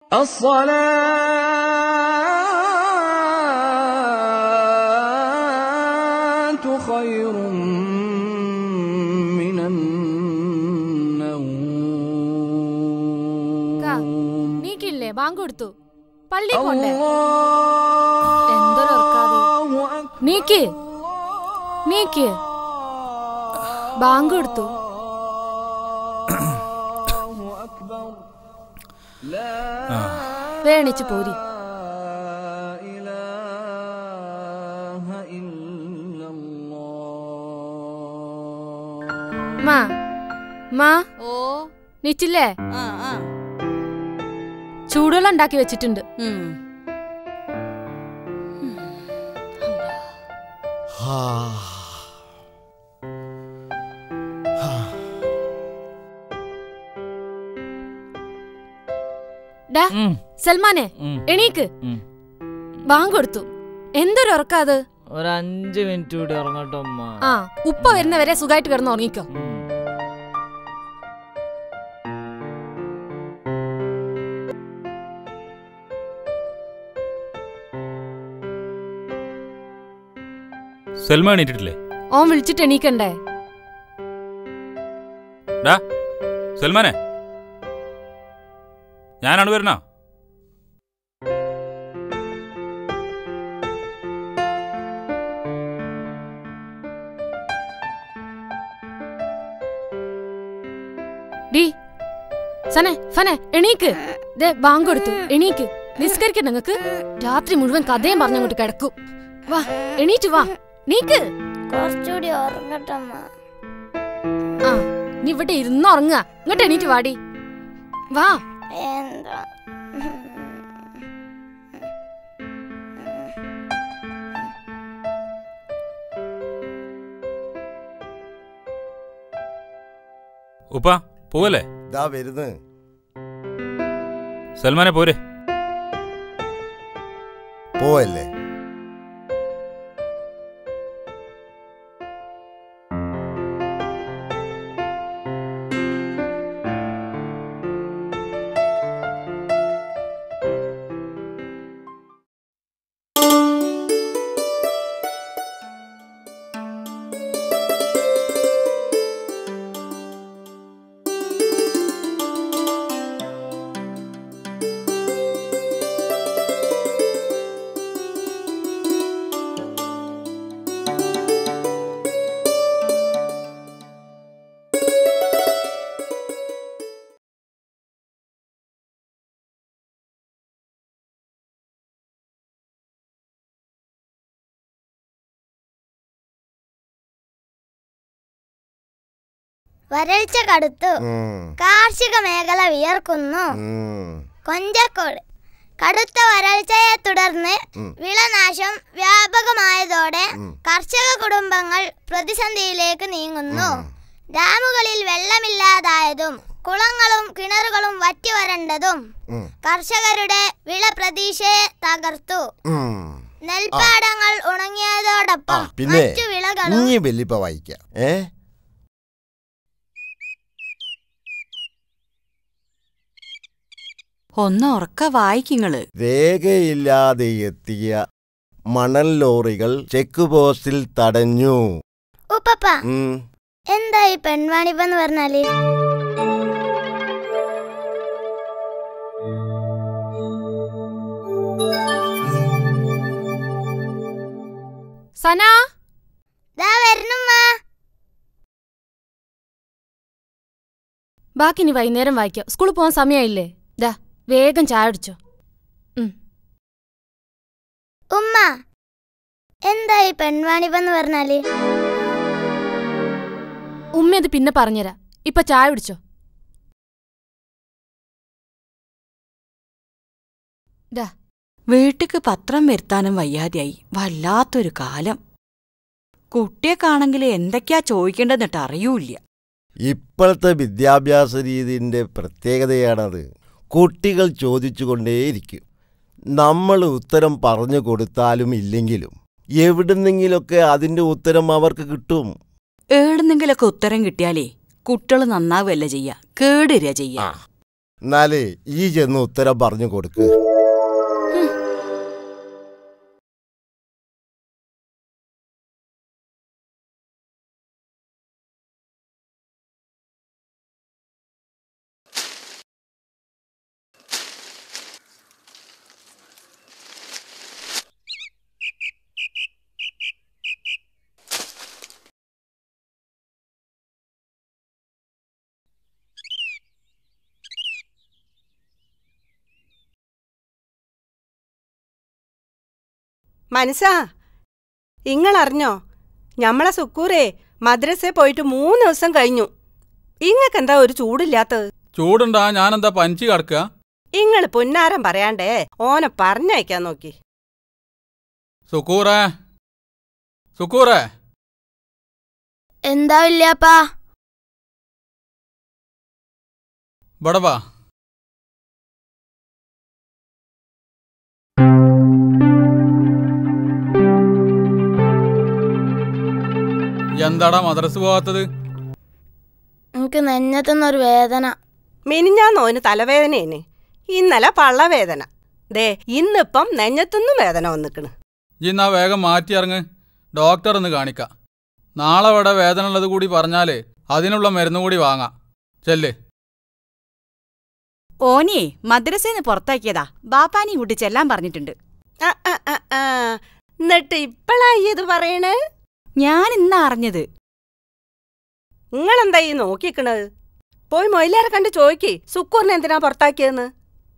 الصلاة خير من النوم നീക്കില്ലേ bank കൊടുത്തു പള്ളി കൊണ്ടേ എന്തൊരു ഉറക്കാതെ الله أكبر നീക്ക് നീക്ക് ബാങ്ക് കൊടുത്തു الله أكبر لا വേണിച്ച് പോരി إله إلا الله മാ മാ ഓ നീച്ചില്ലേ ആ ആ ചൂടുവെള്ളം ഉണ്ടാക്കി വെച്ചിട്ടുണ്ട് ഉം. ഡാ ഉം, സൽമാനെ ഉം, എണീക്ക് ഉം. ബാങ്ക് കൊടുത്തു എന്തൊരു ഉറക്കാത് ഒരു അഞ്ച് മിനിറ്റ് കൂടി ഉറങ്ങട്ടോ അമ്മ ആ ഉപ്പ വരുന്നവരെ സുഖമായിട്ട് കിടന്ന് ഉറങ്ങിക്കോ ഉം. സൽമാൻ എണീറ്റിട്ടില്ലേ ഓൻ വിളിച്ചിട്ട് എണീക്കണ്ടേ ഡാ സൽമാനെ ഞാനാണ് വരുന്ന ഡി സനെ ഫനെ എണീക്ക് ദേ ബാങ്ക് കൊടുത്തു എണീക്ക് നിസ്കരിക്കണ്ട നിങ്ങക്ക് രാത്രി മുഴുവൻ കഥയും പറഞ്ഞങ്ങോട്ട് കിടക്കും വാ എണീറ്റ് വാ നീക്ക് കുറച്ചുകൂടി ഉറങ്ങട്ടമ്മ ആ നീ ഇവിടെ ഇരുന്ന് ഉറങ്ങുക ഇങ്ങോട്ട് എണീറ്റ് വാടി വാ എന്താ ഉപ്പ പോവല്ലേ ഇതാ വരുന്ന് സൽമാനെ പോരെ പോവല്ലേ വരൾച്ച കടുത്തു ഉം, കാർഷിക മേഖല വിയർക്കുന്നു ഉം, കൊഞ്ചക്കോട് കടുത്ത വരൾച്ചയെ തുടർന്ന് ഉം. വിളനാശം വ്യാപകമായതോടെ ഉം. കർഷക കുടുംബങ്ങൾ പ്രതിസന്ധിയിലേക്ക് നീങ്ങുന്നു ഡാമുകളിൽ വെള്ളമില്ലാതായതും കുളങ്ങളും കിണറുകളും വറ്റി വരണ്ടതും ഉം, കർഷകരുടെ വിള പ്രതീക്ഷയെ തകർത്തു ഉം. നെൽപ്പാടങ്ങൾ ആ ഉണങ്ങിയതോടൊപ്പം പിന്നെ മറ്റു വിളകളും ഇനി വെല്ലിപ്പ വായിക്കാം ഏ ഒന്ന് ഉറക്ക വായിക്കിങ്ങള് രേഖയില്ലാതെ എത്തിയ മണൽ ലോറികൾ ചെക്ക് പോസ്റ്റിൽ തടഞ്ഞു ഉപ്പപ്പ ഉം, എന്താ ഈ പെൺവാണിപ്പെന്ന് പറഞ്ഞാല് സന ദാ വരുന്നുമ്മ ബാക്കി ഇനി വൈകുന്നേരം വായിക്കാം സ്കൂളിൽ പോകാൻ സമയമായില്ലേ ദാ വേഗം ചായ അടിച്ചോ ഉമ്മ എന്താ ഈ പെൺവാണിപ്പെന്ന് പറഞ്ഞാല് ഉമ്മ അത് പിന്നെ പറഞ്ഞുതരാ ഇപ്പൊ ചായ കുടിച്ചോ ദാ വീട്ടിക്ക് പത്രം വരുത്താനും വയ്യാതെയായി വല്ലാത്തൊരു കാലം കുട്ടിയെക്കാണെങ്കിൽ എന്തൊക്കെയാ ചോദിക്കേണ്ടതെന്നിട്ട് അറിയൂല ഇപ്പോഴത്തെ വിദ്യാഭ്യാസ രീതിൻ്റെ പ്രത്യേകതയാണത് കുട്ടികൾ ചോദിച്ചുകൊണ്ടേയിരിക്കും നമ്മൾ ഉത്തരം പറഞ്ഞു കൊടുത്താലും ഇല്ലെങ്കിലും എവിടുന്നെങ്കിലൊക്കെ അതിൻ്റെ ഉത്തരം അവർക്ക് കിട്ടും ഏടുന്നെങ്കിലൊക്കെ ഉത്തരം കിട്ടിയാലേ കുട്ടികൾ നന്നാവുകയല്ല ചെയ്യ കേടുവരിക ചെയ്യ ആ എന്നാലേ ഈ ചെന്ന് ഉത്തരം പറഞ്ഞു കൊടുക്ക് മനസ്സാ ഇങ്ങളറിഞ്ഞോ ഞമ്മളെ സുക്കൂറേ മദ്രസയിൽ പോയിട്ട് മൂന്ന് ദിവസം കഴിഞ്ഞു ഇങ്ങക്കെന്താ ഒരു ചൂടില്ലാത്തത് ചൂടുണ്ടാ ഞാനെന്താ പനിച്ച് കിടക്കുക ഇങ്ങള് പുന്നാരം പറയാണ്ടേ ഓനെ പറഞ്ഞയക്കാൻ നോക്കി സുക്കൂറേ സുക്കൂറേ എന്താ ഇല്ലാപ്പാ ഇവിടെ വാ എന്താടാ മദ്രസ് പോവാത്തത് എനിക്ക് നെഞ്ഞത്തുനിന്നൊരു വേദന മിനിഞ്ഞാന്ന് ഓന് തലവേദനയേന് ഇന്നലെ പള്ളവേദന ദേ ഇന്നിപ്പം നെഞ്ഞത്തുനിന്നും വേദന വന്നിക്കണ് ഇന്നാ വേഗം മാറ്റി ഇറങ്ങ് ഡോക്ടർ ഒന്ന് കാണിക്കാം നാളെ ഇവിടെ വേദന ഉള്ളത് കൂടി പറഞ്ഞാലേ അതിനുള്ള മരുന്ന് കൂടി വാങ്ങാം ചെല്ല് ഓനിയെ മദ്രസേന്ന് പുറത്താക്കിയതാ ബാപ്പാനി കൂട്ടി ചെല്ലാൻ പറഞ്ഞിട്ടുണ്ട് ആ, ആ, ആ, ആ. എന്നിട്ട് ഇപ്പളായി ഇത് പറയണേ ഞാൻ ഇന്നാ അറിഞ്ഞത് നിങ്ങളെന്താ ഈ നോക്കിക്കണത് പോയി മൊയിലാരെ കണ്ട് ചോദിക്ക് സുക്കൂറിനെ എന്തിനാ പുറത്താക്കിയതെന്ന്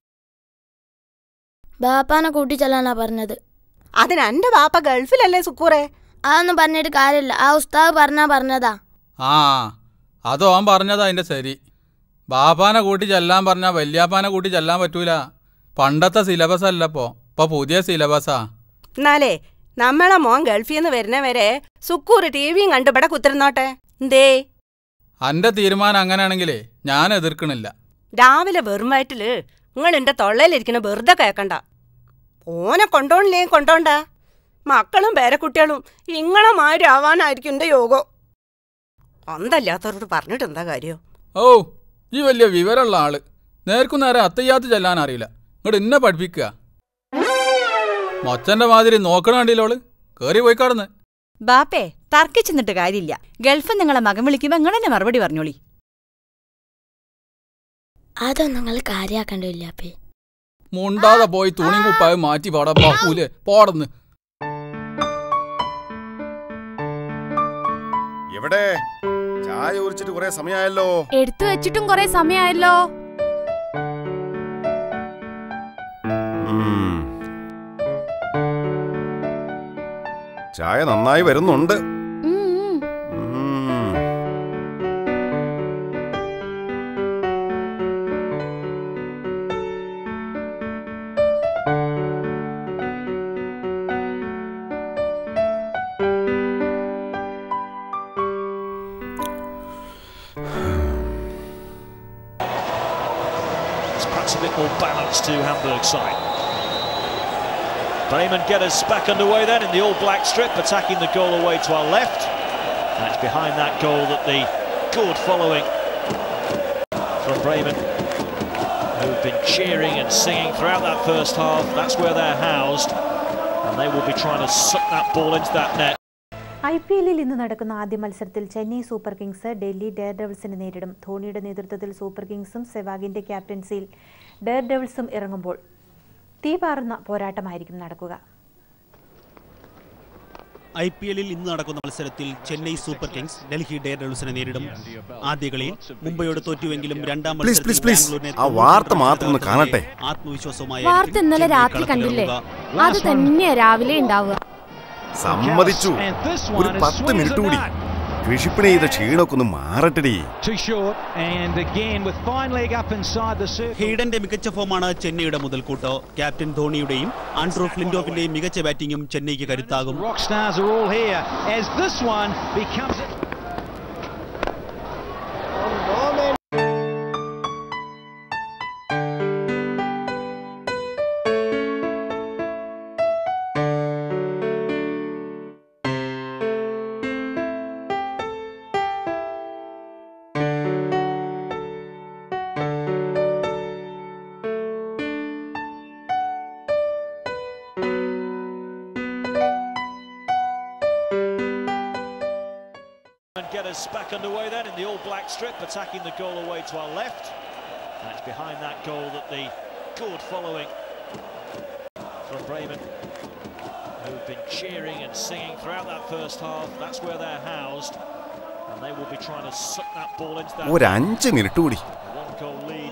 ബാപ്പാനെ കൂട്ടി ചെല്ലാനാ പറഞ്ഞത് അതിന് എന്റെ ബാപ്പ ഗൾഫിലല്ലേ സുക്കൂറെ അതൊന്നും പറഞ്ഞിട്ട് കാര്യമില്ല ആ ഉസ്താദ് പറഞ്ഞാ പറഞ്ഞതാ ആ അതോ അവൻ പറഞ്ഞതാ അതിന്റെ ശരി ബാപ്പാനെ കൂട്ടി ചെല്ലാൻ പറഞ്ഞാ വല്യാപ്പാനെ കൂട്ടി ചെല്ലാൻ പറ്റൂല പണ്ടത്തെ സിലബസ് അല്ല ഇപ്പോ ഇപ്പൊ പുതിയ സിലബസാ എന്നാലേ നമ്മളെ മോൻ ഗൾഫിൽ നിന്ന് വരുന്നവരെ സുക്കൂർ ടി വിയും കണ്ട് ഇവിടെ കുത്തിരുന്നോട്ടെ എന്തേ അന്റെ തീരുമാനം അങ്ങനെയാണെങ്കിലേ ഞാൻ എതിർക്കണില്ല രാവിലെ വെറും വയറ്റില് നിങ്ങൾ എന്റെ തൊള്ളയിലിരിക്കണ വെറുതെ കേക്കണ്ട ഓനെ കൊണ്ടോണില്ലേ കൊണ്ടോണ്ട മക്കളും പേരക്കുട്ടികളും ഇങ്ങളെ മാതിരി ആവാനായിരിക്കും എന്റെ യോഗം അന്തല്ലാത്തവരോട് പറഞ്ഞിട്ട് എന്താ കാര്യം ഓ ഈ വലിയ വിവരമുള്ള ആള് നേർക്കും നേരെ അത്തയ്യാത്ത് ചെല്ലാൻ അറിയില്ല ഇങ്ങോട്ട് എന്നെ പഠിപ്പിക്കുക മൊച്ചന്റെ മാതിരി നോക്കണ കണ്ടില്ലോള് കേറി പോയി കടന്ന് ബാപ്പേ തർക്കിച്ചെന്നിട്ട് കാര്യമില്ല ഗൾഫ് നിങ്ങളെ മകൻ വിളിക്കുമ്പോ നിങ്ങളെന്നെ മറുപടി പറഞ്ഞോളി അതൊന്നും നിങ്ങൾ കാര്യാക്കണ്ടില്ല അപ്പേ മുണ്ടാതെ പോയി തുണി കുപ്പായം മാറ്റി പാടാ ബാപ്പൂലെ പോടന്ന് എവിടെ ചായ കുറിച്ചിട്ട് കുറെ സമയമായല്ലോ എടുത്തു വെച്ചിട്ടും കുറെ സമയമായല്ലോ ഉം. ചായ നന്നായി വരുന്നുണ്ട് ഉം, ഉം. ഉം. It's perhaps a bit more balanced to Hamburg side. Bremen get us back underway then in the all-black strip, attacking the goal away to our left. And it's behind that goal that the good following from Bremen, who've been cheering and singing throughout that first half. That's where they're housed. And they will be trying to suck that ball into that net. I P എല്ലിൽ ഇന്ന് നടക്കുന്ന ആദ്യ മത്സരത്തിൽ Chennai super kings Delhi dare ഡെവിൾസിനെ നേരിടും ധോണിയുടെ നേതൃത്വത്തിൽ super കിങ്സും സെവാഗിന്റെ ക്യാപ്റ്റൻസിയിൽ dare ഡെവിൾസും ഇറങ്ങുമ്പോൾ തീപാറുന്ന പോരാട്ടമായിരിക്കും നടക്കുക ഐ പി എല്ലിൽ ഇന്ന് നടക്കുന്ന മത്സരത്തിൽ Chennai super kings Delhi dare ഡെവിൾസിനെ നേരിടും ആദ്യ കളിയിൽ മുംബൈയോട് തോറ്റുവെങ്കിലും രണ്ടാം പ്ലീസ് പ്ലീസ് പ്ലീസ് ബാംഗ്ലൂരിനെ ആ വാർത്ത മാത്രം ഒന്ന് കാണട്ടെ ആത്മവിശ്വാസവുമായി വാർത്ത ഇന്നലെ രാത്രി കണ്ടില്ലേ അത് തന്നെയാ രാവിലെ ഉണ്ടാവുക സമ്മതിച്ചു ഒരു പത്ത് മിനിറ്റ് കൂടി കൃഷിപ്പണി ചെയ്ത ക്ഷീണമൊക്കെ ഒന്ന് മാറട്ടെടി Too short, and again with fine leg up inside the circle. ഹെയ്ഡന്റെ മികച്ച ഫോമാണ് ചെന്നൈയുടെ മുതൽക്കൂട്ട് ക്യാപ്റ്റൻ ധോണിയുടെയും ആൻഡ്രൂ ഫ്ലിൻഡോഫിന്റെയും മികച്ച ബാറ്റിംഗും ചെന്നൈക്ക് കരുത്താകും Rock stars are all here as this one becomes. is back underway then in the all black strip, attacking the goal away to our left. And it's behind that goal that the good following from Bremen, who've been cheering and singing throughout that first half. That's where they're housed. And they will be trying to suck that ball into that ഒരു അഞ്ച് minute കൂടി one goal lead.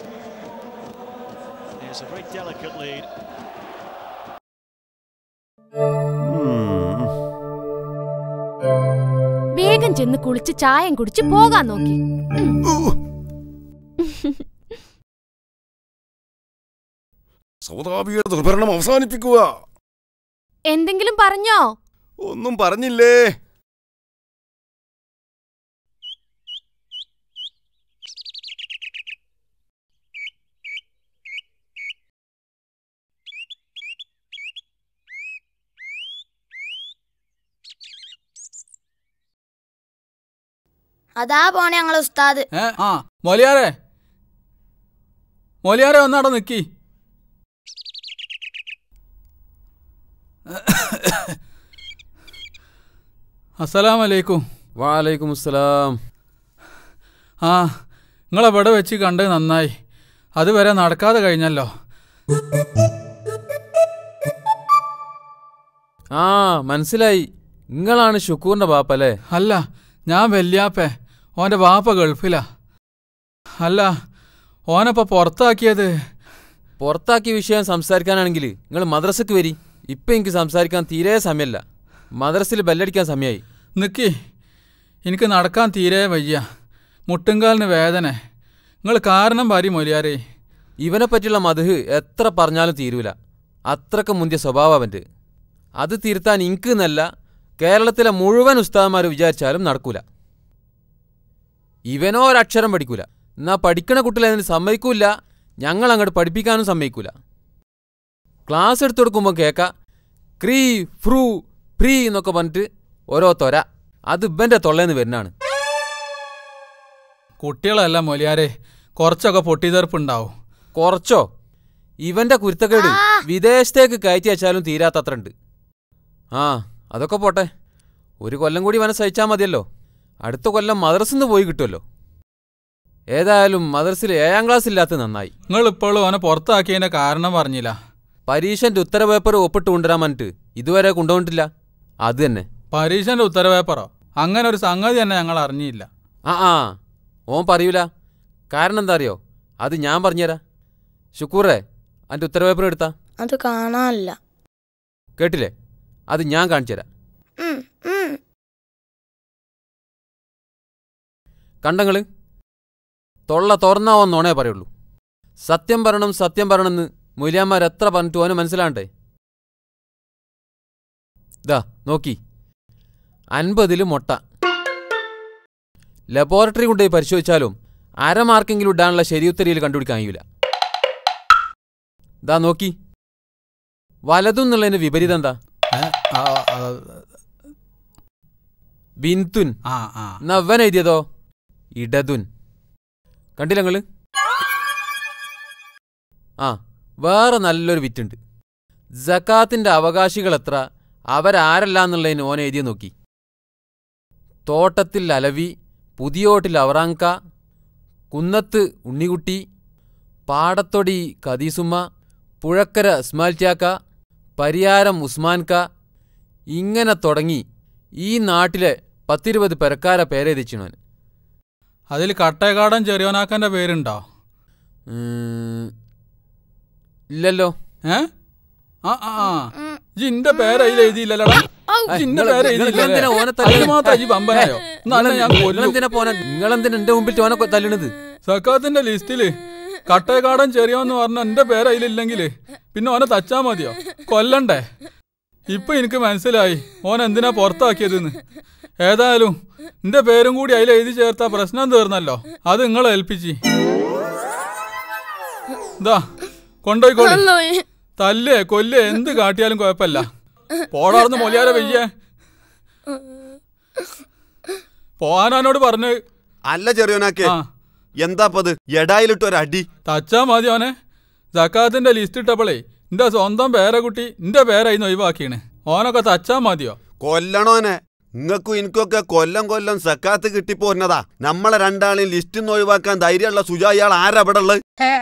It's a very delicate lead. വേഗം ചെന്ന് കുളിച്ച് ചായം കുടിച്ച് പോകാൻ നോക്കി സൗദാബിയുടെ ദുർഭരണം അവസാനിപ്പിക്കുക എന്തെങ്കിലും പറഞ്ഞോ ഒന്നും പറഞ്ഞില്ലേ അതാ പോണേ ഞങ്ങളെ ഉസ്താദ് ഏ ആ മൊലിയാരെ മൊലിയാരെ ഒന്നവിടെ നിക്കി അസ്സലാം വലൈക്കും വാലൈക്കും അസ്സലാം ആ നിങ്ങളെവിടെ വെച്ച് കണ്ടത് നന്നായി അതുവരെ നടക്കാതെ കഴിഞ്ഞല്ലോ ആ മനസ്സിലായി നിങ്ങളാണ് ഷുക്കൂറിന്റെ ബാപ്പല്ലേ അല്ല ഞാൻ വല്യാപ്പേ ഓൻ്റെ വാപ്പ ഗൾഫിലാ അല്ല ഓനപ്പ പുറത്താക്കിയത് പുറത്താക്കിയ വിഷയം സംസാരിക്കാനാണെങ്കിൽ നിങ്ങൾ മദ്രസക്ക് വരി ഇപ്പം എനിക്ക് സംസാരിക്കാൻ തീരെ സമയമല്ല മദ്രസിൽ ബെല്ലടിക്കാൻ സമയമായി നിക്കി എനിക്ക് നടക്കാൻ തീരെ വയ്യ മുട്ടുംകാലിന് വേദന നിങ്ങൾ കാരണം ഭാര്യ മൊലിയാരേ ഇവനെ പറ്റിയുള്ള മധു എത്ര പറഞ്ഞാലും തീരൂല അത്രക്ക് മുന്തിയ സ്വഭാവം അവൻ്റെ അത് തിരുത്താൻ എനിക്ക് എന്നല്ല കേരളത്തിലെ മുഴുവൻ ഉസ്താദന്മാർ വിചാരിച്ചാലും നടക്കൂല ഇവനോ ഒരക്ഷരം പഠിക്കൂല എന്നാ പഠിക്കണ കുട്ടികളെ അതിന് സമ്മതിക്കൂല ഞങ്ങൾ അങ്ങോട്ട് പഠിപ്പിക്കാനും സമ്മതിക്കൂല ക്ലാസ് എടുത്തു കൊടുക്കുമ്പോൾ കേക്ക ക്രീ ഫ്രൂ ഫ്രീ എന്നൊക്കെ പറഞ്ഞിട്ട് ഓരോ തൊര അത് ഇവൻ്റെ തൊള്ളേന്ന് വരുന്നതാണ് കുട്ടികളല്ല മൊലിയാരെ കുറച്ചൊക്കെ പൊട്ടിത്തെറുപ്പുണ്ടാവും കുറച്ചോ ഇവന്റെ കുരുത്തക്കേട് വിദേശത്തേക്ക് കയറ്റി അയച്ചാലും തീരാത്തത്ര ഉണ്ട് ആ അതൊക്കെ പോട്ടെ ഒരു കൊല്ലം കൂടി വന സഹിച്ചാൽ മതിയല്ലോ അടുത്ത കൊല്ലം മദ്രസിന്ന് പോയി കിട്ടുമല്ലോ ഏതായാലും മദ്രസിൽ ഏഴാം ക്ലാസ് ഇല്ലാത്ത നന്നായി നിങ്ങൾ ഇപ്പോഴും ഓനെ പുറത്താക്കിയതിന്റെ കാരണം പറഞ്ഞില്ല പരീക്ഷന്റെ ഉത്തര പേപ്പർ ഒപ്പിട്ട് കൊണ്ടുവരാൻ പറഞ്ഞിട്ട് ഇതുവരെ കൊണ്ടുവന്നിട്ടില്ല അത് തന്നെ പരീക്ഷന്റെ ഉത്തരവേപ്പറോ അങ്ങനെ ഒരു സംഗതി തന്നെ ഞങ്ങൾ അറിഞ്ഞില്ല ആ ആ ഓൻ പറയൂല കാരണം എന്താ അറിയോ അത് ഞാൻ പറഞ്ഞുതരാം ശുക്കൂറേ അതിൻ്റെ ഉത്തര പേപ്പർ എടുത്താ അത് കാണാനില്ല കേട്ടില്ലേ അത് ഞാൻ കാണിച്ചു തരാം ഉം, ഉം. കണ്ടങ്ങള് തൊള്ള തുറന്നാവോ നോണേ പറയുള്ളൂ സത്യം പറയണം സത്യം പറയണമെന്ന് മൂല്യാന്മാർ എത്ര പറഞ്ഞിട്ട് ഓന് മനസ്സിലാണ്ടേ ദാ നോക്കി അൻപതിൽ മൊട്ട ലബോറട്ടറി കൊണ്ടുപോയി പരിശോധിച്ചാലും അരമാർക്കെങ്കിലും ഇടാനുള്ള ശരിയുത്തരിയിൽ കണ്ടുപിടിക്കാൻ കഴിയൂല ദാ നോക്കി വലതും എന്നുള്ളതിന്റെ വിപരീതം എന്താ ബിന്തുൻ ആ ആ നവൻ എഴുതിയതോ ഇടതുൻ കണ്ടില്ല നിങ്ങള് ആ വേറെ നല്ലൊരു വിറ്റുണ്ട് ജക്കാത്തിന്റെ അവകാശികൾ എത്ര അവരാരല്ല എന്നുള്ളതിന് ഓൻ എഴുതിയ നോക്കി തോട്ടത്തിൽ അലവി പുതിയോട്ടിൽ അവറാങ്ക കുന്നത്ത് ഉണ്ണിക്കുട്ടി പാടത്തൊടി കദീസുമ്മ പുഴക്കര ഇസ്മാൽറ്റാക്ക പരിയാരം ഉസ്മാൻക ഇങ്ങനെ തുടങ്ങി ഈ നാട്ടിലെ പത്തിരുപത് പെരക്കാരെ പേരെതിച്ചിണോൻ അതിൽ കട്ടേക്കാടൻ ചെറിയോനാക്കന്റെ പേരുണ്ടോ ഇല്ലല്ലോ ഏ ആ ആ ആ ജിന്റെ പേര് അതിൽ എഴുതിയില്ലല്ലോടാ ജിന്റെ പേര് നിങ്ങളെന്തിനാ ഓനെ എഴുതിയില്ല തല്ലുന്നത്? മാത്രം ഈ ബമ്പനായോ നല്ല ഞാൻ കൊല്ലും നിങ്ങളെന്തിനാ പോനെ നിങ്ങളെന്തിനാ എന്റെ മുമ്പിൽ ഓനെ കൊ- തല്ലുന്നത് സക്കാത്തിന്റെ ലിസ്റ്റില് കട്ടേക്കാടൻ ചെറിയോന്ന് പറഞ്ഞ എന്റെ പേര് അതിലില്ലെങ്കില് പിന്നെ ഓനെ തച്ചാ മതിയോ കൊല്ലണ്ടേ ഇപ്പൊ എനിക്ക് മനസ്സിലായി ഓൻ എന്തിനാ പുറത്താക്കിയതെന്ന് ഏതായാലും എന്റെ പേരും കൂടി അതിൽ എഴുതി ചേർത്ത പ്രശ്നം തീർന്നല്ലോ അത് നിങ്ങളെ ഏൽപ്പിച്ച് ഇതാ കൊണ്ടോയിക്കോളി കൊണ്ടുപോയി. തല്ലേ കൊല്ലേ എന്ത് കാട്ടിയാലും കുഴപ്പമില്ല പോടാർന്ന് മൊലിയാരെ വെയ്യേ പോവാനോട് പറഞ്ഞു അല്ല ചെറിയോനാക്കെ എന്താപ്പത് എടായിലിട്ട് ഒരടി തച്ചാ മതി ഓനെ ജക്കാത്തിന്റെ ലിസ്റ്റ് ഇട്ടപ്പോളേ എന്റെ സ്വന്തം പേരക്കുട്ടി എന്റെ പേരായിന്ന് ഒഴിവാക്കിയാണ് ഓനൊക്കെ തച്ചാ മതിയോ കൊല്ലണോനെ നിങ്ങൾക്കും എനിക്കൊക്കെ കൊല്ലം കൊല്ലം സക്കാത്ത് കിട്ടിപ്പോരുന്നതാ നമ്മളെ രണ്ടാളെയും ലിസ്റ്റിൽ നിന്ന് ഒഴിവാക്കാൻ ധൈര്യമുള്ള സുജാ ഇയാൾ ആരാ ഇവിടെ ഉള്ളത്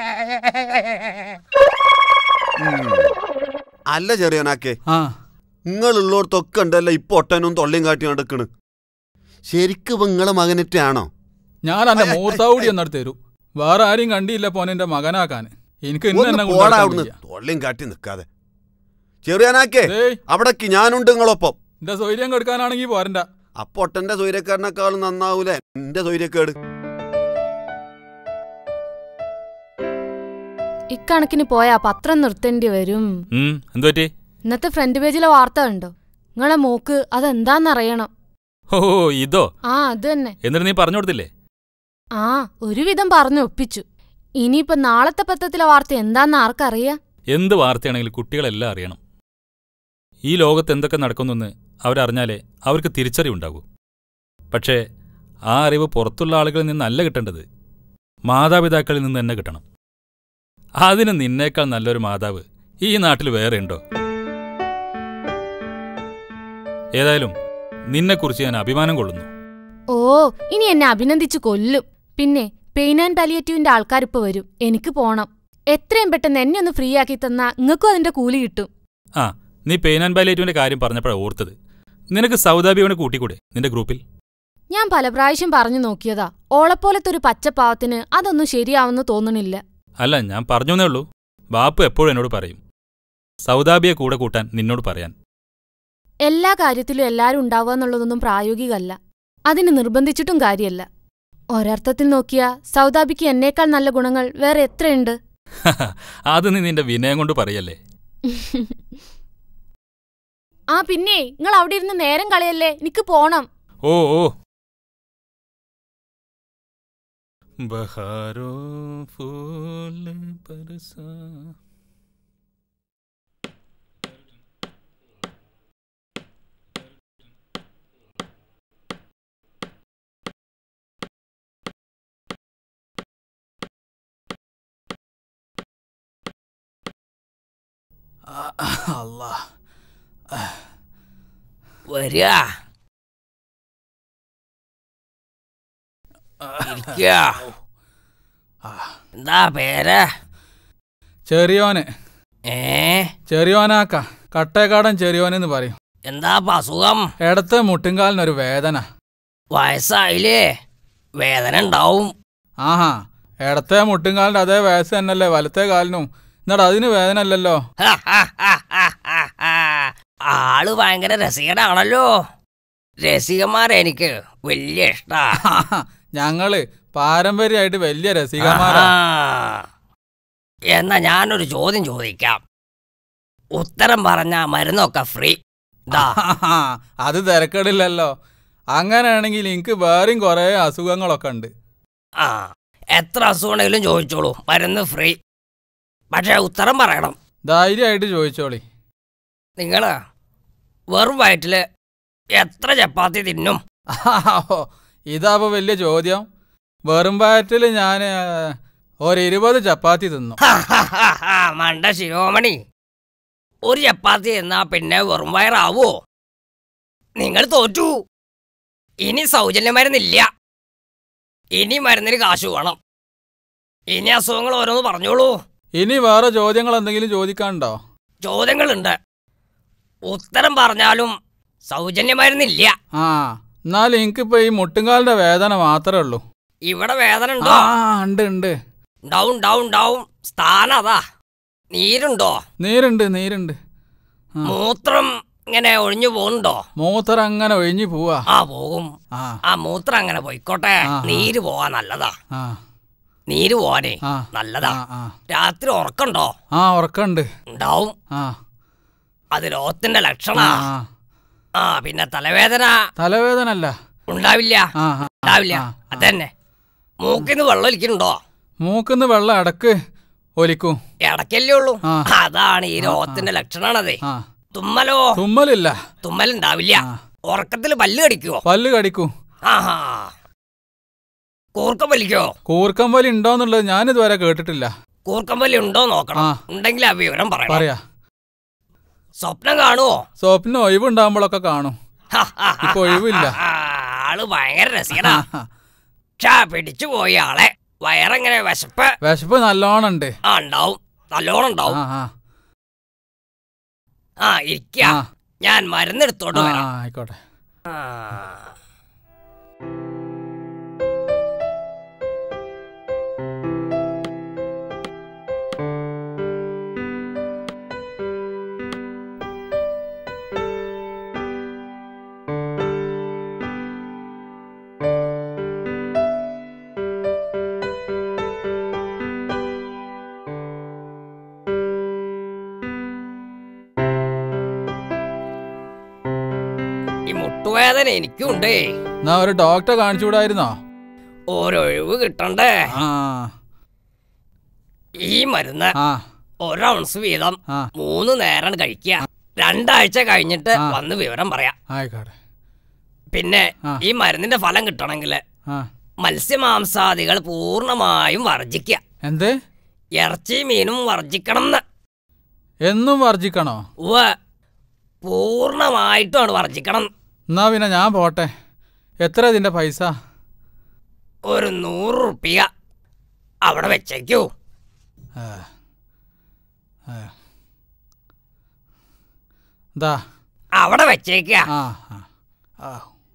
ഉം. അല്ല ചെറിയനാക്കെ ആ നിങ്ങളുള്ളോടത്തൊക്കെ ഉണ്ടല്ലോ ഇപ്പൊ ഒട്ടനും തൊള്ളിയും കാട്ടി നടക്കണ് ശരിക്കും ഇപ്പൊ നിങ്ങളെ മകനറ്റാണോ ഞാൻ എന്റെ മൂർത്താവൂടി എന്നടുത്ത് തരൂ വേറെ ആരെയും കണ്ടിയില്ല പോനെന്റെ മകനാക്കാൻ എനിക്ക് ഇന്ന് ഒന്ന് എന്നെ പോടാ കൊണ്ടുനടക്കാൻ അവിടുന്ന് വയ്യ. തൊള്ളിയും കാട്ടി നിൽക്കാതെ ചെറിയാനാക്കേ ഏയ് അവിടേക്ക് ഞാനുണ്ട് നിങ്ങളൊപ്പം എന്റെ സൗകര്യം കെടുക്കാനാണെങ്കിൽ പോരണ്ട അപ്പൊ ഒട്ടന്റെ സൂര്യക്കാരനേക്കാളും നന്നാവൂലേ എന്റെ സൂര്യക്കേട് ഇക്കണക്കിന് പോയാ പത്രം നിർത്തേണ്ടി വരും എന്തു പറ്റി ഇന്നത്തെ ഫ്രണ്ട് പേജിലെ വാർത്ത കണ്ടോ നിങ്ങളെ മോക്ക് അതെന്താന്നറിയണം ഓ ഇതോ ആ അത് തന്നെ എന്നിട്ട് നീ പറഞ്ഞു കൊടുത്തില്ലേ ആ ഒരുവിധം പറഞ്ഞു ഒപ്പിച്ചു ഇനിയിപ്പൊ നാളത്തെ പത്രത്തിലെ വാർത്ത എന്താന്ന് ആർക്കറിയാ എന്ത് വാർത്തയാണെങ്കിലും കുട്ടികളെല്ലാം അറിയണം ഈ ലോകത്ത് എന്തൊക്കെ നടക്കുന്നെന്ന് അവരറിഞ്ഞാലേ അവർക്ക് തിരിച്ചറിവുണ്ടാകൂ പക്ഷേ ആ അറിവ് പുറത്തുള്ള ആളുകളിൽ നിന്നല്ല കിട്ടേണ്ടത് മാതാപിതാക്കളിൽ നിന്ന് തന്നെ കിട്ടണം അതിന് നിന്നേക്കാൾ നല്ലൊരു മാതാവ് ഈ നാട്ടിൽ വേറെ ഉണ്ടോ ഏതായാലും നിന്നെക്കുറിച്ച് ഞാൻ അഭിമാനം കൊള്ളുന്നു ഓ ഇനി എന്നെ അഭിനന്ദിച്ചു കൊല്ലും പിന്നെ പെയിൻ ആൻഡ് പാലിയേറ്റീവിന്റെ ആൾക്കാരിപ്പോ വരും എനിക്ക് പോണം എത്രയും പെട്ടെന്ന് എന്നെ ഒന്ന് ഫ്രീ ആക്കി തന്നാ നിങ്ങൾക്കും അതിന്റെ കൂലി കിട്ടും ആ നീ പെയിൻ ആൻഡ് പാലേറ്റീവിന്റെ കാര്യം പറഞ്ഞപ്പോഴാണ് ഓർത്തത് നിനക്ക് സൗദാബിയോനെ കൂട്ടിക്കൂടെ നിന്റെ ഗ്രൂപ്പിൽ ഞാൻ പല പ്രാവശ്യം പറഞ്ഞു നോക്കിയതാ ഓളപ്പോലത്തെ ഒരു പച്ചപ്പാവത്തിന് അതൊന്നും ശരിയാവുന്നു തോന്നണില്ല അല്ല ഞാൻ പറഞ്ഞേ ഉള്ളൂ ബാപ്പു എപ്പോഴും എന്നോട് പറയും സൗദാബിയെ കൂടെ കൂട്ടാൻ നിന്നോട് പറയാൻ എല്ലാ കാര്യത്തിലും എല്ലാരും ഉണ്ടാവുക എന്നുള്ളതൊന്നും പ്രായോഗികമല്ല അതിന് നിർബന്ധിച്ചിട്ടും കാര്യമല്ല ഒരർത്ഥത്തിൽ നോക്കിയാ സൗദാബിക്ക് എന്നേക്കാൾ നല്ല ഗുണങ്ങൾ വേറെ എത്രയുണ്ട് അത് നീ നിന്റെ വിനയം കൊണ്ട് പറയല്ലേ ആ പിന്നെ നിങ്ങൾ അവിടെ ഇരുന്ന് നേരം കളയല്ലേ എനിക്ക് പോണം ഓ ഓ ബഹാരോ ഫൂൽ ബർസാ അല്ല വരിക ഇരിക്കുക എന്താ പേര് ചെറിയോന് ഏ ചെറിയോനാക്ക കട്ടേക്കാടൻ ചെറിയോനെന്ന് പറയും എന്താ ഇപ്പൊ അസുഖം ഇടത്തെ മുട്ടുംകാലിനൊരു വേദന വയസ്സായില്ലേ വേദന ഉണ്ടാവും ആഹാ ഇടത്തെ മുട്ടുംകാലിന്റെ അതേ വയസ്സ് തന്നെയല്ലേ വലത്തെ കാലിനും എന്നിട്ട് അതിന് വേദന അല്ലല്ലോ ആള് ഭയങ്കര രസികനാണല്ലോ രസികന്മാരെ എനിക്ക് വലിയ ഇഷ്ടാ ഞങ്ങള് പാരമ്പര്യമായിട്ട് വലിയ രസികന്മാരാ ആ. എന്നാ ഞാനൊരു ചോദ്യം ചോദിക്കാം ഉത്തരം പറഞ്ഞ മരുന്നൊക്കെ ഫ്രീ ദാ അത് തിരക്കേടില്ലല്ലോ അങ്ങനെയാണെങ്കിൽ എനിക്ക് വേറെയും കുറേ അസുഖങ്ങളൊക്കെ ഉണ്ട് ആ എത്ര അസുഖമാണെങ്കിലും ചോദിച്ചോളൂ മരുന്ന് ഫ്രീ പക്ഷേ ഉത്തരം പറയണം ധൈര്യമായിട്ട് ചോദിച്ചോളി നിങ്ങൾ വെറും വയറ്റിൽ എത്ര ചപ്പാത്തി തിന്നും ഓ, ഇതാപ്പോ വലിയ ചോദ്യം വെറും വയറ്റിൽ ഞാൻ ഒരു ഇരുപത് ചപ്പാത്തി തിന്നു മണ്ട ശിരോമണി ഒരു ചപ്പാത്തി എന്നാ പിന്നെ വെറും വയറാവോ നിങ്ങൾ തോറ്റു ഇനി സൗജന്യ മരുന്നില്ല ഇനി മരുന്നിന് കാശ് വേണം ഇനി അസുഖങ്ങൾ ഓരോന്ന് പറഞ്ഞോളൂ ഇനി വേറെ ചോദ്യങ്ങൾ എന്തെങ്കിലും ചോദിക്കാനുണ്ടോ ചോദ്യങ്ങളുണ്ട് ഉത്തരം പറഞ്ഞാലും സൗജന്യ മരുന്നില്ല ആ എന്നാലും എനിക്കിപ്പോ ഈ മുട്ടുംകാലിന്റെ വേദന മാത്രമേ ഉള്ളൂ ഇവിടെ വേദന ആ ഉണ്ടോ ഉണ്ട് ഉണ്ട് ഉണ്ടാവും ഉണ്ടാവും ഉണ്ടാവും സ്ഥാനം അതാ നീരുണ്ടോ നീരുണ്ട് നീരുണ്ട് മൂത്രം ഇങ്ങനെ ഒഴിഞ്ഞു പോകുന്നുണ്ടോ മൂത്രം അങ്ങനെ ഒഴിഞ്ഞു പോവാ ആ പോകും ആ ആ മൂത്രം അങ്ങനെ പോയിക്കോട്ടെ ആ, ആ. നീര് പോവാൻ നല്ലതാ ആ നീര് പോവാനേ ആ. നല്ലതാ ആ, ആ. രാത്രി ഉറക്കണ്ടോ ആ ഉറക്കണ്ട് ഉണ്ടാവും ആ അത് ലോകത്തിന്റെ ലക്ഷണ ആ, ആ. ആ പിന്നെ തലവേദന തലവേദന അല്ല ഉണ്ടാവില്ല ആ, ആ, ഉണ്ടാവില്ല ആ, അതന്നെ മൂക്കിന്ന് വെള്ളം ഒലിക്കുന്നുണ്ടോ മൂക്കുന്ന് വെള്ളം ഇടക്ക് ഒലിക്കും ഇടയ്ക്കല്ലേ ഉള്ളൂ ആ. അതാണ് ഈ രോഗത്തിന്റെ ലക്ഷണാണതേ ആ തുമ്മലോ തുമ്മലില്ല തുമ്മലുണ്ടാവില്ല ഉറക്കത്തിൽ പല്ല് കടിക്കുവോ പല്ല് കടിക്കും ആഹാ കൂർക്കം വലിക്കോ കൂർക്കം വലി ഉണ്ടോന്നുള്ളത് ഞാനിതുവരെ കേട്ടിട്ടില്ല കൂർക്കം വലി ഉണ്ടോ നോക്കണം ആ. ഉണ്ടെങ്കിൽ ആ വിവരം പറയണം പറയാ സ്വപ്നം കാണുവോ സ്വപ്നം ഒഴിവുണ്ടാകുമ്പോഴൊക്കെ കാണും ഇപ്പൊ ഒഴിവില്ല ആള് ഭയങ്കര രസികനാ ക്ഷാ പിടിച്ചു പോയി ആളെ വയറെങ്ങനെ വിശപ്പ് വിശപ്പ് നല്ലോണം ഉണ്ട് ആ ഉണ്ടാവും നല്ലോണം ഉണ്ടാവും ആ ആ ആ ഇരിക്ക ഞാൻ മരുന്നെടുത്തോട്ട് ആ, വരാം ആയിക്കോട്ടെ ആ. ഈ മുട്ടുവേദന എനിക്കുണ്ടേ എന്നാ ഒരു ഡോക്ടറെ കാണിച്ചുകൂടായിരുന്നോ ഒരൊഴിവ് കിട്ടണ്ടേ ആ ഈ മരുന്ന് ആ ഒരൗൺസ് വീതം ആ. മൂന്ന് നേരം കഴിക്കുക രണ്ടാഴ്ച കഴിഞ്ഞിട്ട് ആ. വന്ന് വിവരം പറയാം ആയിക്കോട്ടെ പിന്നെ ആ. ഈ മരുന്നിന്റെ ഫലം കിട്ടണമെങ്കിൽ ആ മത്സ്യമാംസാദികൾ പൂർണ്ണമായും വർജിക്കുക എന്ത് ഇറച്ചി മീനും വർജിക്കണം എന്ന് എന്നും വർജിക്കണോ ഉവ്വ് പൂർണ്ണമായിട്ടുമാണ് വർജിക്കണം എന്നാ പിന്നെ ഞാൻ പോട്ടെ എത്ര ഇതിന്റെ പൈസ ഒരു നൂറ് റുപ്യ അവിടെ വെച്ചേക്കൂ ആ. ആ. ദാ അവിടെ വെച്ചേക്ക ആ ആ ആ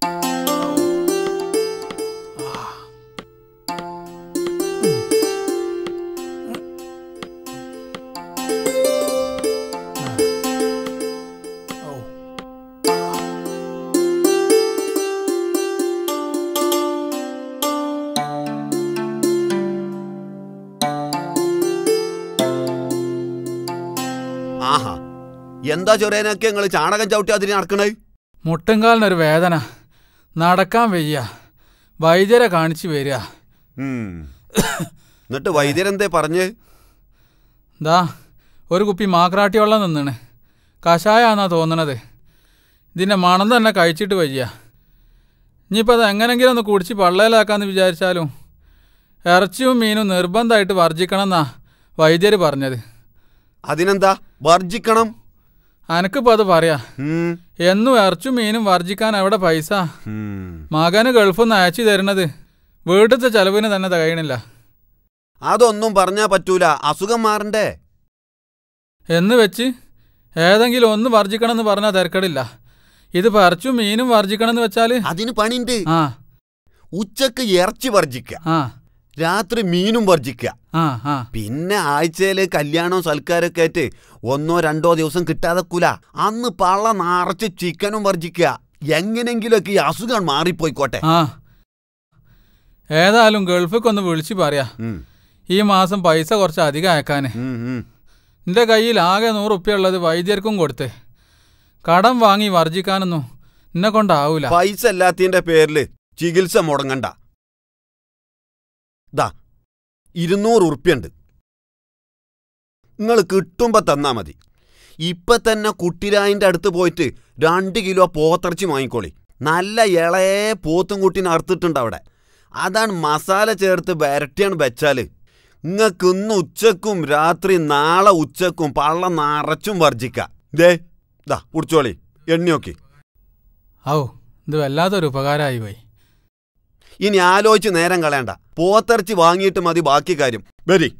ആഹാ എന്താ ചൊറേനൊക്കെ നിങ്ങൾ ചാണകം ചവിട്ടി അതിന് നടക്കണേ മുട്ടുംകാലിനൊരു വേദന നടക്കാൻ വയ്യ വൈദ്യരെ കാണിച്ചു വരിക ഉം. എന്നിട്ട് വൈദ്യരെന്തേ പറഞ്ഞ് ദാ ഒരു കുപ്പി മാക്രാട്ടി വെള്ളം നിന്നാണ് കഷായാന്നാ തോന്നണത് ഇതിൻ്റെ മണം തന്നെ കഴിച്ചിട്ട് വയ്യ ഇനിയിപ്പോൾ അത് എങ്ങനെങ്കിലും ഒന്ന് കുടിച്ച് പള്ളയിലാക്കാന്ന് വിചാരിച്ചാലും ഇറച്ചിയും മീനും നിർബന്ധമായിട്ട് വർജിക്കണമെന്നാ വൈദ്യർ പറഞ്ഞത് അതിനെന്താ വർജിക്കണം അനക്കിപ്പോൾ അത് പറയാ ഉം. എന്നും ഇറച്ചും മീനും വർജിക്കാൻ എവിടെ പൈസ ഉം. മകന് ഗൾഫിൽ നിന്ന് അയച്ചു തരണത് വീട്ടിലത്തെ ചെലവിന് തന്നെ തികയണില്ല അതൊന്നും പറഞ്ഞാ പറ്റൂല അസുഖം മാറണ്ടേ എന്ന് വെച്ച് ഏതെങ്കിലും ഒന്ന് വർജിക്കണമെന്ന് പറഞ്ഞാൽ തിരക്കടില്ല ഇത് പറിച്ചും മീനും വർജിക്കണമെന്ന് വെച്ചാൽ അതിന് പണിണ്ട് ആ ഉച്ചക്ക് ഇറച്ചി വർജിക്ക ആ രാത്രി മീനും വർജിക്ക ആ ആ പിന്നെ ആഴ്ചയില് കല്യാണവും സൽക്കാരൊക്കെ ആയിട്ട് ഒന്നോ രണ്ടോ ദിവസം കിട്ടാതെക്കൂല അന്ന് പള്ള നിറച്ച് ചിക്കനും വർജിക്ക എങ്ങനെങ്കിലുമൊക്കെ ഈ അസുഖം മാറിപ്പോയിക്കോട്ടെ ആ ഏതായാലും ഗൾഫിക്കൊന്ന് വിളിച്ച് പറയാ ഉം. ഈ മാസം പൈസ കുറച്ച് അധികം അയക്കാന് ഉം, ഉം. എൻ്റെ കയ്യിൽ ആകെ നൂറ് ഉപ്പ ഉള്ളത് വൈദ്യർക്കും കൊടുത്ത് കടം വാങ്ങി വർജിക്കാനൊന്നും എന്നെ കൊണ്ടാവൂല പൈസ ഇല്ലാത്തതിന്റെ പേരില് ചികിത്സ മുടങ്ങണ്ട ദാ ഇരുന്നൂറ് ഉറുപ്പ്യുണ്ട് നിങ്ങൾ കിട്ടുമ്പോ തന്നാ മതി ഇപ്പൊ തന്നെ കുട്ടിരായിന്റെ അടുത്ത് പോയിട്ട് രണ്ട് കിലോ പോത്തിറച്ചി വാങ്ങിക്കോളി നല്ല ഇളയെ പോത്തും കുട്ടീനെ അറുത്തിട്ടുണ്ട് അവിടെ അതാണ് മസാല ചേർത്ത് വരട്ടിയാണ് വെച്ചാല് നിങ്ങൾക്ക് ഇന്ന് ഉച്ചക്കും രാത്രി നാളെ ഉച്ചക്കും പള്ള നിറച്ചും വർജിക്കാം ദേ ദാ കുടിച്ചോളി എണ്ണിയോക്കി ഔ ഇത് വല്ലാത്തൊരു ഉപകാരമായി പോയി ഇനി ആലോചിച്ച് നേരം കളയണ്ട പോത്തിറച്ചി വാങ്ങിയിട്ട് മതി ബാക്കി കാര്യം വരി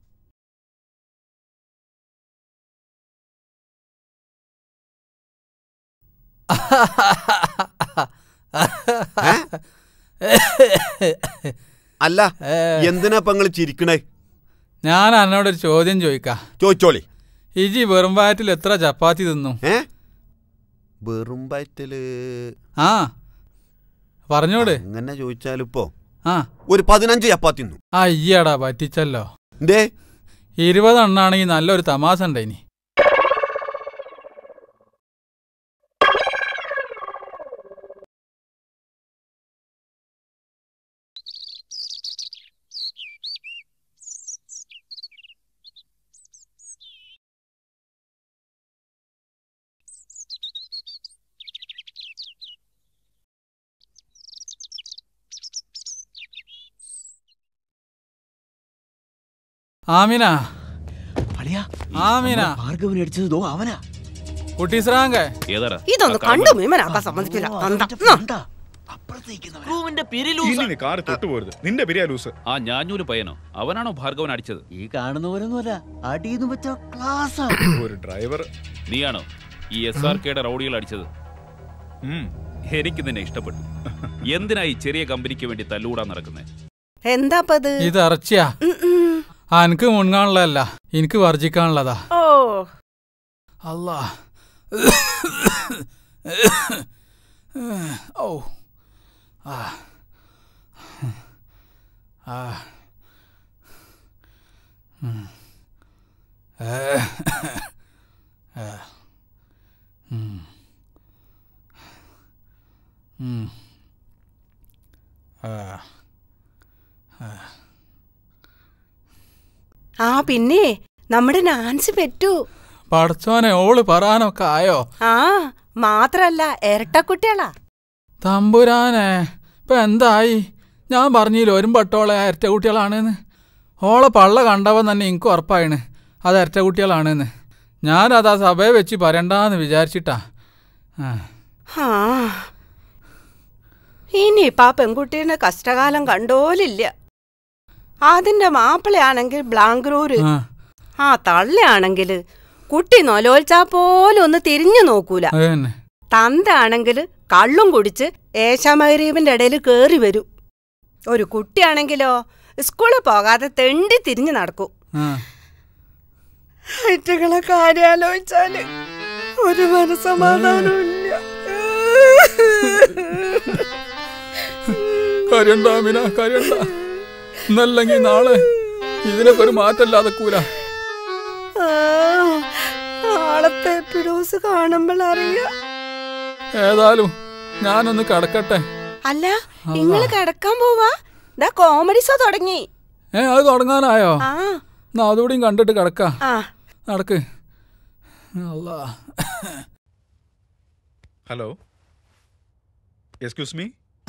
അല്ല എന്തിനാ നിങ്ങൾ ചിരിക്കണേ ഞാൻ എന്നോടൊരു ചോദ്യം ചോദിക്കാം ചോദിച്ചോളി ഇജി വെറും വയറ്റിൽ എത്ര ചപ്പാത്തി തിന്നു ഏ വെറും വയറ്റില് ആ പറഞ്ഞോട് അങ്ങനെ ചോദിച്ചാലിപ്പോ ആ ഒരു പതിനഞ്ച് ചപ്പാത്തി തിന്നു അയ്യടാ പറ്റിച്ചല്ലോ എന്തേ ഇരുപതെണ്ണാണെങ്കിൽ നല്ലൊരു തമാശ ഉണ്ടേനി ആമിന ആമിന ഭാർഗവൻ അടിച്ചത് ദോ അവനാ കുട്ടീസ്രാങ്കേ ഏതാടാ ഇതൊന്ന് കണ്ടു മീമനാക്കാൻ സമ്മതിക്കില്ല അന്താ. ക്രൂവിന്റെ ഇനി കാറ് തൊട്ടുപോരുത് നിന്റെ പിരിയാ ലൂസ് ആ ഞാഞ്ഞൂര് പയ്യനോ അവനാണോ ഭാർഗവൻ അടിച്ചത് ഈ കാണുന്നവരൊന്നുമല്ല അടിയെന്ന് വെച്ച ക്ലാസ് ഒരു ഡ്രൈവർ നീയാണോ ഈ എസ് ആർ കെയുടെ റൗഡികൾ അടിച്ചത് ഉം, എനിക്ക് നിന്നെ ഇഷ്ടപ്പെട്ടു എന്തിനാ ഈ ചെറിയ കമ്പനിക്ക് വേണ്ടി തല്ലൂടാൻ നടക്കുന്നത് എന്താപ്പത് ഇത് ഇറച്ചിയാ ആ എനിക്ക് മുൻകാണുള്ളതല്ല എനിക്ക് വർജിക്കാനുള്ളതാ ഓ അല്ലാ ഓ ആ ആ ഉം. ഏ. ഏ. ഉം. ഉം. ആ. ആ. ആ പിന്നെ നമ്മുടെ നാൻസി പെറ്റു പടച്ചോനെ ഓള് പറയാനൊക്കെ ആയോ ആ മാത്രല്ല ഇരട്ടക്കുട്ടികളാ തമ്പുരാനെ ഇപ്പൊ എന്തായി ഞാൻ പറഞ്ഞില്ല ഒരു പട്ടോളെ ഇരട്ട കുട്ടികളാണെന്ന് ഓളെ പള്ള കണ്ടവൻ തന്നെ എനിക്ക് ഉറപ്പായിണ് അത് ഇരട്ട കുട്ടികളാണെന്ന് ഞാനതാ സഭയെ വെച്ച് പറയണ്ടാന്ന് വിചാരിച്ചിട്ടാ ആ. ആ ഇനിയിപ്പ ആ പെൺകുട്ടീന്റെ കഷ്ടകാലം കണ്ടോലില്ല അതിന്റെ മാപ്പിളയാണെങ്കിൽ ബ്ലാങ്ക്രൂര് ആ. ആ തള്ളയാണെങ്കിൽ കുട്ടി നൊലോൽച്ചാ പോലും ഒന്ന് തിരിഞ്ഞു നോക്കൂല അത് തന്നെ തന്താണെങ്കിൽ കള്ളും കുടിച്ച് ഏശാമരീവിന്റെ ഇടയിൽ കേറി വരും ഒരു കുട്ടിയാണെങ്കിലോ സ്കൂളിൽ പോകാതെ തെണ്ടി തിരിഞ്ഞു നടക്കും ആ. ഐറ്റകളെ കാര്യാലോചിച്ചാല് ഒരു മനസമാധാനവും ഇല്ല കാര്യണ്ട അമിന കാര്യണ്ട എന്നല്ലെങ്കിൽ നാളെ ഇതിനൊക്കെ ഒരു മാറ്റല്ലാതെ കൂല ആ, നാളത്തെ എപ്പിഡോസ് കാണുമ്പോൾ അറിയാം ഏതായാലും ഞാനൊന്ന് കിടക്കട്ടെ അല്ല നിങ്ങള് കിടക്കാൻ പോവാ ദാ കോമഡി ഷോ തുടങ്ങി ഏ അത് തുടങ്ങാനായോ ആ എന്നാ അതുകൂടിയും കണ്ടിട്ട് കിടക്ക ആ നടക്ക് അല്ലാ ഹലോ എക്സ്ക്യൂസ് മീ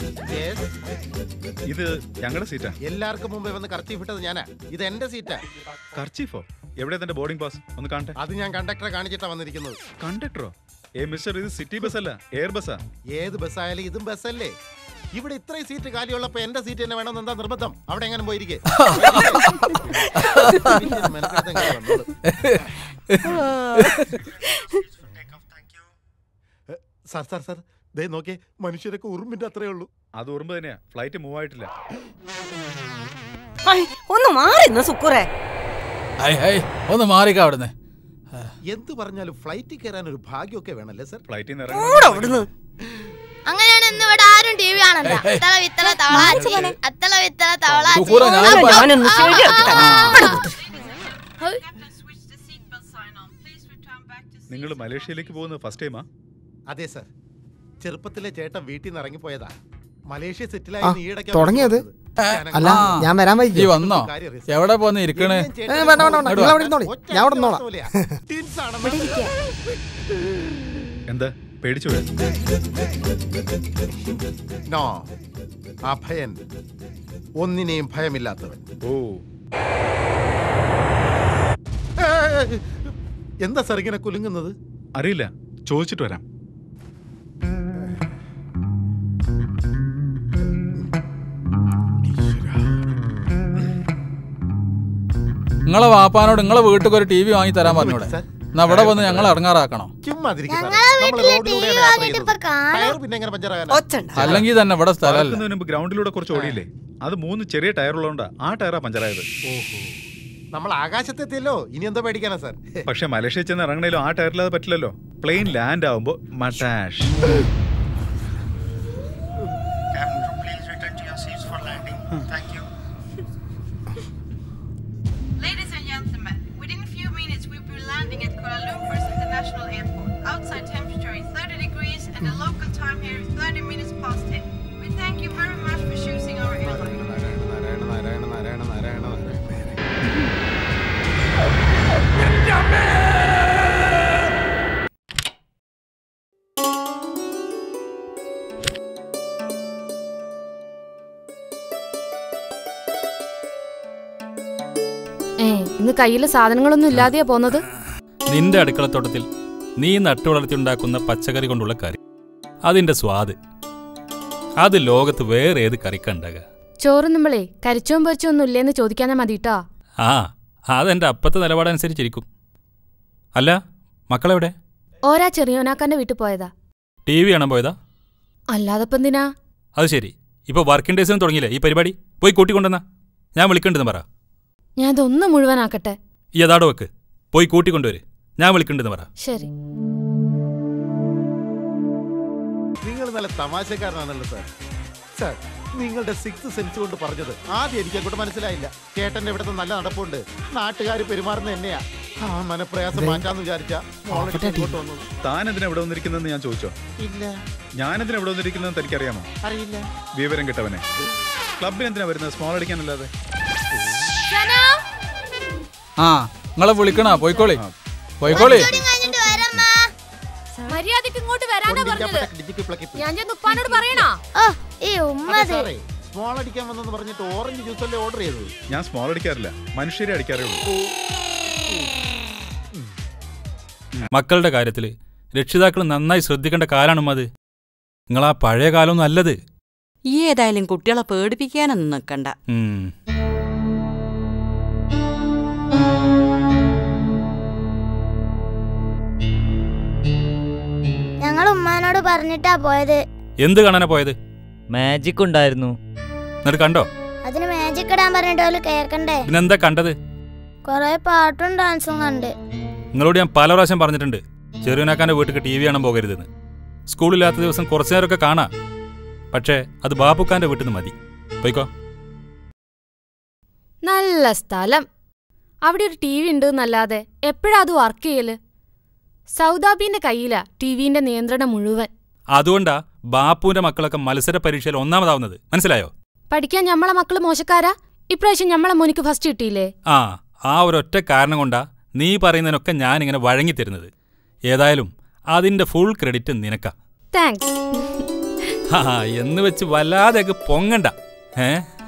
ഇത് ഞങ്ങളുടെ സീറ്റാ എല്ലാവർക്കും മുമ്പേ വന്ന് കർച്ചീഫ് ഇട്ടത് ഞാനാ ഇത് എന്റെ സീറ്റാ കർച്ചീഫോ എവിടെ തന്റെ ബോർഡിംഗ് പാസ് ഒന്ന് കാണട്ടെ അത് ഞാൻ കണ്ടക്ടറെ കാണിച്ചിട്ടാ വന്നിരിക്കുന്നത് കണ്ടക്ടറോ ഏ മിസ്റ്റർ ഇത് സിറ്റി ബസ് അല്ല എയർ ബസ്സാ ഏത് ബസ്സായാലും ഇതും ബസ്സല്ലേ ഇവിടെ ഇത്രയും സീറ്റ് കാലിയുള്ളപ്പോ എന്റെ സീറ്റ് തന്നെ വേണമെന്ന് എന്താ നിർബന്ധം അവിടെ എങ്ങനെ പോയിരിക്കേ സാർ സാർ സാർ ദേ നോക്കിയേ മനുഷ്യരൊക്കെ ഉറുമ്പിന്റെ അത്രേ ഉള്ളൂ അത് ഉറുമ്പ് തന്നെയാ ഫ്ലൈറ്റ് മൂവ് ആയിട്ടില്ല ഐ, ഒന്ന് മാറി ഇന്ന് സുക്കുറേ ഹൈ ഹൈ ഒന്ന് മാറിക്ക അവിടുന്ന് എന്ത് പറഞ്ഞാലും ഫ്ലൈറ്റിൽ കയറാൻ ഒരു ഭാഗ്യമൊക്കെ വേണല്ലേ സാർ ഫ്ലൈറ്റിൽ അങ്ങനെയാണ് ഇന്ന് ഇവിടെ ആരും ടി വി കാണണ്ട അത്തള വിത്തള തവളാച്ചി അത്തള വിത്തള തവളാച്ചി സുക്കൂറ, ഞാൻ പ- ഞാനൊന്ന് ശരിയാക്കി തരാം. നിങ്ങൾ മലേഷ്യയിലേക്ക് പോകുന്നത് ഫസ്റ്റ് ടൈമാ അതെ സാർ ചെറുപ്പത്തിലെ ചേട്ടൻ വീട്ടിൽ നിന്ന് ഇറങ്ങിപ്പോയതാ മലേഷ്യ ആ, സെറ്റിലായി ഈയിടയ്ക്ക് തുടങ്ങിയത് അല്ല ഞാൻ വരാൻ ഈ വൈകി വന്നോ എവിടെ പോന്ന് ഇരിക്കണേ ഏ, വേണ്ട വേണ്ട വേണ്ട നിങ്ങൾ അവിടെ ഇരുന്നോളി ഞാൻ അവിടെ നിന്നോളാം എന്താ പേടിച്ചു പോയോ? നോ അഭയൻ ഒന്നിനെയും ഭയമില്ലാത്തവൻ ഓ ഏ, എന്താ സാർ ഇങ്ങനെ കുലുങ്ങുന്നത് അറിയില്ല ചോദിച്ചിട്ട് വരാം നിങ്ങളെ വാപ്പാനോട് നിങ്ങളെ വീട്ടിൽ ഒരു ടി വി വാങ്ങി തരാൻ പറഞ്ഞൂടെ എന്നാ ഇവിടെ വന്ന് ഞങ്ങൾ ഇറങ്ങാറാക്കണം ചുമ്മാതിരിക്കും സാർ. ഞങ്ങളെ നമ്മള് വീട്ടില് റോഡിലൂടെയാണ് TV യാത്ര വാങ്ങിയിട്ട് ചെയ്യുന്നത്. ഇപ്പൊ കാണാം. ടയർ പിന്നെ എങ്ങനെ പഞ്ചറാകാനാ? അല്ലെങ്കിൽ തന്നെ ഇവിടെ സ്ഥലമല്ല പറക്കുന്നതിന് മുമ്പ് ഗ്രൗണ്ടിലൂടെ കുറച്ച് ഓടിയില്ലേ അത് മൂന്ന് ചെറിയ ടയറുള്ളതുകൊണ്ടാ ആ ടയറാ പഞ്ചറായത് നമ്മൾ ആകാശത്തെത്തിയല്ലോ ഇനി എന്തോ പേടിക്കാനാ സാർ പക്ഷെ മലേഷ്യ ചെന്ന് ഇറങ്ങണേലും ആ ടയറില്ലാതെ പറ്റില്ലല്ലോ പ്ലെയിൻ ലാൻഡ് ആവുമ്പോ മട്ടാഷ് Ladies and gentlemen, within a few minutes we'll be landing at Kuala Lumpur's International Airport. Outside temperature is 30 degrees and the local time here is 30 minutes past 10. We thank you very much for choosing our airline. Narayana Narayana Narayana Narayana Narayana ഏ ഇന്ന് കയ്യില് സാധനങ്ങളൊന്നും ഇല്ലാതെയാ പോന്നത് നിന്റെ അടുക്കളത്തോട്ടത്തിൽ നീ നട്ടുവളർത്തിയുണ്ടാക്കുന്ന പച്ചക്കറി കൊണ്ടുള്ള കറി അതിന്റെ സ്വാദ് അത് ലോകത്ത് വേറെ ഏത് കറിക്കുണ്ടാകുക ചോറും നമ്മളെ കരിച്ചോം പൊരിച്ചോ ഒന്നും ഇല്ലേന്ന് ചോദിക്കാനാ മതിട്ടോ ആ അതെന്റെ അപ്പത്തെ നിലപാടനുസരിച്ചിരിക്കും അല്ല മക്കളെവിടെ ഓരാ ചെറിയോനാക്കാന്റെ വീട്ടിൽ പോയതാ ടി വി കാണാൻ പോയതാ അല്ലാതപ്പോ എന്തിനാ അത് ശരി ഇപ്പൊ വർക്കിംഗ് ഡേയ്സിനും തുടങ്ങിയില്ലേ ഈ പരിപാടി പോയി കൂട്ടിക്കൊണ്ടുവന്നാ ഞാൻ വിളിക്കണ്ടെന്ന് പറ ഞാൻ ഇതൊന്ന് മുഴുവനാക്കട്ടെ ഈ അതാടോ വെക്ക് പോയി കൂട്ടിക്കൊണ്ടുവര് ഞാൻ വിളിക്കണ്ടെന്ന് പറ ശരി നിങ്ങൾ നല്ല തമാശക്കാരനാണല്ലോ സാർ സാർ നിങ്ങളുടെ സിക്സ് സെൻസ് കൊണ്ട് പറഞ്ഞത് ആദ്യം എനിക്ക് അങ്ങോട്ട് മനസ്സിലായില്ല ചേട്ടന്റെ ഇവിടുത്തെ നല്ല നടപ്പുണ്ട് നാട്ടുകാർ പെരുമാറുന്ന എന്നെയാ ആ മനപ്രയാസം മാറ്റാന്ന് വിചാരിച്ച മോളെടുത്ത് ഇങ്ങോട്ട് വന്നത് താൻ എന്തിനാ ഇവിടെ വന്നിരിക്കുന്നതെന്ന് ഞാൻ ചോദിച്ചോ ഇല്ല ഞാനെന്തിനാ ഇവിടെ വന്നിരിക്കുന്നതെന്ന് തനിക്കറിയാമോ അറിയില്ല വിവരം കിട്ടവനെ ക്ലബിന് എന്തിനാ വരുന്നത് സ്മോൾ അടിക്കാനല്ലാതെ ആ നിങ്ങളെ വിളിക്കണ പോയിക്കോളി പോയിക്കോളി മര്യാദക്ക് ഇങ്ങോട്ട് വരാനാ പറഞ്ഞത് ഡിജിറ്റൽ പ്ലക്കിപ്പ്. ഞാൻ ചെന്ന് ഉപ്പാനോട് പറയണോ ഈ അതെ സാറേ സ്മോൾ അടിക്കാൻ വന്നെന്ന് പറഞ്ഞിട്ട് ഓറഞ്ച് ജ്യൂസ് അല്ലേ ഓർഡർ ചെയ്തത് ഞാൻ സ്മോൾ അടിക്കാറില്ല മനുഷ്യരെ അടിക്കാറേ ഉള്ളൂ മക്കളുടെ കാര്യത്തിൽ രക്ഷിതാക്കൾ നന്നായി ശ്രദ്ധിക്കേണ്ട കാലാണ് അത് നിങ്ങളാ പഴയ കാലം നല്ലത് ഈ ഏതായാലും കുട്ടികളെ പേടിപ്പിക്കാനൊന്നും നിൽക്കണ്ട ഉം. ഞങ്ങൾ ഉമ്മാനോട് പറഞ്ഞിട്ടാ പോയത് എന്ത് കാണാനാ പോയത് മാജിക് ഉണ്ടായിരുന്നു എന്നിട്ട് കണ്ടോ അതിന് മാജിക് ഇടാൻ പറഞ്ഞിട്ട് അവര് കേക്കണ്ടേ പിന്നെന്താ കണ്ടത് കൊറേ പാട്ടും ഡാൻസും കണ്ട് നിങ്ങളോട് ഞാൻ പല പ്രാവശ്യം പറഞ്ഞിട്ടുണ്ട് ചെറിയനാക്കാന്റെ വീട്ടിൽ ടി വി കാണാൻ പോകരുതെന്ന് സ്കൂളില്ലാത്ത ദിവസം കുറച്ചു നേരമൊക്കെ കാണാം പക്ഷേ അത് ബാപ്പുക്കാന്റെ വീട്ടിൽ നിന്ന് മതി പോയിക്കോ നല്ല സ്ഥലം അവിടെ ഒരു ടി വി ഉണ്ട് എന്നല്ലാതെ എപ്പോഴാ അത് വർക്ക് ചെയ്യല് സൗദാബിന്റെ കയ്യിലാ ടിവിന്റെ നിയന്ത്രണം മുഴുവൻ അതുകൊണ്ടാ ബാപ്പുവിന്റെ മക്കളൊക്കെ മത്സര പരീക്ഷയിൽ ഒന്നാമതാവുന്നത് മനസ്സിലായോ പഠിക്കാൻ ഞമ്മളെ മക്കള് മോശക്കാരാ ഇപ്രാവശ്യം ഞമ്മളെ മോനിക്ക് ഫസ്റ്റ് കിട്ടിയില്ലേ ആ ആ ഒരൊറ്റ കാരണം കൊണ്ടാ നീ പറയുന്നതിനൊക്കെ ഞാനിങ്ങനെ വഴങ്ങിത്തരുന്നത് ഏതായാലും അതിന്റെ ഫുൾ ക്രെഡിറ്റ് നിനക്കാ താങ്ക്സ് ആ എന്ന് വെച്ച് വല്ലാതെ പൊങ്ങണ്ട ഏ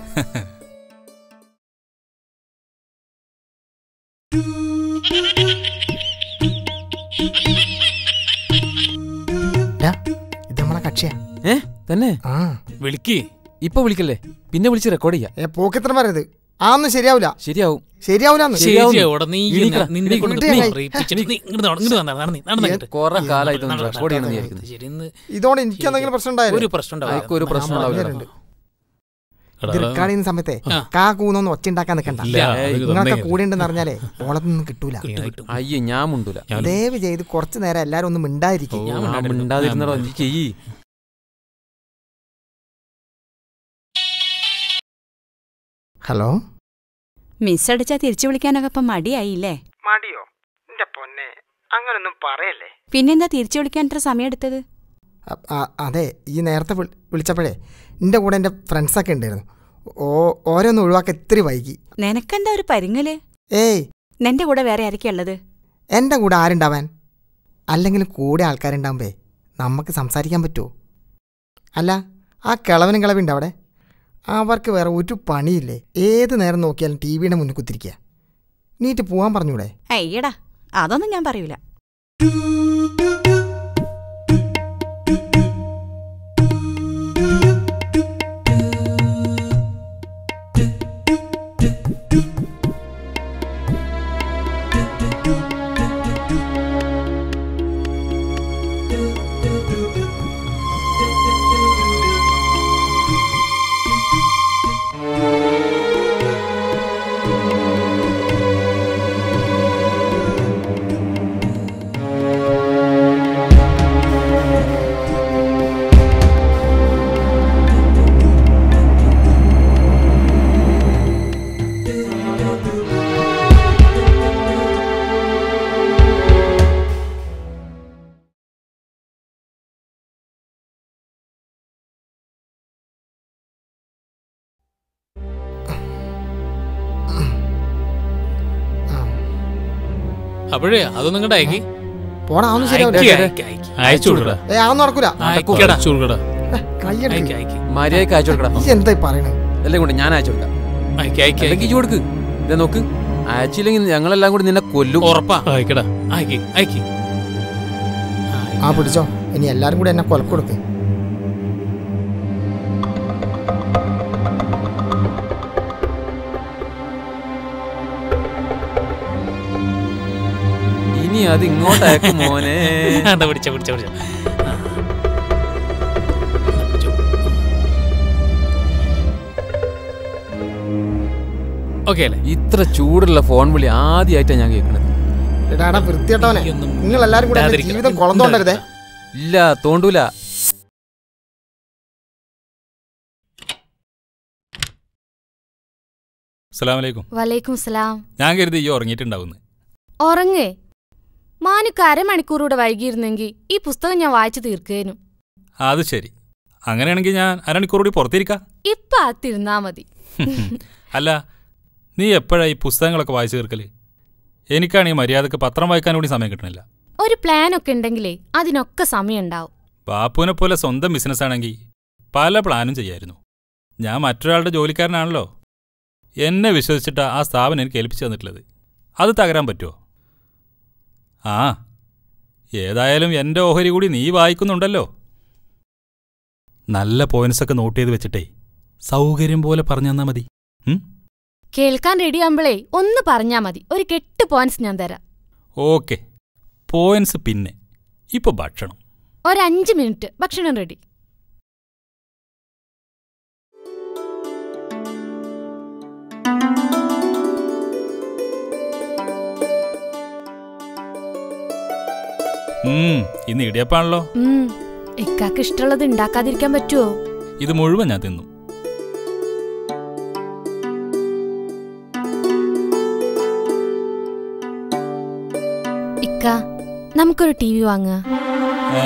ഇത് നമ്മളെ കക്ഷിയാ ഏ തന്നെ ആ വിളിക്ക് ഇപ്പൊ വിളിക്കല്ലേ പിന്നെ വിളിച്ച് റെക്കോർഡ് ചെയ്യാം ഏ പോക്കിത്രം പറയത് ആ ഒന്നും ശരിയാവൂല ശരിയാവും ശരിയാവൂലെന്ന് ശരിയാവും. നീ എണീക്കടാ, നിന്നെ എണീക്ക്. കൊണ്ട് വീട്ടിൽ പോയി. പറയിപ്പിച്ചിട്ട് ഹേ, നീ ഇങ്ങട് നട- ഇങ്ങട് വന്നാ, നടന്നേ, നടന്നേ ഇങ്ങട്. കുറെ കാലായി ഇതൊന്നും നടന്നേ, റെക്കോർഡ് ചെയ്യണമെന്ന് നടന്നേ. വിചാരിക്കുന്നു. ഇതോടെ എനിക്ക് എന്തെങ്കിലും പ്രശ്നം ഉണ്ടായാലോ? ഒരു പ്രശ്നം ഉണ്ടാവില്ല. ആ, ഒരു പ്രശ്നം ഞാൻ ഉണ്ടാവില്ല. പറഞ്ഞുതരുന്നുണ്ട്. ഇത് റെക്കോർഡ് ചെയ്യുന്ന സമയത്തെ കാ കൂന്നൊന്നും ഒച്ച ഉണ്ടാക്കാൻ നിൽക്കണ്ട ഇല്ല, അത് നിങ്ങളൊക്കെ നന്നായി. കൂടെ ഉണ്ടെന്ന് അറിഞ്ഞാലേ ഓളത്തൊന്നും കിട്ടൂല അയ്യേ ഞാൻ മുണ്ടൂല ദയവ് ചെയ്ത് കുറച്ചു നേരം എല്ലാരും ഒന്ന് മിണ്ടാതിരിക്കും ആ, മിണ്ടാതിരുന്നടോ നീ ചെയ്യ് ഹലോ മിസ് അടിച്ചാ തിരിച്ചു വിളിക്കാനൊക്കെ ഇപ്പം മടിയായില്ലേ മടിയോ എന്റെ പൊന്നെ അങ്ങനൊന്നും പറയല്ലേ പിന്നെന്താ തിരിച്ചു വിളിക്കാൻ ഇത്ര സമയം എടുത്തത് അതെ ഈ നേരത്തെ വിളി- വിളിച്ചപ്പോഴേ എൻ്റെ കൂടെ എൻ്റെ ഫ്രണ്ട്സൊക്കെ ഉണ്ടായിരുന്നു ഓ ഓരോന്ന് ഒഴിവാക്കി ഇത്തിരി വൈകി നിനക്കെന്താ ഒരു പരിങ്ങല് ഏയ് നിന്റെ കൂടെ വേറെ ആരൊക്കെയാ ഉള്ളത് എൻ്റെ കൂടെ ആരുണ്ടാവാൻ അല്ലെങ്കിൽ കൂടെ ആൾക്കാരുണ്ടാവുമ്പേ നമുക്ക് സംസാരിക്കാൻ പറ്റുമോ അല്ല ആ കിളവനും കിളവുണ്ട് അവിടെ അവർക്ക് വേറെ ഒരു പണിയില്ലേ ഏത് നേരം നോക്കിയാലും ടി വിയുടെ മുന്നിൽ കുത്തിരിക്കുക നീറ്റ് പോവാൻ പറഞ്ഞൂടെ അയ്യടാ അതൊന്നും ഞാൻ പറയൂല അപ്പോഴേ അതൊന്നും ഇങ്ങോട്ട് അയക്കി പോടാ അതൊന്നും ശരിയാവില്ല അയക്ക്, അയക്ക്. അയച്ചു കൊടുക്കടാ ഏ അതൊന്നും നടക്കൂല അയക്കടാ. അയച്ചു കൊടുക്കടാ കൈയ്യടിക്ക്. മര്യാദക്ക് അയച്ചു കൊടുക്കണം ഈ എന്തായി പറയണേ എല്ലാം കൊണ്ട് ഞാൻ അയച്ചു കൊടുക്കാം അല്ലെങ്കിൽ ഇജ്ജ് കൊടുക്ക് ഇതാ നോക്ക് അയച്ചില്ലെങ്കിൽ ഞങ്ങളെല്ലാം കൂടി നിന്നെ കൊല്ലും ഉറപ്പാ അയക്കടാ അയക്കി അയക്കി ആ പിടിച്ചോ ഇനി എല്ലാരും കൂടി എന്നെ കൊലക്കൊടുക്ക് ഇനി അത് ഇങ്ങോട്ട് അയക്കും മോനെ അതാ പിടിച്ച പിടിച്ച പിടിച്ച ഓക്കെ അല്ലേ ഇത്ര ചൂടുള്ള ഫോൺ വിളി ആദ്യമായിട്ടാണ് ഞാൻ കേൾക്കണത് എടാടാ വൃത്തിയേട്ടവനെ നിങ്ങൾ എല്ലാരും കൂടി എന്റെ ജീവിതം കുളം തോണ്ടരുതേ ഇല്ല തോണ്ടൂല അസ്സലാമലൈക്കും വലൈക്കും സലാം ഞാൻ കരുതി ഈ ഉറങ്ങിയിട്ടുണ്ടാവുന്നു ഉറങ്ങേ മാനുക്ക് അരമണിക്കൂറൂടെ വൈകിയിരുന്നെങ്കിൽ ഈ പുസ്തകം ഞാൻ വായിച്ചു തീർക്കേനു അത് ശരി അങ്ങനെയാണെങ്കിൽ ഞാൻ അരമണിക്കൂർ കൂടി പുറത്തിരിക്കാം ഇപ്പൊ അകത്തിരുന്നാ മതി അല്ല നീ എപ്പോഴാ ഈ പുസ്തകങ്ങളൊക്കെ വായിച്ചു തീർക്കല് എനിക്കാണെങ്കിൽ മര്യാദക്ക് പത്രം വായിക്കാൻ കൂടി സമയം കിട്ടണില്ല ഒരു പ്ലാനൊക്കെ ഉണ്ടെങ്കിലേ അതിനൊക്കെ സമയമുണ്ടാവും ബാപ്പുവിനെ പോലെ സ്വന്തം ബിസിനസ് ആണെങ്കിൽ പല പ്ലാനും ചെയ്യായിരുന്നു ഞാൻ മറ്റൊരാളുടെ ജോലിക്കാരനാണല്ലോ എന്നെ വിശ്വസിച്ചിട്ടാ ആ സ്ഥാപനം എനിക്ക് ഏൽപ്പിച്ചു തന്നിട്ടുള്ളത് അത് തകരാൻ പറ്റുമോ ആ ഏതായാലും എൻ്റെ ഓഹരി കൂടി നീ വായിക്കുന്നുണ്ടല്ലോ നല്ല പോയിന്റ്സൊക്കെ നോട്ട് ചെയ്ത് വെച്ചിട്ടേ സൗകര്യം പോലെ പറഞ്ഞു തന്നാ മതി ഉം? കേൾക്കാൻ റെഡിയാകുമ്പോഴേ ഒന്ന് പറഞ്ഞാ മതി ഒരു കെട്ട് പോയിന്റ്സ് ഞാൻ തരാം ഓക്കെ പോയിന്റ്സ് പിന്നെ ഇപ്പൊ ഭക്ഷണം ഒരഞ്ച് മിനിറ്റ് ഭക്ഷണം റെഡി ഉം ഇന്ന് ഇടിയപ്പാണല്ലോ ഉം ഇക്കാക്ക് ഇഷ്ടമുള്ളത് ഉണ്ടാക്കാതിരിക്കാൻ പറ്റുമോ ഇത് മുഴുവൻ ഞാൻ തിന്നു ഇക്ക നമുക്കൊരു ടി വി വാങ്ങുക ഏ?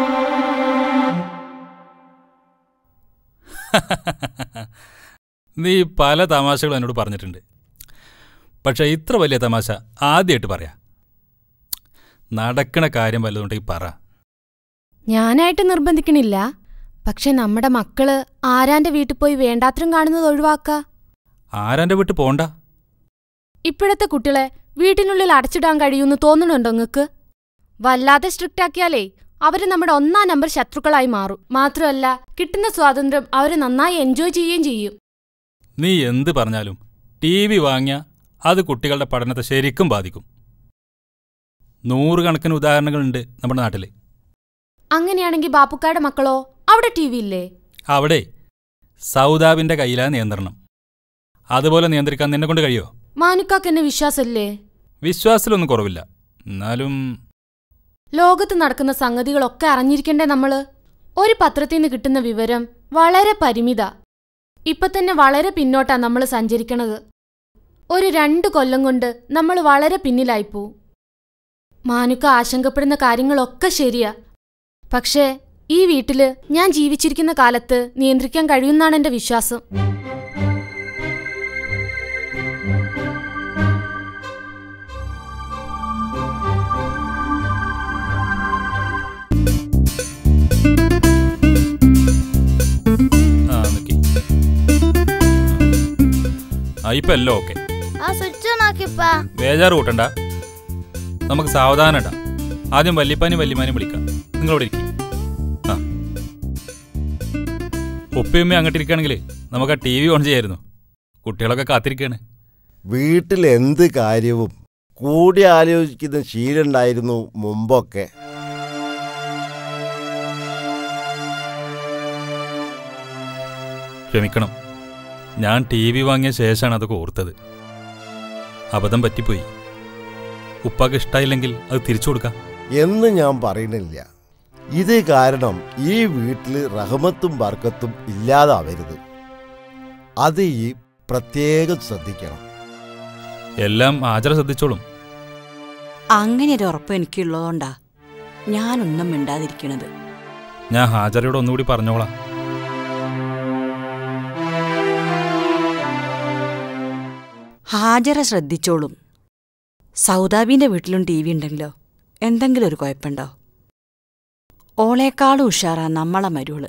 നീ പല തമാശകളും എന്നോട് പറഞ്ഞിട്ടുണ്ട് പക്ഷെ ഇത്ര വലിയ തമാശ ആദ്യമായിട്ട് പറയാ നടക്കണ കാര്യം വല്ലതുണ്ടെങ്കിൽ പറ ഞാനായിട്ട് നിർബന്ധിക്കണില്ല പക്ഷെ നമ്മുടെ മക്കള് ആരാന്റെ വീട്ടിൽ പോയി വേണ്ടാത്രം കാണുന്നത് ഒഴിവാക്ക ആരാന്റെ വീട്ടിൽ പോണ്ട ഇപ്പോഴത്തെ കുട്ടികളെ വീട്ടിനുള്ളിൽ അടച്ചിടാൻ കഴിയുമെന്ന് തോന്നുന്നുണ്ടോ നിങ്ങക്ക് വല്ലാതെ സ്ട്രിക്റ്റ് ആക്കിയാലേ അവര് നമ്മുടെ ഒന്നാം നമ്പർ ശത്രുക്കളായി മാറും മാത്രമല്ല കിട്ടുന്ന സ്വാതന്ത്ര്യം അവര് നന്നായി എൻജോയ് ചെയ്യുകയും ചെയ്യും നീ എന്ത് പറഞ്ഞാലും ടി വി വാങ്ങിയ അത് കുട്ടികളുടെ പഠനത്തെ ശരിക്കും ബാധിക്കും നൂറുകണക്കിന് ഉദാഹരണങ്ങളുണ്ട് നമ്മുടെ നാട്ടിൽ അങ്ങനെയാണെങ്കിൽ ബാപ്പുക്കാരുടെ മക്കളോ അവിടെ ടി വി ഇല്ലേ അവിടെ സൗദാബിന്റെ കയ്യിലാ നിയന്ത്രണം അതുപോലെ നിയന്ത്രിക്കാൻ നിന്നെ കൊണ്ട് കഴിയോ മാനുക്കാക്ക് എന്നെ വിശ്വാസല്ലേ വിശ്വാസത്തിലൊന്നും കുറവില്ല എന്നാലും ലോകത്ത് നടക്കുന്ന സംഗതികളൊക്കെ അറിഞ്ഞിരിക്കണ്ടേ നമ്മള് ഒരു പത്രത്തിൽ നിന്ന് കിട്ടുന്ന വിവരം വളരെ പരിമിത ഇപ്പൊ തന്നെ വളരെ പിന്നോട്ടാ നമ്മൾ സഞ്ചരിക്കണത് ഒരു രണ്ടു കൊല്ലം കൊണ്ട് നമ്മൾ വളരെ പിന്നിലായിപ്പോ മാനുക്ക ആശങ്കപ്പെടുന്ന കാര്യങ്ങളൊക്കെ ശരിയാ പക്ഷേ ഈ വീട്ടില് ഞാൻ ജീവിച്ചിരിക്കുന്ന കാലത്ത് നിയന്ത്രിക്കാൻ കഴിയുന്നാണ് എന്റെ വിശ്വാസം ആ നിക്കി ആ ഇപ്പൊ എല്ലാം ഓക്കെ ആ സ്വിച്ച് ഓൺ ആക്കിപ്പാ ബേജാറ് കൂട്ടണ്ട നമുക്ക് സാവധാനം ഇടാം ആദ്യം വല്യപ്പാനും വല്യമാനും വിളിക്കാം നിങ്ങളോട് ഇരിക്കും ആ ഉപ്പയമ്മ അങ്ങോട്ട് ഇരിക്കുകയാണെങ്കിൽ നമുക്ക് ആ ടി വി ഓൺ ചെയ്യായിരുന്നു കുട്ടികളൊക്കെ കാത്തിരിക്കുകയാണ് വീട്ടിൽ എന്ത് കാര്യവും കൂടി ആലോചിക്കുന്ന ശീലമുണ്ടായിരുന്നു മുമ്പൊക്കെ ക്ഷമിക്കണം ഞാൻ ടി വി വാങ്ങിയ ശേഷമാണ് അതൊക്കെ ഓർത്തത് അബദ്ധം പറ്റിപ്പോയി ഉപ്പാക്ക് ഇഷ്ടമായില്ലെങ്കിൽ അത് തിരിച്ചു കൊടുക്കാം എന്ന് ഞാൻ പറയണില്ല ഇത് കാരണം ഈ വീട്ടിൽ റഹമത്തും ബർക്കത്തും ഇല്ലാതാവരുത് അത് ഈ പ്രത്യേകം ശ്രദ്ധിക്കണം എല്ലാം ആചര ശ്രദ്ധിച്ചോളും അങ്ങനെ ഒരു ഉറപ്പ് എനിക്കുള്ളതുകൊണ്ടാ ഞാനൊന്നും മിണ്ടാതിരിക്കണത് ഞാൻ ഹാജരയോട് ഒന്നുകൂടി പറഞ്ഞോളാം ഹാജര ശ്രദ്ധിച്ചോളും സൗദാബിന്റെ വീട്ടിലും ടി വി ഉണ്ടെങ്കിലോ എന്തെങ്കിലും ഒരു കുഴപ്പമുണ്ടോ ഓളേക്കാളും ഉഷാറാ നമ്മളെ മരുള്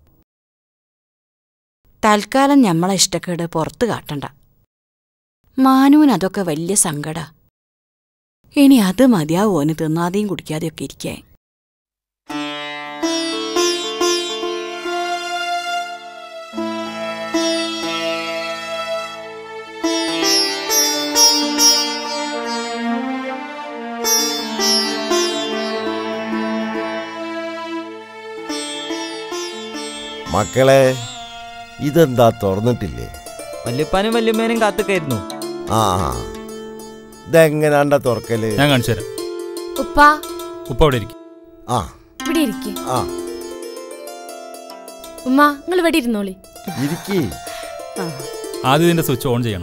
തൽക്കാലം ഞമ്മളെ ഇഷ്ടക്കേട് പുറത്ത് കാട്ടണ്ട മാനുവിന് അതൊക്കെ വലിയ സങ്കടാ ഇനി അത് മതിയാവോന് തിന്നാതെയും കുടിക്കാതെയൊക്കെ ഇരിക്കേ മക്കളെ ഇതെന്താ തുറന്നിട്ടില്ലേ വല്യപ്പാനും വല്യമ്മേനും കാത്തുക്കായിരുന്നു ആ ആ. ഇതെങ്ങനാണ്ട തുറക്കല് ഞാൻ കാണിച്ചു തരാം ഉപ്പ ഉപ്പ അവിടെ ഇരിക്കും ആ ഇവിടെ ഇരിക്കെ ആ ഉമ്മ നിങ്ങൾ ഇവിടെ ഇരുന്നോളി ഇരിക്കേ ആദ്യം ഇതിന്റെ സ്വിച്ച് ഓൺ ചെയ്യണം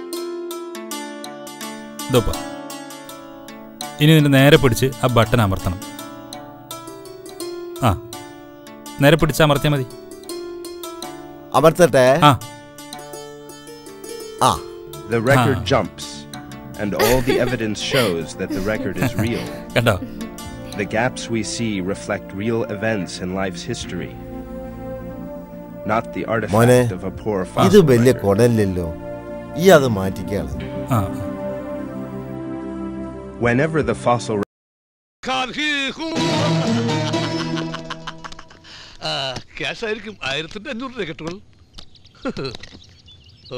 ഇതോപ്പ ഇനി ഇതിന്റെ നേരെ പിടിച്ച് ആ ബട്ടൺ അമർത്തണം ആ നേരെ പിടിച്ച് അമർത്തിയാൽ മതി അമർത്തട്ടെ ആ ആ The record Ah. jumps, and all the evidence shows that the record is real. കണ്ടോ The gaps we see reflect real events in life's history, not the മോനെ artifact of a poor ഇത് fossil വലിയ record. കൊടല്ലല്ലോ ഈ അത് മാറ്റിക്കാള് ആ Whenever the fossil cash ആയിരിക്കും ആയിരത്തിന്റെ അഞ്ഞൂറ് ടിക്കറ്റുകൾ ഓ.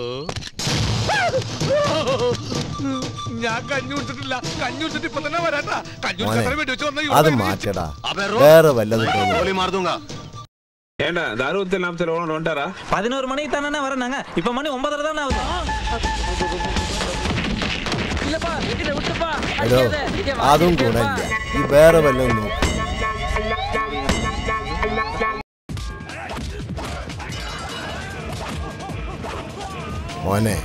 ഞാൻ കഞ്ഞി കുടിച്ചിട്ടില്ല കഞ്ഞി കുടിച്ചിട്ട് ഇപ്പൊ തന്നെ വരാട്ടാ കഞ്ഞി മോനെ കുടിക്കാൻ വേണ്ടി വെച്ച് വന്ന അത് മാറ്റടാ വേറെ വല്ലതും തോന്നുന്നു. ஏண்டா தாரூத்து நாமத்தில் ஓனர் வந்துட்டாரா பதினோரு மணிக்கு தானே வரேன் இப்ப மணி ஒன்பதரை தானே ஆகுது இல்லப்பா விட்டுடு விட்டுப்பா എടോ അതും ഗുണമില്ല ഈ വേറെ വല്ലതും നോക്കും മോനെ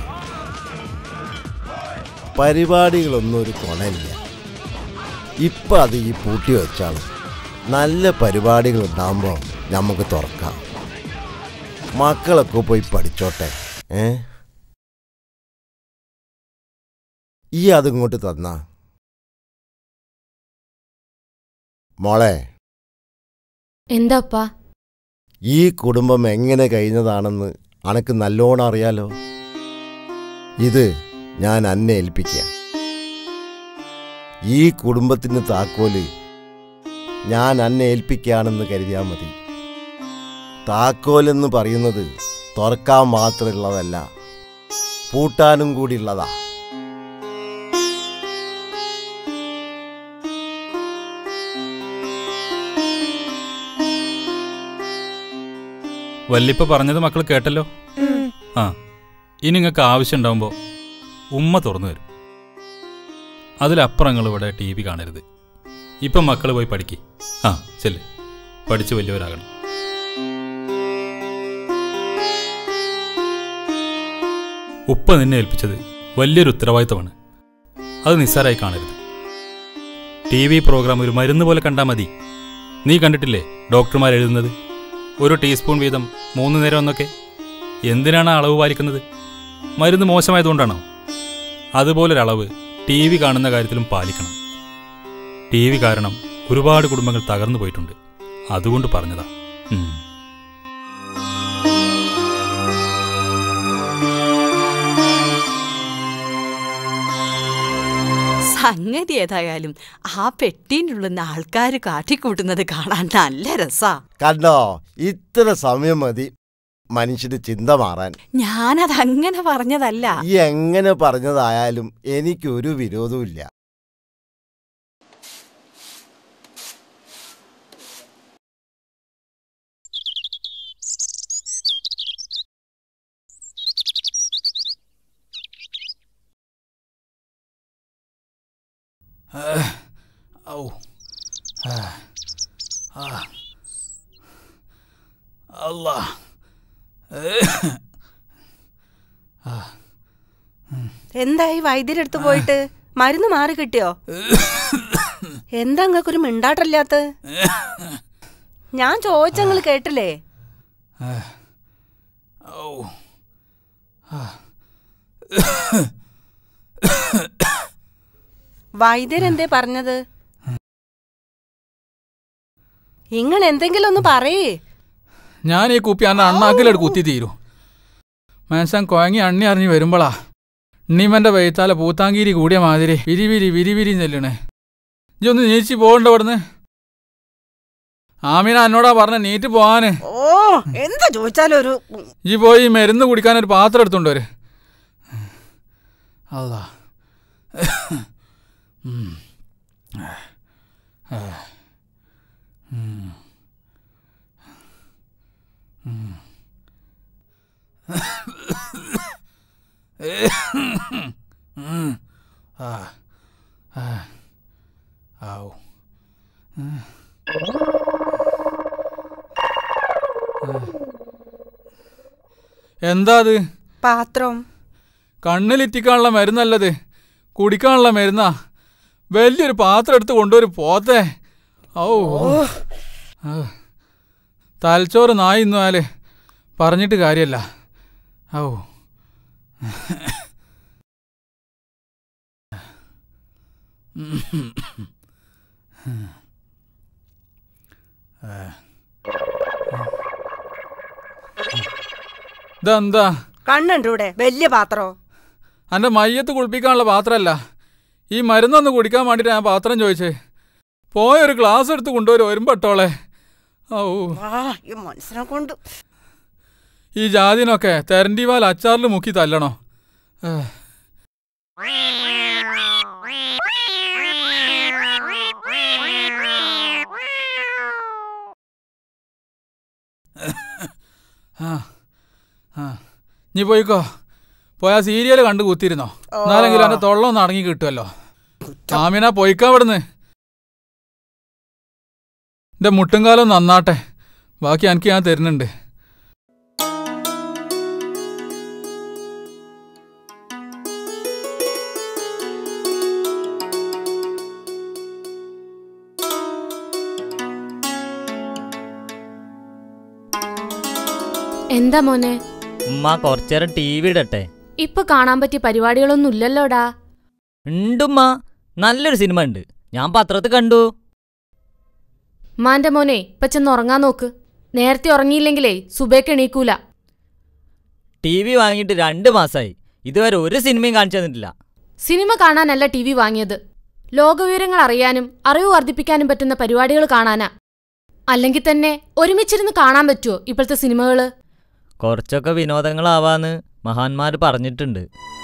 പരിപാടികളൊന്നും ഒരു കൊണയില്ല ഇപ്പം അത് ഈ പൂട്ടി വെച്ചാണ് നല്ല പരിപാടികൾ ഉണ്ടാകുമ്പോൾ നമുക്ക് തുറക്കാം മക്കളൊക്കെ പോയി പഠിച്ചോട്ടെ ഏ ഈ അതിങ്ങോട്ട് തന്നാ മോളെ എന്താപ്പാ ഈ കുടുംബം എങ്ങനെ കഴിഞ്ഞതാണെന്ന് അനക്ക് നല്ലോണം അറിയാലോ ഇത് ഞാൻ അന്നെ ഏൽപ്പിക്കുക ഈ കുടുംബത്തിന് താക്കോല് ഞാൻ അന്നെ ഏൽപ്പിക്കുകയാണെന്ന് കരുതിയാൽ മതി താക്കോലെന്ന് പറയുന്നത് തുറക്കാൻ മാത്രമുള്ളതല്ല പൂട്ടാനും കൂടിയുള്ളതാ വല്യപ്പ പറഞ്ഞത് മക്കൾ കേട്ടല്ലോ ആ ഇനി നിങ്ങൾക്ക് ആവശ്യം ഉണ്ടാവുമ്പോൾ ഉമ്മ തുറന്നു തരും അതിലപ്പുറം നിങ്ങൾ ഇവിടെ ടി വി കാണരുത് ഇപ്പം മക്കൾ പോയി പഠിക്ക് ആ ചെല്ല് പഠിച്ച് വലിയവരാകണം ഉപ്പ നിന്നെ ഏൽപ്പിച്ചത് വലിയൊരു ഉത്തരവാദിത്തമാണ് അത് നിസ്സാരമായി കാണരുത് ടി വി പ്രോഗ്രാം ഒരു മരുന്ന് പോലെ കണ്ടാൽ മതി നീ കണ്ടിട്ടില്ലേ ഡോക്ടർമാർ എഴുതുന്നത് ഒരു ടീസ്പൂൺ വീതം മൂന്ന് നേരം എന്നൊക്കെ എന്തിനാണ് ആ അളവ് പാലിക്കുന്നത് മരുന്ന് മോശമായതുകൊണ്ടാണോ അതുപോലൊരളവ് ടി വി കാണുന്ന കാര്യത്തിലും പാലിക്കണം ടി വി കാരണം ഒരുപാട് കുടുംബങ്ങൾ തകർന്നു പോയിട്ടുണ്ട് അതുകൊണ്ട് പറഞ്ഞതാ ഉം. സംഗതി ഏതായാലും ആ പെട്ടീൻ്റെ ഉള്ളിൽ നിന്ന് ആൾക്കാർ കാട്ടിക്കൂട്ടുന്നത് കാണാൻ നല്ല രസാ കണ്ടോ ഇത്ര സമയം മതി മനുഷ്യന് ചിന്ത മാറാൻ ഞാനത് അങ്ങനെ പറഞ്ഞതല്ല ഈ എങ്ങനെ പറഞ്ഞതായാലും എനിക്കൊരു വിരോധവുമില്ല ഔ ആ ആ അല്ലാ ആ എന്തായി വൈദ്യരെടുത്ത് പോയിട്ട് മരുന്ന് മാറി കിട്ടിയോ എന്താ നിങ്ങൾക്കൊരു മിണ്ടാട്ടല്ലാത്ത ഞാൻ ചോദിച്ചങ്ങൾ കേട്ടില്ലേ ഔ ആ വൈദ്യരെന്തേ പറഞ്ഞത് നിങ്ങൾ എന്തെങ്കിലും ഒന്ന് പറയേ ഞാൻ ഈ കുപ്പി അന്ന് അണ്ണാക്കിലെടുത്ത് കുത്തി തീരൂ മനുഷ്യൻ കുഴങ്ങി അണ്ണി അറിഞ്ഞ് വരുമ്പോളാ ഉണ്ണിമന്റെ വെയ്ത്താല പൂത്താങ്കീരി കൂടിയ മാതിരി വിരി വിരി വിരി വിരി ചെല്ലണേ ഇജ്ജ് ഒന്ന് നീച്ചി പോകണ്ട ഇവിടുന്ന് ആമീന എന്നോടാ പറഞ്ഞ നീറ്റ് പോവാന് ഓ എന്താ ചോദിച്ചാലും ഒരു ഈ പോയി ഈ മരുന്ന് കുടിക്കാൻ ഒരു പാത്രം എടുത്തോണ്ട് വര് അല്ലാ ഉം. ആ. ഉം. ആ ആ ആവൂ എന്താ അത് പാത്രം കണ്ണിലിറ്റിക്കാനുള്ള മരുന്നല്ലത് കുടിക്കാനുള്ള മരുന്നാ വലിയൊരു പാത്രം എടുത്ത് കൊണ്ടുവരും പോത്തെ ഔ ആ. തലച്ചോറ് നായി ഇന്നാല് പറഞ്ഞിട്ട് കാര്യല്ല ഔ ഇതെന്താ കണ്ണുണ്ട് ഇവിടെ വലിയ പാത്രോ എൻ്റെ മയ്യത്ത് കുളിപ്പിക്കാനുള്ള പാത്രമല്ല ഈ മരുന്നൊന്ന് കുടിക്കാൻ വേണ്ടിയിട്ട് ഞാൻ പാത്രം ചോദിച്ചേ പോയ ഒരു ഗ്ലാസ് എടുത്ത് കൊണ്ടുവരും വരുമ്പട്ടോളെ ഔ ആ ഈ മനുഷ്യനെ കൊണ്ട് ഈ ജാതിനൊക്കെ തെരണ്ടിവാൽ അച്ചാറിൽ മുക്കി തല്ലണോ ഏ. ആ ആ നീ പോയിക്കോ പോയാ സീരിയൽ കണ്ടു കൂത്തിരുന്നോ എന്നാലെങ്കിലും എന്റെ തൊള്ള ഒന്ന് അടങ്ങി കിട്ടുമല്ലോ ആമിന പോയിക്കാ അവിടുന്ന് എന്റെ മുട്ടുംകാലം നന്നാട്ടെ ബാക്കി എനിക്ക് ഞാൻ തരുന്നുണ്ട് എന്താ മോനെ ഉമ്മ കുറച്ചേരം ടി വി ഇടട്ടെ ഇപ്പൊ കാണാൻ പറ്റിയ പരിപാടികളൊന്നും ഇല്ലല്ലോടാ ഉണ്ടുമ്മ നല്ലൊരു സിനിമ ഉണ്ട് ഞാൻ പത്രത്തിൽ കണ്ടു മാന്റെ മോനെ ഇപ്പൊ ചെന്ന് ഉറങ്ങാൻ നോക്ക് നേരത്തെ ഉറങ്ങിയില്ലെങ്കിലേ സുബേക്ക് എണീക്കൂല ടി വി വാങ്ങിയിട്ട് രണ്ട് മാസമായി ഇതുവരെ ഒരു സിനിമയും കാണിച്ചു തന്നിട്ടില്ല സിനിമ കാണാനല്ല ടി വി വാങ്ങിയത് ലോകവിവരങ്ങൾ അറിയാനും അറിവ് വർദ്ധിപ്പിക്കാനും പറ്റുന്ന പരിപാടികൾ കാണാനാ അല്ലെങ്കിൽ തന്നെ ഒരുമിച്ചിരുന്ന് കാണാൻ പറ്റുമോ ഇപ്പോഴത്തെ സിനിമകള് കുറച്ചൊക്കെ വിനോദങ്ങളാവാന്ന് മഹാന്മാർ പറഞ്ഞിട്ടുണ്ട്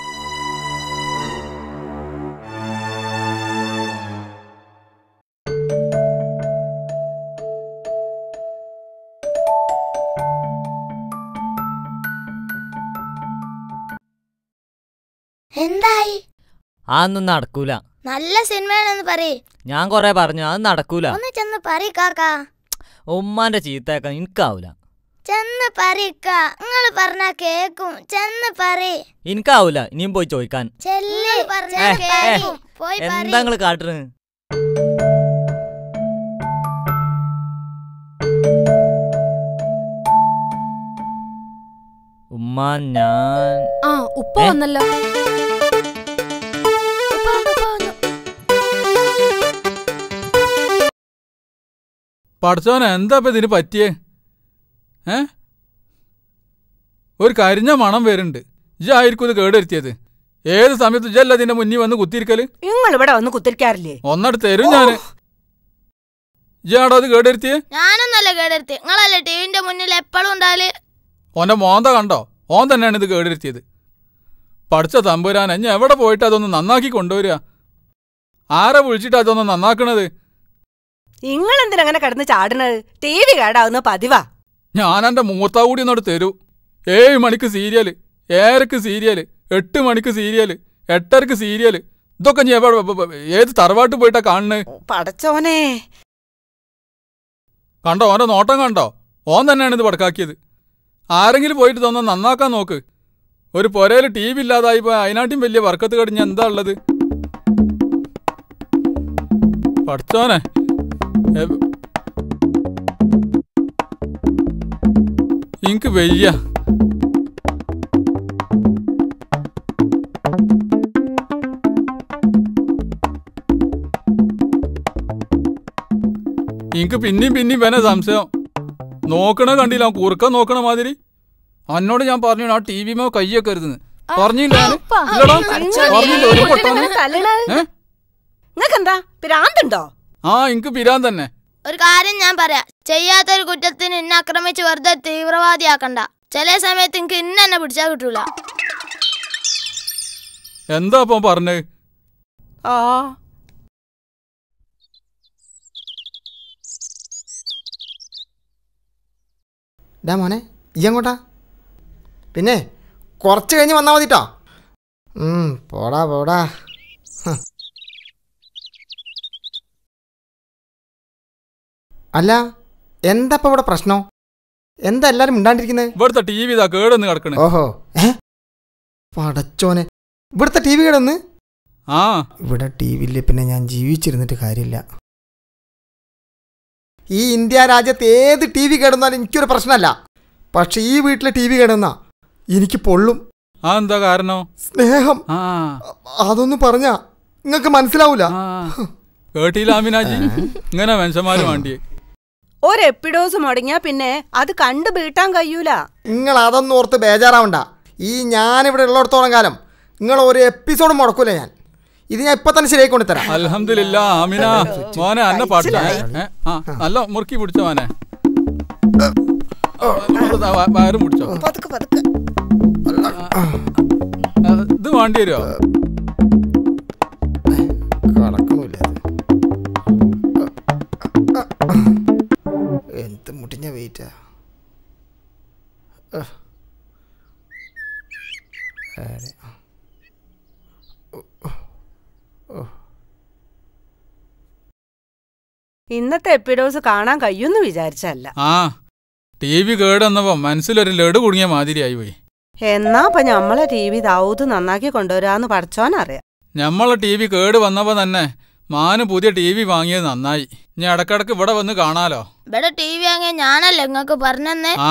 എന്തായി അതൊന്നും നടക്കൂല നല്ല സിനിമയാണെന്ന് പറയ് ഞാൻ കൊറേ പറഞ്ഞു അത് നടക്കൂല ഒന്ന് ചെന്ന് പറയ് കാക്കാ ഉമ്മാന്റെ ചീത്തയൊക്കെ എനിക്കാവൂല ചെന്ന് പറയിക്ക നിങ്ങൾ പറഞ്ഞാ കേക്കും ചെന്ന് പറയ് എനിക്കാവൂല ഇനിയും പോയി ചോദിക്കാൻ ചെല്ലി പറഞ്ഞാ ഏ, ഏ, കേക്കും പോയി എന്താ പറയ് നിങ്ങള് കാട്ടുന്നത് ഉമ്മ ഞാൻ ആ ഉപ്പ വന്നല്ലോ പഠിച്ചോനെ എന്താ ഇപ്പൊ ഇതിന് പറ്റിയേ ഏ ഒരു കരിഞ്ഞ മണം വരുന്നുണ്ട് ഇജായിരിക്കും ഇത് കേടുവരുത്തിയത് ഏത് സമയത്ത് ഇജല്ല ഇതിന്റെ മുന്നിൽ വന്ന് കുത്തിയിരിക്കല് നിങ്ങൾ ഇവിടെ വന്ന് കുത്തിരിക്കാറില്ലേ ഒന്നട് തരും ഞാന് ഇജാടോ അത് കേടുവരുത്തിയേ ഞാനൊന്നല്ല കേടെടുത്ത് നിങ്ങളല്ലേ ടിവിന്റെ മുന്നിൽ എപ്പോഴും ഉണ്ടാല് ഓന്റെ മോന്ത കണ്ടോ ഓൻ തന്നെയാണ് ഇത് കേടുവരുത്തിയത് പഠിച്ച തമ്പുരാൻ എന്നെ എവിടെ പോയിട്ട് അതൊന്ന് നന്നാക്കി കൊണ്ടുവരിക ആരെ വിളിച്ചിട്ട് അതൊന്ന് നന്നാക്കണത് നിങ്ങൾ എന്തിനങ്ങനെ കിടന്ന് ചാടുന്നത് ടി വി കേടാവുന്ന പതിവാ ഞാൻ എൻ്റെ മൂത്താ കൂടി ഒന്നോട് തരൂ ഏഴ് മണിക്ക് സീരിയല് ഏഴരക്ക് സീരിയല് എട്ട് മണിക്ക് സീരിയല് എട്ടരക്ക് സീരിയല് ഇതൊക്കെ നീ എവിടെ ബ- ബ- ഏത് തറവാട്ട് പോയിട്ടാ കാണുന്നത് പടച്ചോനെ കണ്ടോ ഓന്റെ നോട്ടം കണ്ടോ ഓൻ തന്നെയാണ് ഇത് പടക്കാക്കിയത് ആരെങ്കിലും പോയിട്ട് ഇതൊന്ന് നന്നാക്കാൻ നോക്ക് ഒരു പൊരയിൽ ടി വി ഇല്ലാതായിപ്പോ അതിനാട്ടും വലിയ വർക്കത്ത് കടിഞ്ഞ എന്താ ഉള്ളത് പഠിച്ചോനെ എ- എനിക്ക് വയ്യ എനിക്ക് പിന്നെയും പിന്നെയും വേന സംശയം നോക്കണ കണ്ടില്ല അവൻ കുറുക്ക നോക്കണ മാതിരി അന്നോട് ഞാൻ പറഞ്ഞു ആ ടി വിമോ കയ്യൊക്കെ ഇരുന്ന് പറഞ്ഞില്ല ഞാന്? ഇല്ലടാ? പറഞ്ഞില്ല ഒരു പൊട്ടാന്ന് ഏ? നിങ്ങക്കെന്താ ഭ്രാന്തുണ്ടോ ആ എനിക്ക് പിരാൻ തന്നെ ഒരു കാര്യം ഞാൻ പറയാം ചെയ്യാത്തൊരു കുറ്റത്തിന് ഇന്നെ ആക്രമിച്ച് വെറുതെ തീവ്രവാദിയാക്കണ്ട ചില സമയത്ത് എനിക്ക് ഇന്ന എന്നെ പിടിച്ചാൽ കിട്ടൂല എന്താ അപ്പം പറഞ്ഞത് ആ ഡാ മോനെ ഈ അങ്ങോട്ടാ പിന്നെ കുറച്ച് കഴിഞ്ഞ് വന്നാൽ മതിട്ടോ ഉം, പോടാ പോടാ ഹ്. അല്ല എന്താ ഇപ്പൊ ഇവിടെ പ്രശ്നം എന്താ എല്ലാരും മിണ്ടാണ്ടിരിക്കുന്നത് ഇവിടുത്തെ ടി വി ഇതാ കേടൊന്ന് കിടക്കണ് ഓഹോ ഏ പടച്ചോനെ ഇവിടുത്തെ ടി വി കിടന്ന് ആ ഇവിടെ ടി വിയിൽ പിന്നെ ഞാൻ ജീവിച്ചിരുന്നിട്ട് കാര്യമില്ല ഈ ഇന്ത്യ രാജ്യത്ത് ഏത് ടി വി കേടുന്നാലും എനിക്കൊരു പ്രശ്നമല്ല പക്ഷെ ഈ വീട്ടിലെ ടി വി കേടുന്ന എനിക്ക് പൊള്ളും ആ എന്താ കാരണം സ്നേഹം ആ അതൊന്നും പറഞ്ഞാ നിങ്ങൾക്ക് മനസ്സിലാവൂല കേട്ടില്ല ആമിനാജി ഇങ്ങനെ മനുഷ്യന്മാര് വേണ്ടിയേ ഒരു എപ്പിഡോസ് മുടങ്ങിയാ പിന്നെ അത് കണ്ടു വീട്ടാൻ കഴിയൂല നിങ്ങൾ അതൊന്നും ഓർത്ത് ബേജാറാവണ്ട ഈ ഞാനിവിടെ ഉള്ളിടത്തോളം കാലം നിങ്ങൾ ഒരു എപ്പിസോഡ് മുടക്കൂല ഞാൻ ഇത് ഞാൻ ഇപ്പൊ തന്നെ ശരിയാക്കി കൊണ്ടുതരാം അൽഹംദുലില്ലാ ആമിന മോനെ അന്ന പാട്ട് ഏ, ആ നല്ല മുറുക്കി പിടിച്ചോ മോനെ ദാ വ- വയറും പിടിച്ചോ ആ, ഇത് വേണ്ടി വരുമോ കടക്കണില്ല എന്ത് മുട്ടിഞ്ഞ വെയിറ്റാ ഇന്നത്തെ എപ്പിഡോസ് കാണാൻ കഴിയുമെന്ന് വിചാരിച്ചല്ല ആ ടി വി കേടെന്നപ്പോ മനസ്സിലൊരു ലഡു കുടുങ്ങിയ മാതിരിയായി പോയി എന്നാ ഇപ്പൊ ഞമ്മളെ ടി വി ദാവൂദ് നന്നാക്കി കൊണ്ടുവരാന്ന് പഠിച്ചോനറിയാം ഞമ്മളെ ടി വി കേട് വന്നപ്പോ തന്നെ മാന് പുതിയ ടി വി വാങ്ങിയത് നന്നായി ഇനി ഇടക്കിടക്ക് ഇവിടെ വന്ന് കാണാലോ ഇവിടെ ടി വി വാങ്ങിയ ഞാനല്ലേ നിങ്ങൾക്ക് പറഞ്ഞെന്നേ ആ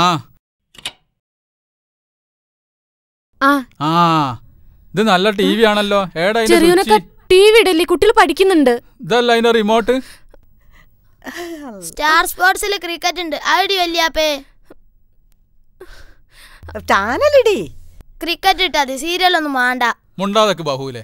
ആ ആ ഇത് നല്ല ടി വി ആണല്ലോ ഏടാ അതിന്റെ ചെറിയോനൊക്കെ സ്വിച്ച്? ടി വി ഇടല്ലേ കുട്ടികൾ പഠിക്കുന്നുണ്ട് ഇതല്ല അതിന്റെ റിമോട്ട് സ്റ്റാർ സ്പോർട്സിൽ ക്രിക്കറ്റ് ഉണ്ട് ഐഡി വല്യാപ്പേ ചാനലിടി ക്രിക്കറ്റ് ഇട്ടാ മതി സീരിയലൊന്നും വേണ്ട മുണ്ടാതൊക്കെ ബഹുലെ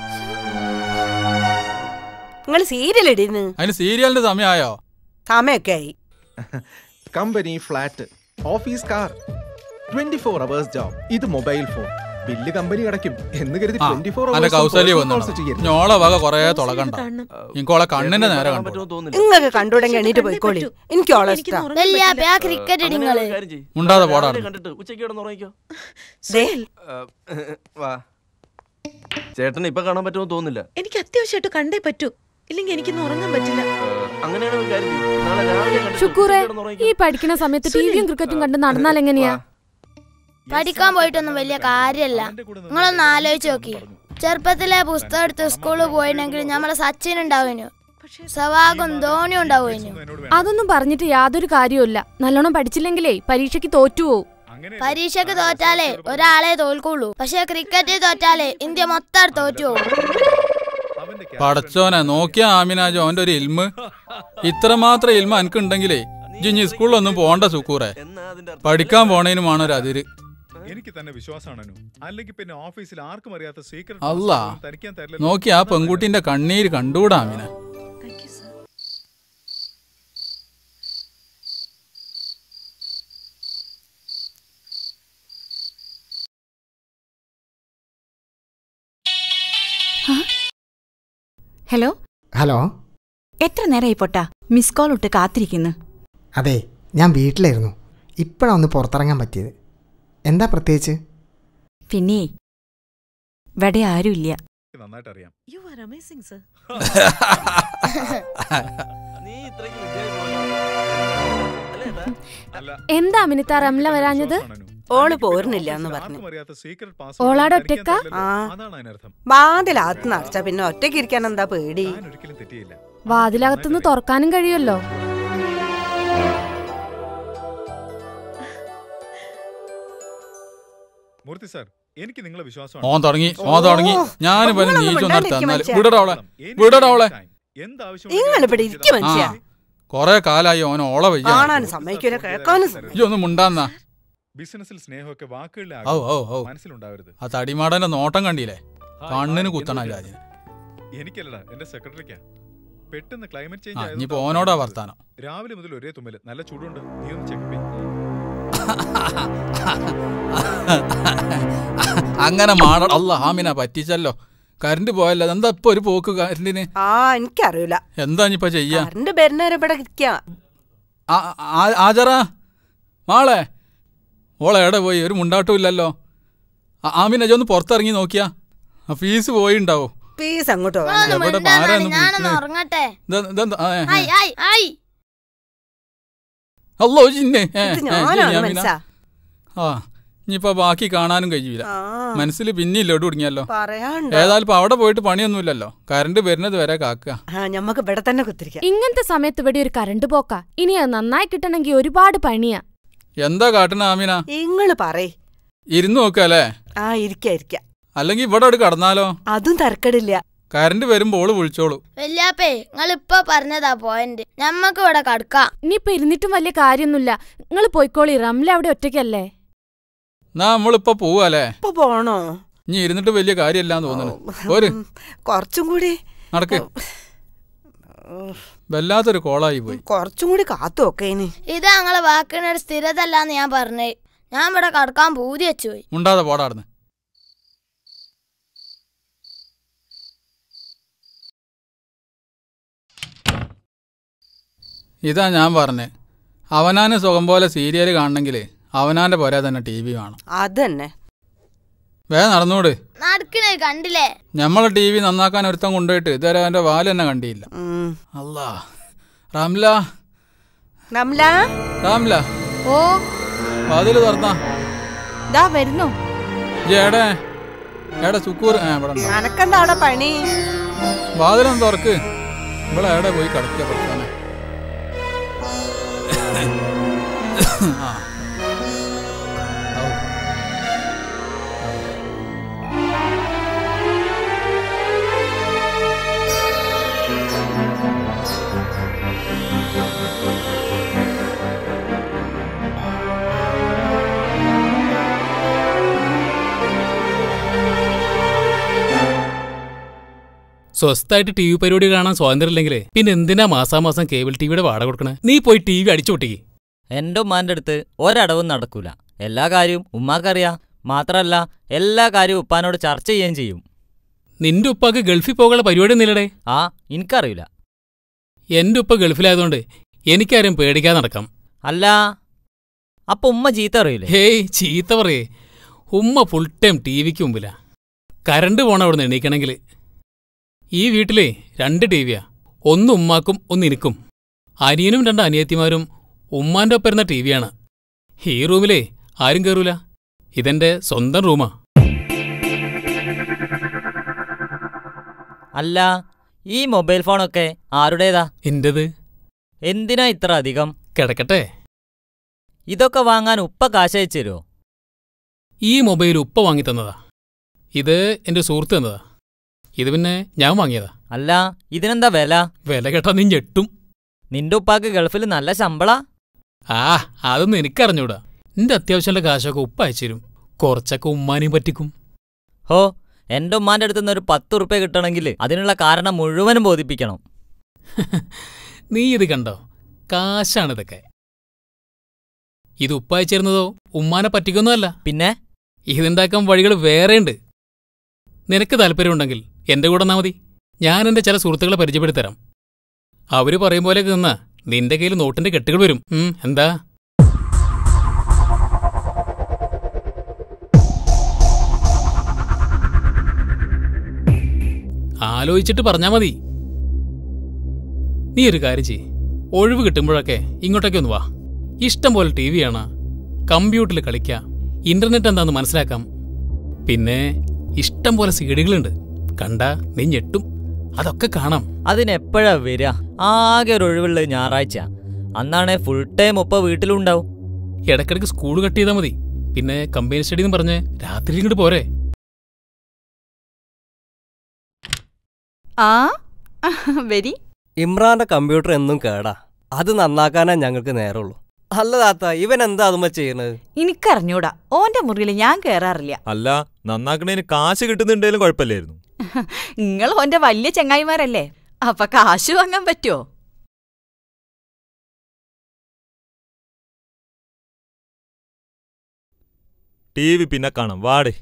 നിങ്ങൾ സീരിയൽ ഇടിന്ന് അതിന് സീരിയലിന്റെ സമയമായോ സമയൊക്കെ ആയി company flat office car twenty four hours job ഇത് മൊബൈൽ ഫോൺ ബില്ല് കമ്പനി അടയ്ക്കും എന്ന് കരുതി ആ ട്വന്റി ഫോർ അന്റെ കൗസല്യ വന്നു ഞോളെ വക കൊറേ തുളകണ്ട ഇനിക്കോളെ കണ്ണിന്റെ നേരെ കണ്ടു നിങ്ങൾക്ക് കണ്ടുടങ്ങി എണീറ്റ് പോയിക്കോളി എനിക്ക് ഓളെ ഇഷ്ടം വല്യാപ്പേ ആ ക്രിക്കറ്റ് ഇടിങ്ങള് മുണ്ടാതെ പോടാ കണ്ടിട്ട് ഉച്ചയ്ക്ക് കിടന്ന് ഉറങ്ങിക്കോ ദേ, വാ ചേട്ടന് ഇപ്പൊ കാണാൻ പറ്റുമോ തോന്നില്ല എനിക്ക് അത്യാവശ്യമായിട്ട് കണ്ടേ പറ്റൂ ഇല്ലെങ്കിൽ എനിക്കിന്ന് ഉറങ്ങാൻ പറ്റില്ല അങ്ങനെയാണ് ഒരു കാര്യം ചെയ്യ്. നാളെ രാവിലെ കണ്ടിട്ട് ഷുക്കൂറെ ഉച്ചയ്ക്ക് കിടന്ന് ഉറങ്ങിക്കോ. ഈ പഠിക്കുന്ന സമയത്ത് ടിവിയും ക്രിക്കറ്റും കണ്ട് നടന്നാൽ എങ്ങനെയാ പഠിക്കാൻ പോയിട്ടൊന്നും വലിയ കാര്യല്ല നിങ്ങളൊന്ന് ആലോചിച്ച് നോക്കി ചെറുപ്പത്തിലെ പുസ്തകം എടുത്ത് സ്കൂളിൽ പോയിണെങ്കിൽ നമ്മളെ സച്ചിൻ ഉണ്ടാവുന്നു സവാഗും ധോണി ഉണ്ടാവുന്നു അതൊന്നും പറഞ്ഞിട്ട് യാതൊരു കാര്യവുമില്ല നല്ലോണം പഠിച്ചില്ലെങ്കിലേ പരീക്ഷയ്ക്ക് തോറ്റുപോകും പരീക്ഷയ്ക്ക് തോറ്റാലേ ഒരാളെ തോൽക്കുള്ളൂ പക്ഷെ ക്രിക്കറ്റിൽ തോറ്റാലേ ഇന്ത്യ മൊത്തം തോറ്റു പോകും പടച്ചോനെ നോക്കിയ ആമിനാജ് ഓന്റെ ഒരു ഇൽമ് ഇത്രമാത്രം ഇൽമ എനിക്കുണ്ടെങ്കിലേ ജിഞ്ഞി സ്കൂളിലൊന്നും പോണ്ട സുക്കൂറെ പഠിക്കാൻ പോണേനുമാണ് ഒരു അതിര് എനിക്ക് തന്നെ വിശ്വാസമാണ് അനു അല്ലെങ്കിൽ പിന്നെ ഓഫീസിൽ ആർക്കും അറിയാത്ത സീക്രട്ട് അല്ല നോക്കി ആ പെൺകുട്ടിന്റെ കണ്ണീര് കണ്ടൂടാ ആമിന ഹലോ ഹലോ എത്ര നേരമായി പൊട്ടാ മിസ് കോൾ ഇട്ട് കാത്തിരിക്കുന്നു അതെ ഞാൻ വീട്ടിലായിരുന്നു ഇപ്പോഴാണ് ഒന്ന് പുറത്തിറങ്ങാൻ പറ്റിയത് എന്താ പ്രത്യേകിച്ച് പിന്നെ ഇവിടെ ആരുമില്ല നന്നായിട്ട് അറിയാം യു ആർ അമേസിംഗ് സർ നീ ഇത്രയ്ക്ക് വിദ്യാഭ്യാസം അല്ലേ ഏട്ടാ? എന്താ അമിനിത്ത റംല വരാഞ്ഞത് ഓള് പോരുന്നില്ല എന്ന് പറഞ്ഞു ഓളാടെ ഒറ്റക്കാ ആ വാതിലകത്ത് നടച്ച പിന്നെ ഒറ്റയ്ക്ക് ഇരിക്കാൻ എന്താ പേടി വാതിലകത്തുനിന്ന് തുറക്കാനും കഴിയുമല്ലോ മൂർത്തി സാർ എനിക്ക് നിങ്ങളെ വിശ്വാസമാണ് ഓൻ തുടങ്ങി ഓൻ തുടങ്ങി ഞാൻ ഇവന് നിങ്ങളൊന്നും നീച്ചു മിണ്ടാണ്ടിരിക്ക് നടത്താൻ മനുഷ്യ. വിടടവളെ വിടടവളെ നിങ്ങളിവിടെ ഇരിക്കും മനുഷ്യ കൊറേ കാലായി ഓൻ ഓള വയ്യ കാണാൻ സമ്മതിക്കൂല കേൾക്കാനും സമ്മതിക്കൂല. ഇജ്ജ് ഒന്ന് മുണ്ടാന്നാ ബിസിനസ്സിൽ സ്നേഹമൊക്കെ വാക്കുകളിലെ ഔ ഔ ഔ മനസ്സിലുണ്ടാവരുത് ആ തടിമാടന്റെ നോട്ടം കണ്ടില്ലേ കണ്ണിന് കുത്തണ ജാജിന് എനിക്കല്ലടാ എന്റെ സെക്രട്ടറിക്കാ പെട്ടെന്ന് ക്ലൈമറ്റ് ആ, ചേഞ്ച് ഇനിയിപ്പോ ഓനോടാ വർത്താനം. രാവിലെ മുതൽ ഒരേ തുമ്മല് നല്ല ചൂടുണ്ട് നീ ഒന്ന് ചെക്ക് അങ്ങനെ മാട അല്ല ഹാമിന പറ്റിച്ചല്ലോ കറണ്ട് പോയല്ലോ എന്താ ഇപ്പൊ ഒരു പോക്ക് കറണ്ടിന് ആ എനിക്കറിയില്ല എന്താ ഇനിയിപ്പൊ ചെയ്യാ കറണ്ട് വരുന്നവരെ ഇവിടെ ഇരിക്കാം ആ- ആ- ആജറാ മാളെ ഓളെ എവിടെ പോയി ഒരു മുണ്ടാട്ടും ഇല്ലല്ലോ ആ- ആമിന ഇജ്ജ് ഒന്ന് പുറത്തിറങ്ങി നോക്കിയാ ആ ഫീസ് പോയിണ്ടാവോ പീസ് അങ്ങോട്ടോ നിങ്ങളൊന്ന് എവിടെ മിണ്ടാൻ ആരാ നിന്നാ ഒന്ന് ഞാനൊന്ന് വിളിക്കണേ? ഉറങ്ങട്ടെ ഇതെന്താ- ഇതെന്താ? ആ, ഏ, ഐ ഐ ഐ അല്ലോ ജിന്നെ ഏ, ഇത് ഏ, ഞാനാണ് ജിന്നെ, ആമിന. മനസ്സാ ആ ഇനിയിപ്പോ ബാക്കി കാണാനും കഴിയൂല ആ. മനസ്സിൽ പിന്നെ ലോഡ് കുടുങ്ങിയല്ലോ പറയാണ്ട് ഏതായാലും ഇപ്പൊ അവിടെ പോയിട്ട് പണിയൊന്നുമില്ലല്ലോ കറണ്ട് വരുന്നത് വരെ കാക്കുക ആ ഞമ്മക്ക് ഇവിടെ തന്നെ കുത്തിരിക്കാം ഇങ്ങനത്തെ സമയത്ത് ഇവിടെ ഒരു കറണ്ട് പോക്കാ ഇനി അത് നന്നായി കിട്ടണമെങ്കിൽ ഒരുപാട് പണിയാ എന്താ കാട്ടണ ആമിന ഇങ്ങള് പറയ് ഇരുന്ന് നോക്കല്ലേ ആ ഇരിക്ക ഇരിക്ക അല്ലെങ്കിൽ ഇവിടെ അവിടെ കടന്നാലോ അതും തരക്കടില്ല കറണ്ട് വരുമ്പോ ഓള് വിളിച്ചോളൂ വല്യാപ്പേ നിങ്ങൾ ഇപ്പൊ പറഞ്ഞതാ പോയിന്റ് ഞമ്മക്ക് ഇവിടെ കടക്കാം ഇനിയിപ്പൊ ഇരുന്നിട്ടും വലിയ കാര്യൊന്നുമില്ല നിങ്ങൾ പോയിക്കോളി റംല അവിടെ ഒറ്റയ്ക്കല്ലേ എന്നാ നമ്മളിപ്പോ പോവാല്ലേ ഇപ്പൊ പോണോ ഇനി ഇരുന്നിട്ട് വലിയ കാര്യമില്ലാന്ന് തോന്നുന്നു പോര് കുറച്ചും കൂടി നടക്ക് വല്ലാത്തൊരു കോളായി പോയി കുറച്ചും കൂടി കാത്തു നോക്കേന് ഇത് ഞങ്ങളെ വാക്കിന് ഒരു സ്ഥിരത അല്ലാന്ന് ഞാൻ പറഞ്ഞേ ഞാൻ ഇവിടെ കടക്കാൻ പൂതി വെച്ചു പോയി മുണ്ടാതെ പോടാർന്ന് ഇതാ ഞാൻ പറഞ്ഞേ അവനാന് സുഖം പോലെ സീരിയൽ കാണണമെങ്കിൽ അവനാന്റെ പോരാ തന്നെ ടി വി കാണും അതന്നെ വേ നടന്നൂട് നടക്കണേ കണ്ടില്ലേ ഞമ്മളെ ടി വി നന്നാക്കാൻ ഒരുത്തം കൊണ്ടുപോയിട്ട് ഇതുവരെ അവന്റെ വാല് തന്നെ കണ്ടിയില്ല അല്ലാ റാംല റംല റാംല ഓ വാതില് തുറന്നാ ദാ വരുന്നു ഏടെ ഏടെ സുക്കൂർ ഏ ഇവിടെ ഉണ്ടോ? അനക്കെന്താ അവിടെ പണി വാതിലൊന്ന് തുറക്ക് ഇവിടെ എവിടെ പോയി കിടക്കുക പഠിക്കാനെ ആ ഔ. സ്വസ്ഥായിട്ട് ടി വി പരിപാടി കാണാൻ സ്വാതന്ത്ര്യമില്ലെങ്കിലേ പിന്നെ എന്തിനാ മാസാമാസം കേബിൾ ടിവിയുടെ വാടക കൊടുക്കണേ നീ പോയി ടി വി അടിച്ചു പൊട്ടിക്ക് എന്റെ ഉമ്മാന്റെ അടുത്ത് ഒരടവും നടക്കൂല എല്ലാ കാര്യവും ഉമ്മാക്കറിയാം മാത്രല്ല എല്ലാ കാര്യവും ഉപ്പാനോട് ചർച്ച ചെയ്യുകയും ചെയ്യും നിന്റെ ഉപ്പാക്ക് ഗൾഫിൽ പോകാനുള്ള പരിപാടി ഒന്നുമില്ലടേ ആ എനിക്കറിയില്ല എന്റെ ഉപ്പ ഗൾഫിലായതുകൊണ്ട് എനിക്കാരും പേടിക്കാതെ നടക്കാം അല്ല അപ്പൊ ഉമ്മ ചീത്ത അറിയില്ലേ ഹേയ് ചീത്ത പറയേ ഉമ്മ ഫുൾ ടൈം ടി വിക്ക് മുമ്പിലാ കറണ്ട് പോണ അവിടെ നിന്ന് എണീക്കണമെങ്കിൽ ഈ വീട്ടിലെ രണ്ട് ടി വിയാ ഒന്ന് ഉമ്മാക്കും ഒന്ന് എനിക്കും അനിയനും രണ്ട് അനിയത്തിമാരും ഉമ്മാന്റെ ഒപ്പം ഇരുന്ന ടി വിയാണ് ഈ റൂമിലെ ആരും കയറൂല ഇതെന്റെ സ്വന്തം റൂമാ അല്ല ഈ മൊബൈൽ ഫോണൊക്കെ ആരുടേതാ എന്റേത് എന്തിനാ ഇത്ര അധികം കിടക്കട്ടെ ഇതൊക്കെ വാങ്ങാൻ ഉപ്പ കാശ് അയച്ചു തരുമോ ഈ മൊബൈൽ ഉപ്പ വാങ്ങി തന്നതാ ഇത് എന്റെ സുഹൃത്ത് തന്നതാ ഇത് പിന്നെ ഞാൻ വാങ്ങിയതാ അല്ല ഇതിനെന്താ വില വില കേട്ടാ നീ ഞെട്ടും നിന്റെ ഉപ്പാക്ക് ഗൾഫിൽ നല്ല ശമ്പള ആ അതൊന്നും എനിക്കറിഞ്ഞൂടാ നിന്റെ അത്യാവശ്യമുള്ള കാശൊക്കെ ഉപ്പ അയച്ചു തരും കുറച്ചൊക്കെ ഉമ്മാനെയും പറ്റിക്കും ഹോ എന്റെ ഉമ്മാന്റെ അടുത്ത് നിന്ന് ഒരു പത്ത് ഉറുപ്പ്യ കിട്ടണമെങ്കിൽ അതിനുള്ള കാരണം മുഴുവനും ബോധിപ്പിക്കണം നീ ഇത് കണ്ടോ കാശാണിതൊക്കെ ഇത് ഉപ്പ അയച്ചിരുന്നതോ ഉമ്മാനെ പറ്റിക്കൊന്നുമല്ല പിന്നെ ഇതുണ്ടാക്കാൻ വഴികൾ വേറെയുണ്ട് നിനക്ക് താല്പര്യമുണ്ടെങ്കിൽ എന്റെ കൂടെ വന്നാ മതി ഞാൻ എന്റെ ചില സുഹൃത്തുക്കളെ പരിചയപ്പെടുത്തരാം അവര് പറയും പോലെ നിന്നാ നിന്റെ കയ്യിൽ നോട്ടിന്റെ കെട്ടുകൾ വരും ഉം, എന്താ ആലോചിച്ചിട്ട് പറഞ്ഞാ മതി നീ ഒരു കാര്യം ചെയ്യ് ഒഴിവ് കിട്ടുമ്പോഴൊക്കെ ഇങ്ങോട്ടൊക്കെ ഒന്ന് വാ ഇഷ്ടം പോലെ ടി വി ആണ് കമ്പ്യൂട്ടറിൽ കളിക്കാം ഇന്റർനെറ്റ് എന്താന്ന് മനസ്സിലാക്കാം പിന്നെ ഇഷ്ടം പോലെ സീഡികളുണ്ട് കണ്ട നീ ഞെട്ടും അതൊക്കെ കാണാം അതിനെപ്പോഴാ വരിക ആകെ ഒരു ഒഴിവുള്ളത് ഞായറാഴ്ച അന്നാണേ ഫുൾ ടൈം ഉപ്പ വീട്ടിലുണ്ടാവും ഇടയ്ക്കിടയ്ക്ക് സ്കൂൾ കട്ട് ചെയ്താൽ മതി പിന്നെ കമ്പനി സ്റ്റഡി എന്ന് പറഞ്ഞ് രാത്രി ഇങ്ങോട്ട് പോരെ ആ വരി ഇമ്രാന്റെ കമ്പ്യൂട്ടർ എന്നും കേടാ അത് നന്നാക്കാനാ ഞങ്ങൾക്ക് നേരമുള്ളൂ അല്ല താത്ത ഇവൻ എന്താ അതുമ്മ ചെയ്യണത് എനിക്കറിഞ്ഞൂടാ ഓന്റെ മുറിയിൽ ഞാൻ കേറാറില്ല അല്ല നന്നാക്കണേന് കാശ് കിട്ടുന്നുണ്ടെങ്കിലും കുഴപ്പമില്ലായിരുന്നു നിങ്ങൾ ഓന്റെ വലിയ ചെങ്ങായിമാരല്ലേ അപ്പൊ കാശ് വാങ്ങാൻ പറ്റുമോ ടി വി പിന്നെ കാണാം വാടേ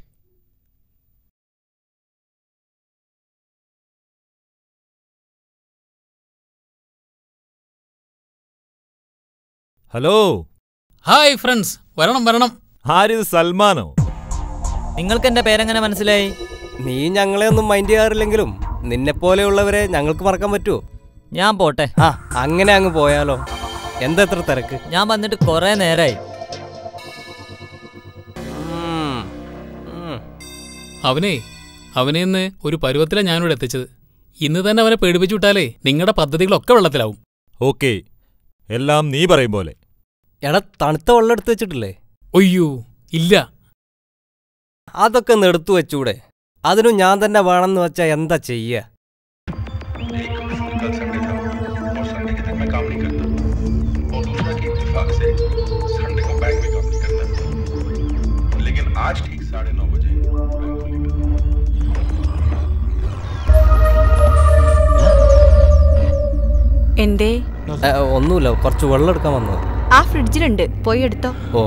ഹലോ ഹായ് ഫ്രണ്ട്സ് വരണം വരണം ആരിത് സൽമാനോ നിങ്ങൾക്ക് എന്റെ പേരെങ്ങനെ മനസ്സിലായി നീ ഞങ്ങളെ ഒന്നും മൈൻഡ് ചെയ്യാറില്ലെങ്കിലും നിന്നെ പോലെയുള്ളവരെ ഞങ്ങൾക്ക് മറക്കാൻ പറ്റുമോ ഞാൻ പോട്ടെ ആ അങ്ങനെ അങ്ങ് പോയാലോ എന്താ എത്ര തിരക്ക് ഞാൻ വന്നിട്ട് കുറെ നേരായി അവനെ അവനെ ഇന്ന് ഒരു പരുവത്തിലാണ് ഞാനിവിടെ എത്തിച്ചത് ഇന്ന് തന്നെ അവനെ പേടിപ്പിച്ചു വിട്ടാലേ നിങ്ങളുടെ പദ്ധതികളൊക്കെ വെള്ളത്തിലാവും ഓക്കെ എല്ലാം നീ പറയും പോലെ എടാ തണുത്ത വെള്ളം എടുത്ത് വെച്ചിട്ടില്ലേ ഒയ്യോ ഇല്ല അതൊക്കെ ഒന്ന് എടുത്തു വെച്ചൂടെ അതിനും ഞാൻ തന്നെ വേണമെന്ന് വെച്ചാ എന്താ ചെയ്യ लेकिन आज ठीक साढ़े नौ बजे എന്തേ ഒന്നുമില്ല കുറച്ച് വെള്ളം എടുക്കാൻ വന്നത് ആ ഫ്രിഡ്ജിലുണ്ട് പോയി എടുത്തോ ഓ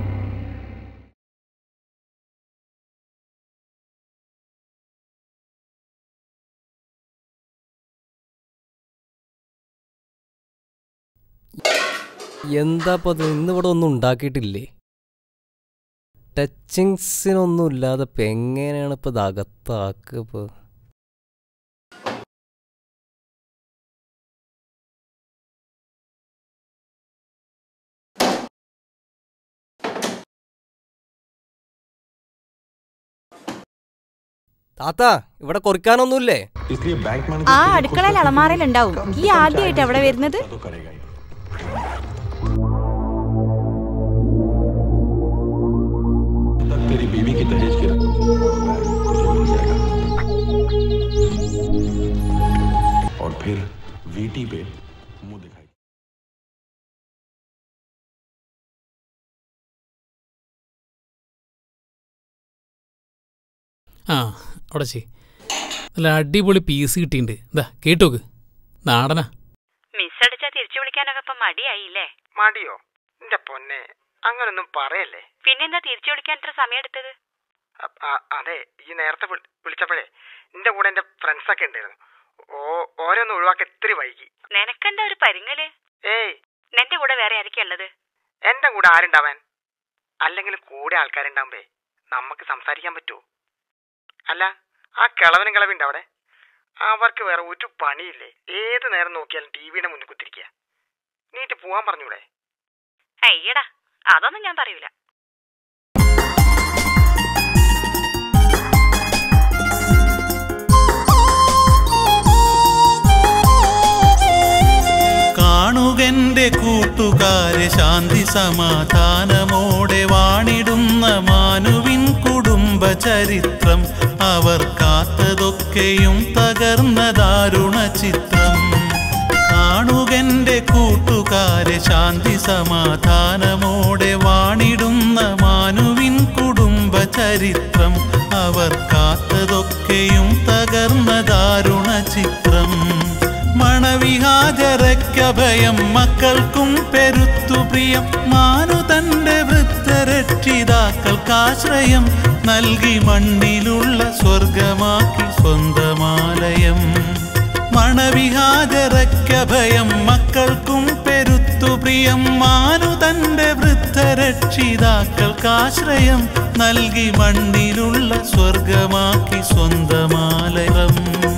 എന്താ ഇപ്പൊ ഇത് ഇന്നിവിടെ ഒന്നും ഉണ്ടാക്കിയിട്ടില്ലേ ടച്ചിങ്സിനൊന്നും ഇല്ലാതെ ഇപ്പൊ എങ്ങനെയാണ് ഇപ്പൊ ഇത് അകത്താക്കുക ഇപ്പൊ താത്ത ഇവിടെ കുറിക്കാനൊന്നുമില്ലേ इसलिए बैंक ആ അടുക്കളയിൽ അളമാറയിലുണ്ടാവും ഈ ആദ്യമായിട്ട് അവിടെ വരുന്നത് तक तेरी बीवी की दहेज की रकम तुझे मिल जाएगा और फिर वीटी पे मुंह दिखाई ആ അവിടെ ചെയ് നല്ല അടിപൊളി പീസ് കിട്ടിയിട്ടുണ്ട് ഇതാ കേട്ടോക്ക് നാടനാ മിസ് അടിച്ചാ തിരിച്ചു വിളിക്കാനൊക്കെ ഇപ്പൊ മടിയായില്ലേ മടിയോ എന്റെ പൊന്നെ അങ്ങനൊന്നും പറയല്ലേ പിന്നെന്താ തിരിച്ചു വിളിക്കാൻ ഇത്ര സമയം എടുത്തത് അ- അ- അതെ ഈ നേരത്തെ വിളി- വിളിച്ചപ്പോഴേ എന്റെ കൂടെ എന്റെ ഫ്രണ്ട്സ് ഒക്കെ ഉണ്ടായിരുന്നു ഓ ഓരോന്ന് ഒഴിവാക്കി ഇത്തിരി വൈകി നിനക്കെന്താ ഒരു പരിങ്ങല് ഏയ് നിന്റെ കൂടെ വേറെ ആയിരിക്കും ഉള്ളത് എന്റെ കൂടെ ആരുണ്ടാവാൻ അല്ലെങ്കിൽ കൂടെ ആൾക്കാരുണ്ടാവുമ്പേ നമുക്ക് സംസാരിക്കാൻ പറ്റുമോ അല്ല ആ കിളവനും കിളവിണ്ട് അവിടെ അവർക്ക് വേറെ ഒരു പണിയില്ലേ ഏത് നേരം നോക്കിയാലും ടി വിയുടെ മുന്നിൽ കുത്തിരിക്കുക നീറ്റ് പോവാൻ പറഞ്ഞൂടെ അയ്യടാ അതൊന്നും ഞാൻ പറയൂല കാണുകന്റെ കൂട്ടുകാരെ ശാന്തി സമാധാനമോടെ വാണിടുന്ന മാനുവിൻ കുടുംബ ചരിത്രം അവർ കാത്തതൊക്കെയും തകർന്ന ദാരുണ ചിത്രം കാണുകന്റെ കൂട്ടുകാരെ ശാന്തി സമാധാനമോടെ വാണിടുന്ന മാനുവിൻ കുടുംബ ചരിത്രം അവർ കാത്തതൊക്കെയും തകർന്ന ദാരുണ ചിത്രം മണവിഹാജരക്കഭയം മക്കൾക്കും പെരുത്തു പ്രിയം മാനു തന്റെ വൃദ്ധരക്ഷിതാക്കൾക്കാശ്രയം നൽകി മണ്ണിലുള്ള സ്വർഗമാക്കി സ്വന്തമാലയം മണവിഹാജരക്കഭയം മക്കൾക്കും പെരുത്തു പ്രിയം മാനു തന്റെ വൃദ്ധരക്ഷിതാക്കൾക്കാശ്രയം നൽകി മണ്ണിലുള്ള സ്വർഗമാക്കി സ്വന്തമാലയം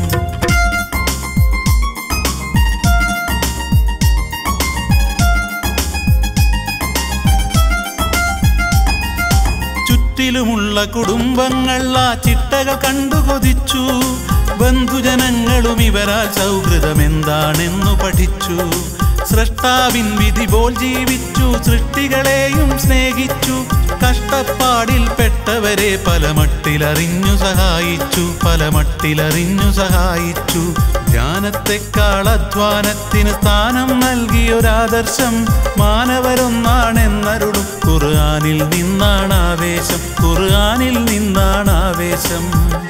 ചുറ്റിലുമുള്ള കുടുംബങ്ങൾ ആ ചിട്ടകൾ കണ്ടു കൊതിച്ചു ബന്ധുജനങ്ങളും ഇവരാൽ സൗഹൃദമെന്താണെന്നു പഠിച്ചു സൃഷ്ടാവിൻ വിധി പോൽ ജീവിച്ചു സൃഷ്ടികളെയും സ്നേഹിച്ചു കഷ്ടപ്പാടിൽ പെട്ടവരെ പല മട്ടിലറിഞ്ഞു സഹായിച്ചു പല മട്ടിലറിഞ്ഞു സഹായിച്ചു ധ്യാനത്തെക്കാൾ അധ്വാനത്തിന് സ്ഥാനം നൽകിയൊരാദർശം മാനവരൊന്നാണെന്നരുളും ഖുർആനിൽ നിന്നാണ് ആവേശം ഖുർആനിൽ നിന്നാണ് ആവേശം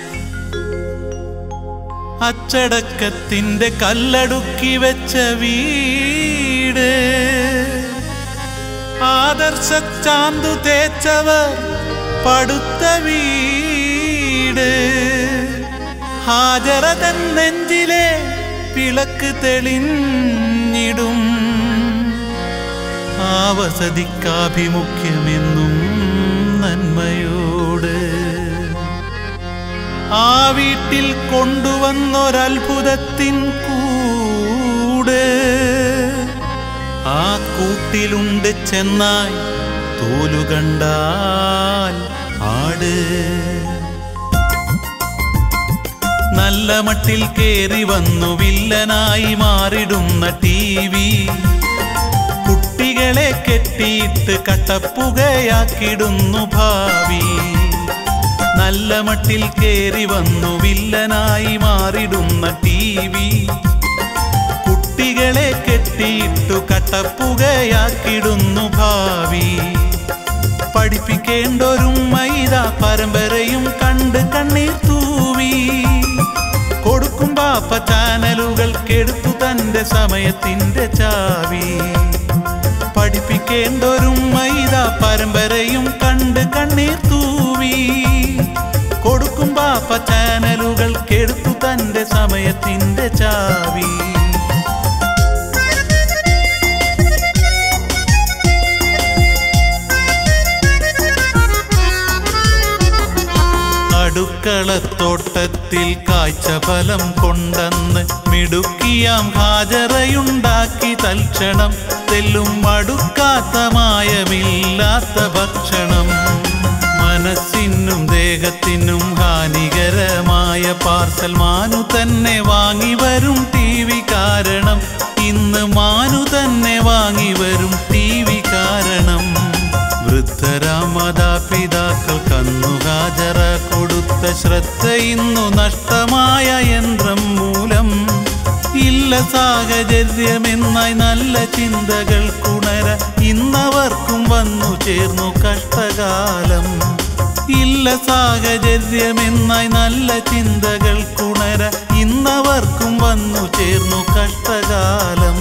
അച്ചടക്കത്തിന്റെ കല്ലടുക്കി വെച്ച വീട് ആദർശ ചാന്തു തേച്ചവർ പടുത്ത വീട് ഹാജറതൻ നെഞ്ചിലെ വിളക്ക് തെളിഞ്ഞിടും ആ വസതിക്കാഭിമുഖ്യമെന്നും നന്മയോട് ആ വീട്ടിൽ കൊണ്ടുവന്നൊരത്ഭുതത്തിൻ കൂട് ആ കൂട്ടിലുണ്ട് ചെന്നായി തോലു കണ്ടാൽ ആട് നല്ല മട്ടിൽ കേറി വന്നു വില്ലനായി മാറിടുന്ന ടി വി കുട്ടികളെ കെട്ടിയിട്ട് കട്ടപ്പുകയാക്കിടുന്നു ഭാവി നല്ല മട്ടിൽ കേറി വന്നു വില്ലനായി മാറിടുന്ന ടി വി കുട്ടികളെ കെട്ടിയിട്ടു കട്ടപ്പുകയാക്കിടുന്നു ഭാവി പഠിപ്പിക്കേണ്ടൊരുമ്മ ഇതാ പരമ്പരയും കണ്ട് കണ്ണീർ തൂവി കൊടുക്കും ബാപ്പ ചാനലുകൾ കെടുത്തു തന്റെ സമയത്തിന്റെ ചാവി പഠിപ്പിക്കേണ്ടൊരുമ്മ ഇതാ പരമ്പരയും കണ്ട് കണ്ണീർ തൂവി കൊടുക്കും ബാപ്പ ചാനലുകൾ കെടുത്തു തന്റെ സമയത്തിന്റെ ചാവി അടുക്കളത്തോട്ടത്തിൽ കാഴ്ചഫലം കൊണ്ടെന്ന് മിടുക്കിയാം ഹാജറയുണ്ടാക്കി തൽക്ഷണം തെല്ലും മടുക്കാത്ത മായമില്ലാത്ത ഭക്ഷണം മനസ്സിനും ദേഹത്തിനും ഹാനികരമായ പാർസൽ മാനു തന്നെ വാങ്ങി വരും ടി വി കാരണം ഇന്ന് മാനു തന്നെ വാങ്ങി വരും ടി വി കാരണം വൃദ്ധരാം മാതാപിതാക്കൾ കന്നു ഹാജറ കൊടുത്ത ശ്രദ്ധ ഇന്നു നഷ്ടമായ യന്ത്രം മൂലം ഇല്ല സാഹചര്യമെന്നായി നല്ല ചിന്തകൾ കുണര ഇന്നവർക്കും വന്നു ചേർന്നു കഷ്ടകാലം ഇല്ല സാഹചര്യമെന്നായി നല്ല ചിന്തകൾ കുണര ഇന്നവർക്കും വന്നു ചേർന്നു കഷ്ടകാലം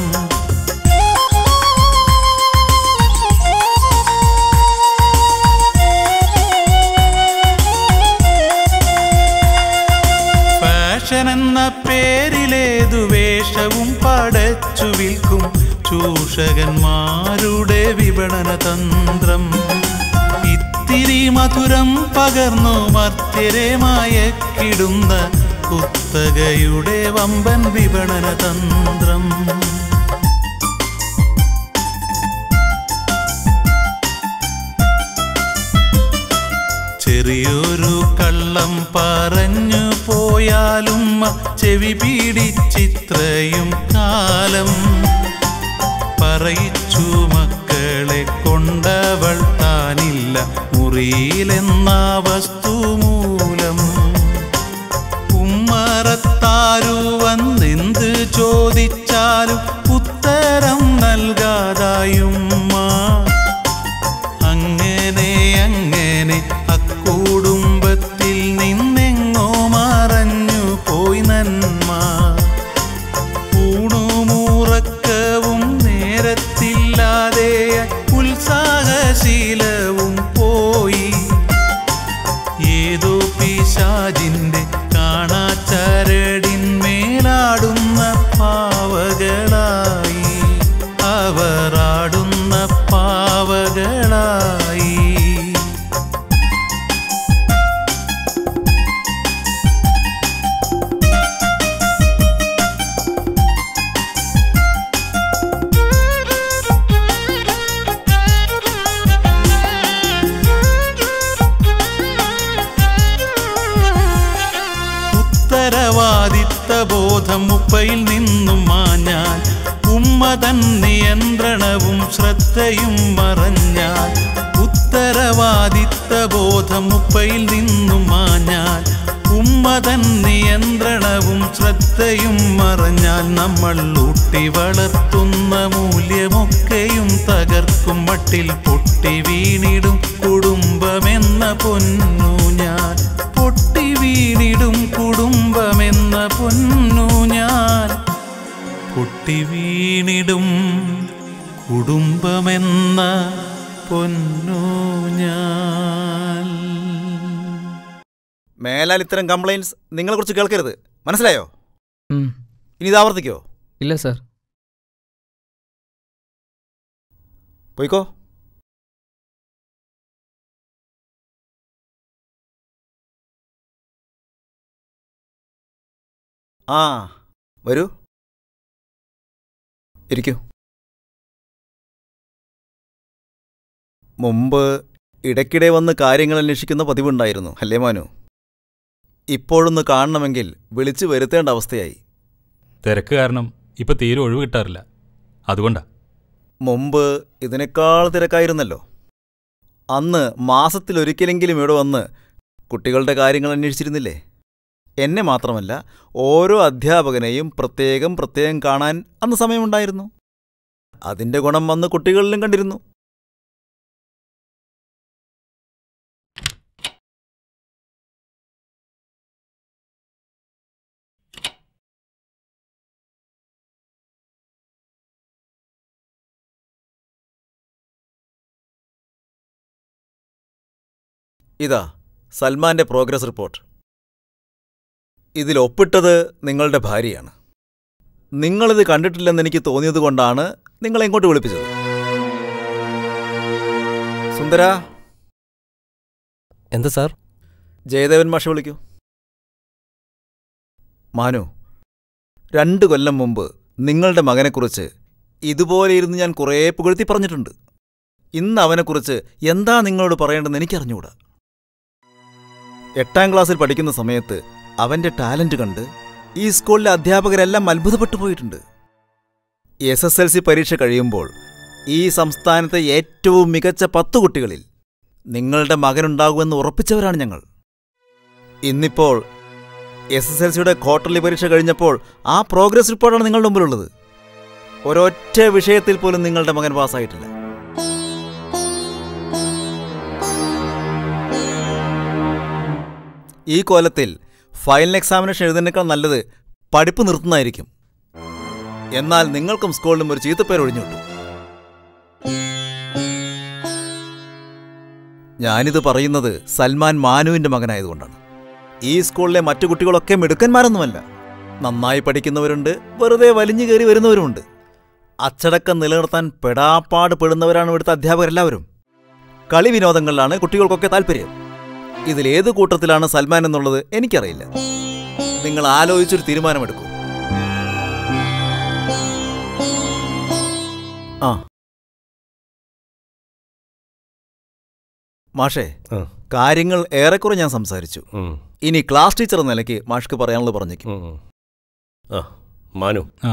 ഫാഷൻ എന്ന പേരിലേതു വേഷവും പടച്ചു വിൽക്കും ചൂഷകന്മാരുടെ വിപണന തന്ത്രം ഇത്തിരി മധുരം പകർന്നു മർത്യരെ മയക്കിടുന്ന കുത്തകയുടെ വമ്പൻ വിപണന തന്ത്രം ചെറിയൊരു കള്ളം പറഞ്ഞു പോയാലും ചെവി പീഡിച്ചിത്രയും കാലം പറയിച്ചു മക്കളെ കൊണ്ടവൾ താനില്ല മുറിയിലെന്ന വസ്തു മൂലം ഉമ്മറത്താരു വന്നെന്ത് ചോദിച്ചാലും ഉത്തരം നൽകാതായുമ്മ അങ്ങനെ അങ്ങനെ അക്കുടുംബത്തിൽ നിന്നെങ്ങോ മറഞ്ഞു പോയി നന്മ ഊണുമുറക്കവും നേരത്തില്ലാതെ ഉത്സാഹശീലവും പോയി ഏതോ പിശാജിന്റെ കാണാച്ചരടിന്മേലാടുന്ന പാവകളായി അവറാടുന്ന പാവകളായി ഉത്തരവാദിത്ത ബോധം ഉപ്പയിൽ നിന്നും മാഞ്ഞാൽ ഉമ്മ തൻ നിയന്ത്രണവും ശ്രദ്ധയും മറഞ്ഞാൽ ഉത്തരവാദിത്ത ബോധം ഉപ്പയിൽ നിന്നും മാഞ്ഞാൽ ഉമ്മ തൻ നിയന്ത്രണവും ശ്രദ്ധയും മറഞ്ഞാൽ നമ്മൾ ഊട്ടി വളർത്തുന്ന മൂല്യമൊക്കെയും തകർക്കും മട്ടിൽ പൊട്ടി വീണിടും കുടുംബമെന്ന പൊന്നു ഞാൻ പൊട്ടി വീണിടും കുടുംബമെന്ന പൊന്നു ഞാൻ പൊട്ടി വീണിടും കുടുംബമെന്ന പൊന്നു ഞാൻ മേലാൽ ഇത്തരം കംപ്ലൈൻറ്റ്സ് നിങ്ങളെ കുറിച്ച് കേൾക്കരുത് മനസ്സിലായോ ഇനി ഇത് ആവർത്തിക്കോ ഇല്ല സർ പോയിക്കോ ആ വരൂ ഇരിക്കൂ മുമ്പ് ഇടയ്ക്കിടെ വന്ന് കാര്യങ്ങൾ അന്വേഷിക്കുന്ന പതിവുണ്ടായിരുന്നു അല്ലേ മാനു ഇപ്പോഴൊന്ന് കാണണമെങ്കിൽ വിളിച്ചു വരുത്തേണ്ട അവസ്ഥയായി തിരക്ക് കാരണം ഇപ്പൊ തീരെ ഒഴിവ് കിട്ടാറില്ല അതുകൊണ്ടാ മുമ്പ് ഇതിനേക്കാൾ തിരക്കായിരുന്നല്ലോ അന്ന് മാസത്തിലൊരിക്കലെങ്കിലും ഇവിടെ വന്ന് കുട്ടികളുടെ കാര്യങ്ങൾ അന്വേഷിച്ചിരുന്നില്ലേ എന്നെ മാത്രമല്ല ഓരോ അധ്യാപകനെയും പ്രത്യേകം പ്രത്യേകം കാണാൻ അന്ന് സമയമുണ്ടായിരുന്നു അതിന്റെ ഗുണം വന്ന് കുട്ടികളിലും കണ്ടിരുന്നു ഇതാ സൽമാന്റെ പ്രോഗ്രസ് റിപ്പോർട്ട് ഇതിൽ ഒപ്പിട്ടത് നിങ്ങളുടെ ഭാര്യയാണ് നിങ്ങളിത് കണ്ടിട്ടില്ലെന്ന് എനിക്ക് തോന്നിയതുകൊണ്ടാണ് നിങ്ങളെ ഇങ്ങോട്ട് വിളിപ്പിച്ചത് സുന്ദര എന്താ സാർ ജയദേവൻ മാഷ വിളിക്കൂ മാനു രണ്ട് കൊല്ലം മുമ്പ് നിങ്ങളുടെ മകനെക്കുറിച്ച് ഇതുപോലെ ഇരുന്ന് ഞാൻ കുറേ പുകഴ്ത്തി പറഞ്ഞിട്ടുണ്ട് ഇന്ന് അവനെക്കുറിച്ച് എന്താ നിങ്ങളോട് പറയേണ്ടതെന്ന് എനിക്കറിഞ്ഞുകൂടാ എട്ടാം ക്ലാസ്സിൽ പഠിക്കുന്ന സമയത്ത് അവന്റെ ടാലന്റ് കണ്ട് ഈ സ്കൂളിലെ അധ്യാപകരെല്ലാം അത്ഭുതപ്പെട്ടു പോയിട്ടുണ്ട് എസ് എസ് എൽ സി പരീക്ഷ കഴിയുമ്പോൾ ഈ സംസ്ഥാനത്തെ ഏറ്റവും മികച്ച പത്ത് കുട്ടികളിൽ നിങ്ങളുടെ മകനുണ്ടാകുമെന്ന് ഉറപ്പിച്ചവരാണ് ഞങ്ങൾ ഇന്നിപ്പോൾ എസ് എസ് എൽ സിയുടെ ക്വാർട്ടർലി പരീക്ഷ കഴിഞ്ഞപ്പോൾ ആ പ്രോഗ്രസ് റിപ്പോർട്ടാണ് നിങ്ങളുടെ മുമ്പിലുള്ളത് ഒരൊറ്റ വിഷയത്തിൽ പോലും നിങ്ങളുടെ മകൻ പാസ്സായിട്ടില്ല ഈ കൊല്ലത്തിൽ ഫൈനൽ എക്സാമിനേഷൻ എഴുതുന്നതിനേക്കാൾ നല്ലത് പഠിപ്പ് നിർത്തുന്നതായിരിക്കും എന്നാൽ നിങ്ങൾക്കും സ്കൂളിലും ഒരു ചീത്തപ്പേർ ഒഴിഞ്ഞുവിട്ടു ഞാനിത് പറയുന്നത് സൽമാൻ മാനുവിന്റെ മകനായതുകൊണ്ടാണ് ഈ സ്കൂളിലെ മറ്റു കുട്ടികളൊക്കെ മിടുക്കന്മാരൊന്നുമല്ല നന്നായി പഠിക്കുന്നവരുണ്ട് വെറുതെ വലിഞ്ഞു കയറി വരുന്നവരുമുണ്ട് അച്ചടക്കം നിലനിർത്താൻ പെടാപ്പാട് പെടുന്നവരാണ് ഇവിടുത്തെ അധ്യാപകരെല്ലാവരും കളി വിനോദങ്ങളിലാണ് കുട്ടികൾക്കൊക്കെ താല്പര്യം ഇതിലേത് കൂട്ടത്തിലാണ് സൽമാൻ എന്നുള്ളത് എനിക്കറിയില്ല നിങ്ങൾ ആലോചിച്ചൊരു തീരുമാനമെടുക്കൂ ആ മാഷേ കാര്യങ്ങൾ ഏറെക്കുറെ ഞാൻ സംസാരിച്ചു ഇനി ക്ലാസ് ടീച്ചർ എന്ന നിലയ്ക്ക് മാഷ്ക്ക് പറയാനുള്ളത് പറഞ്ഞേക്കും ആ മാനു ആ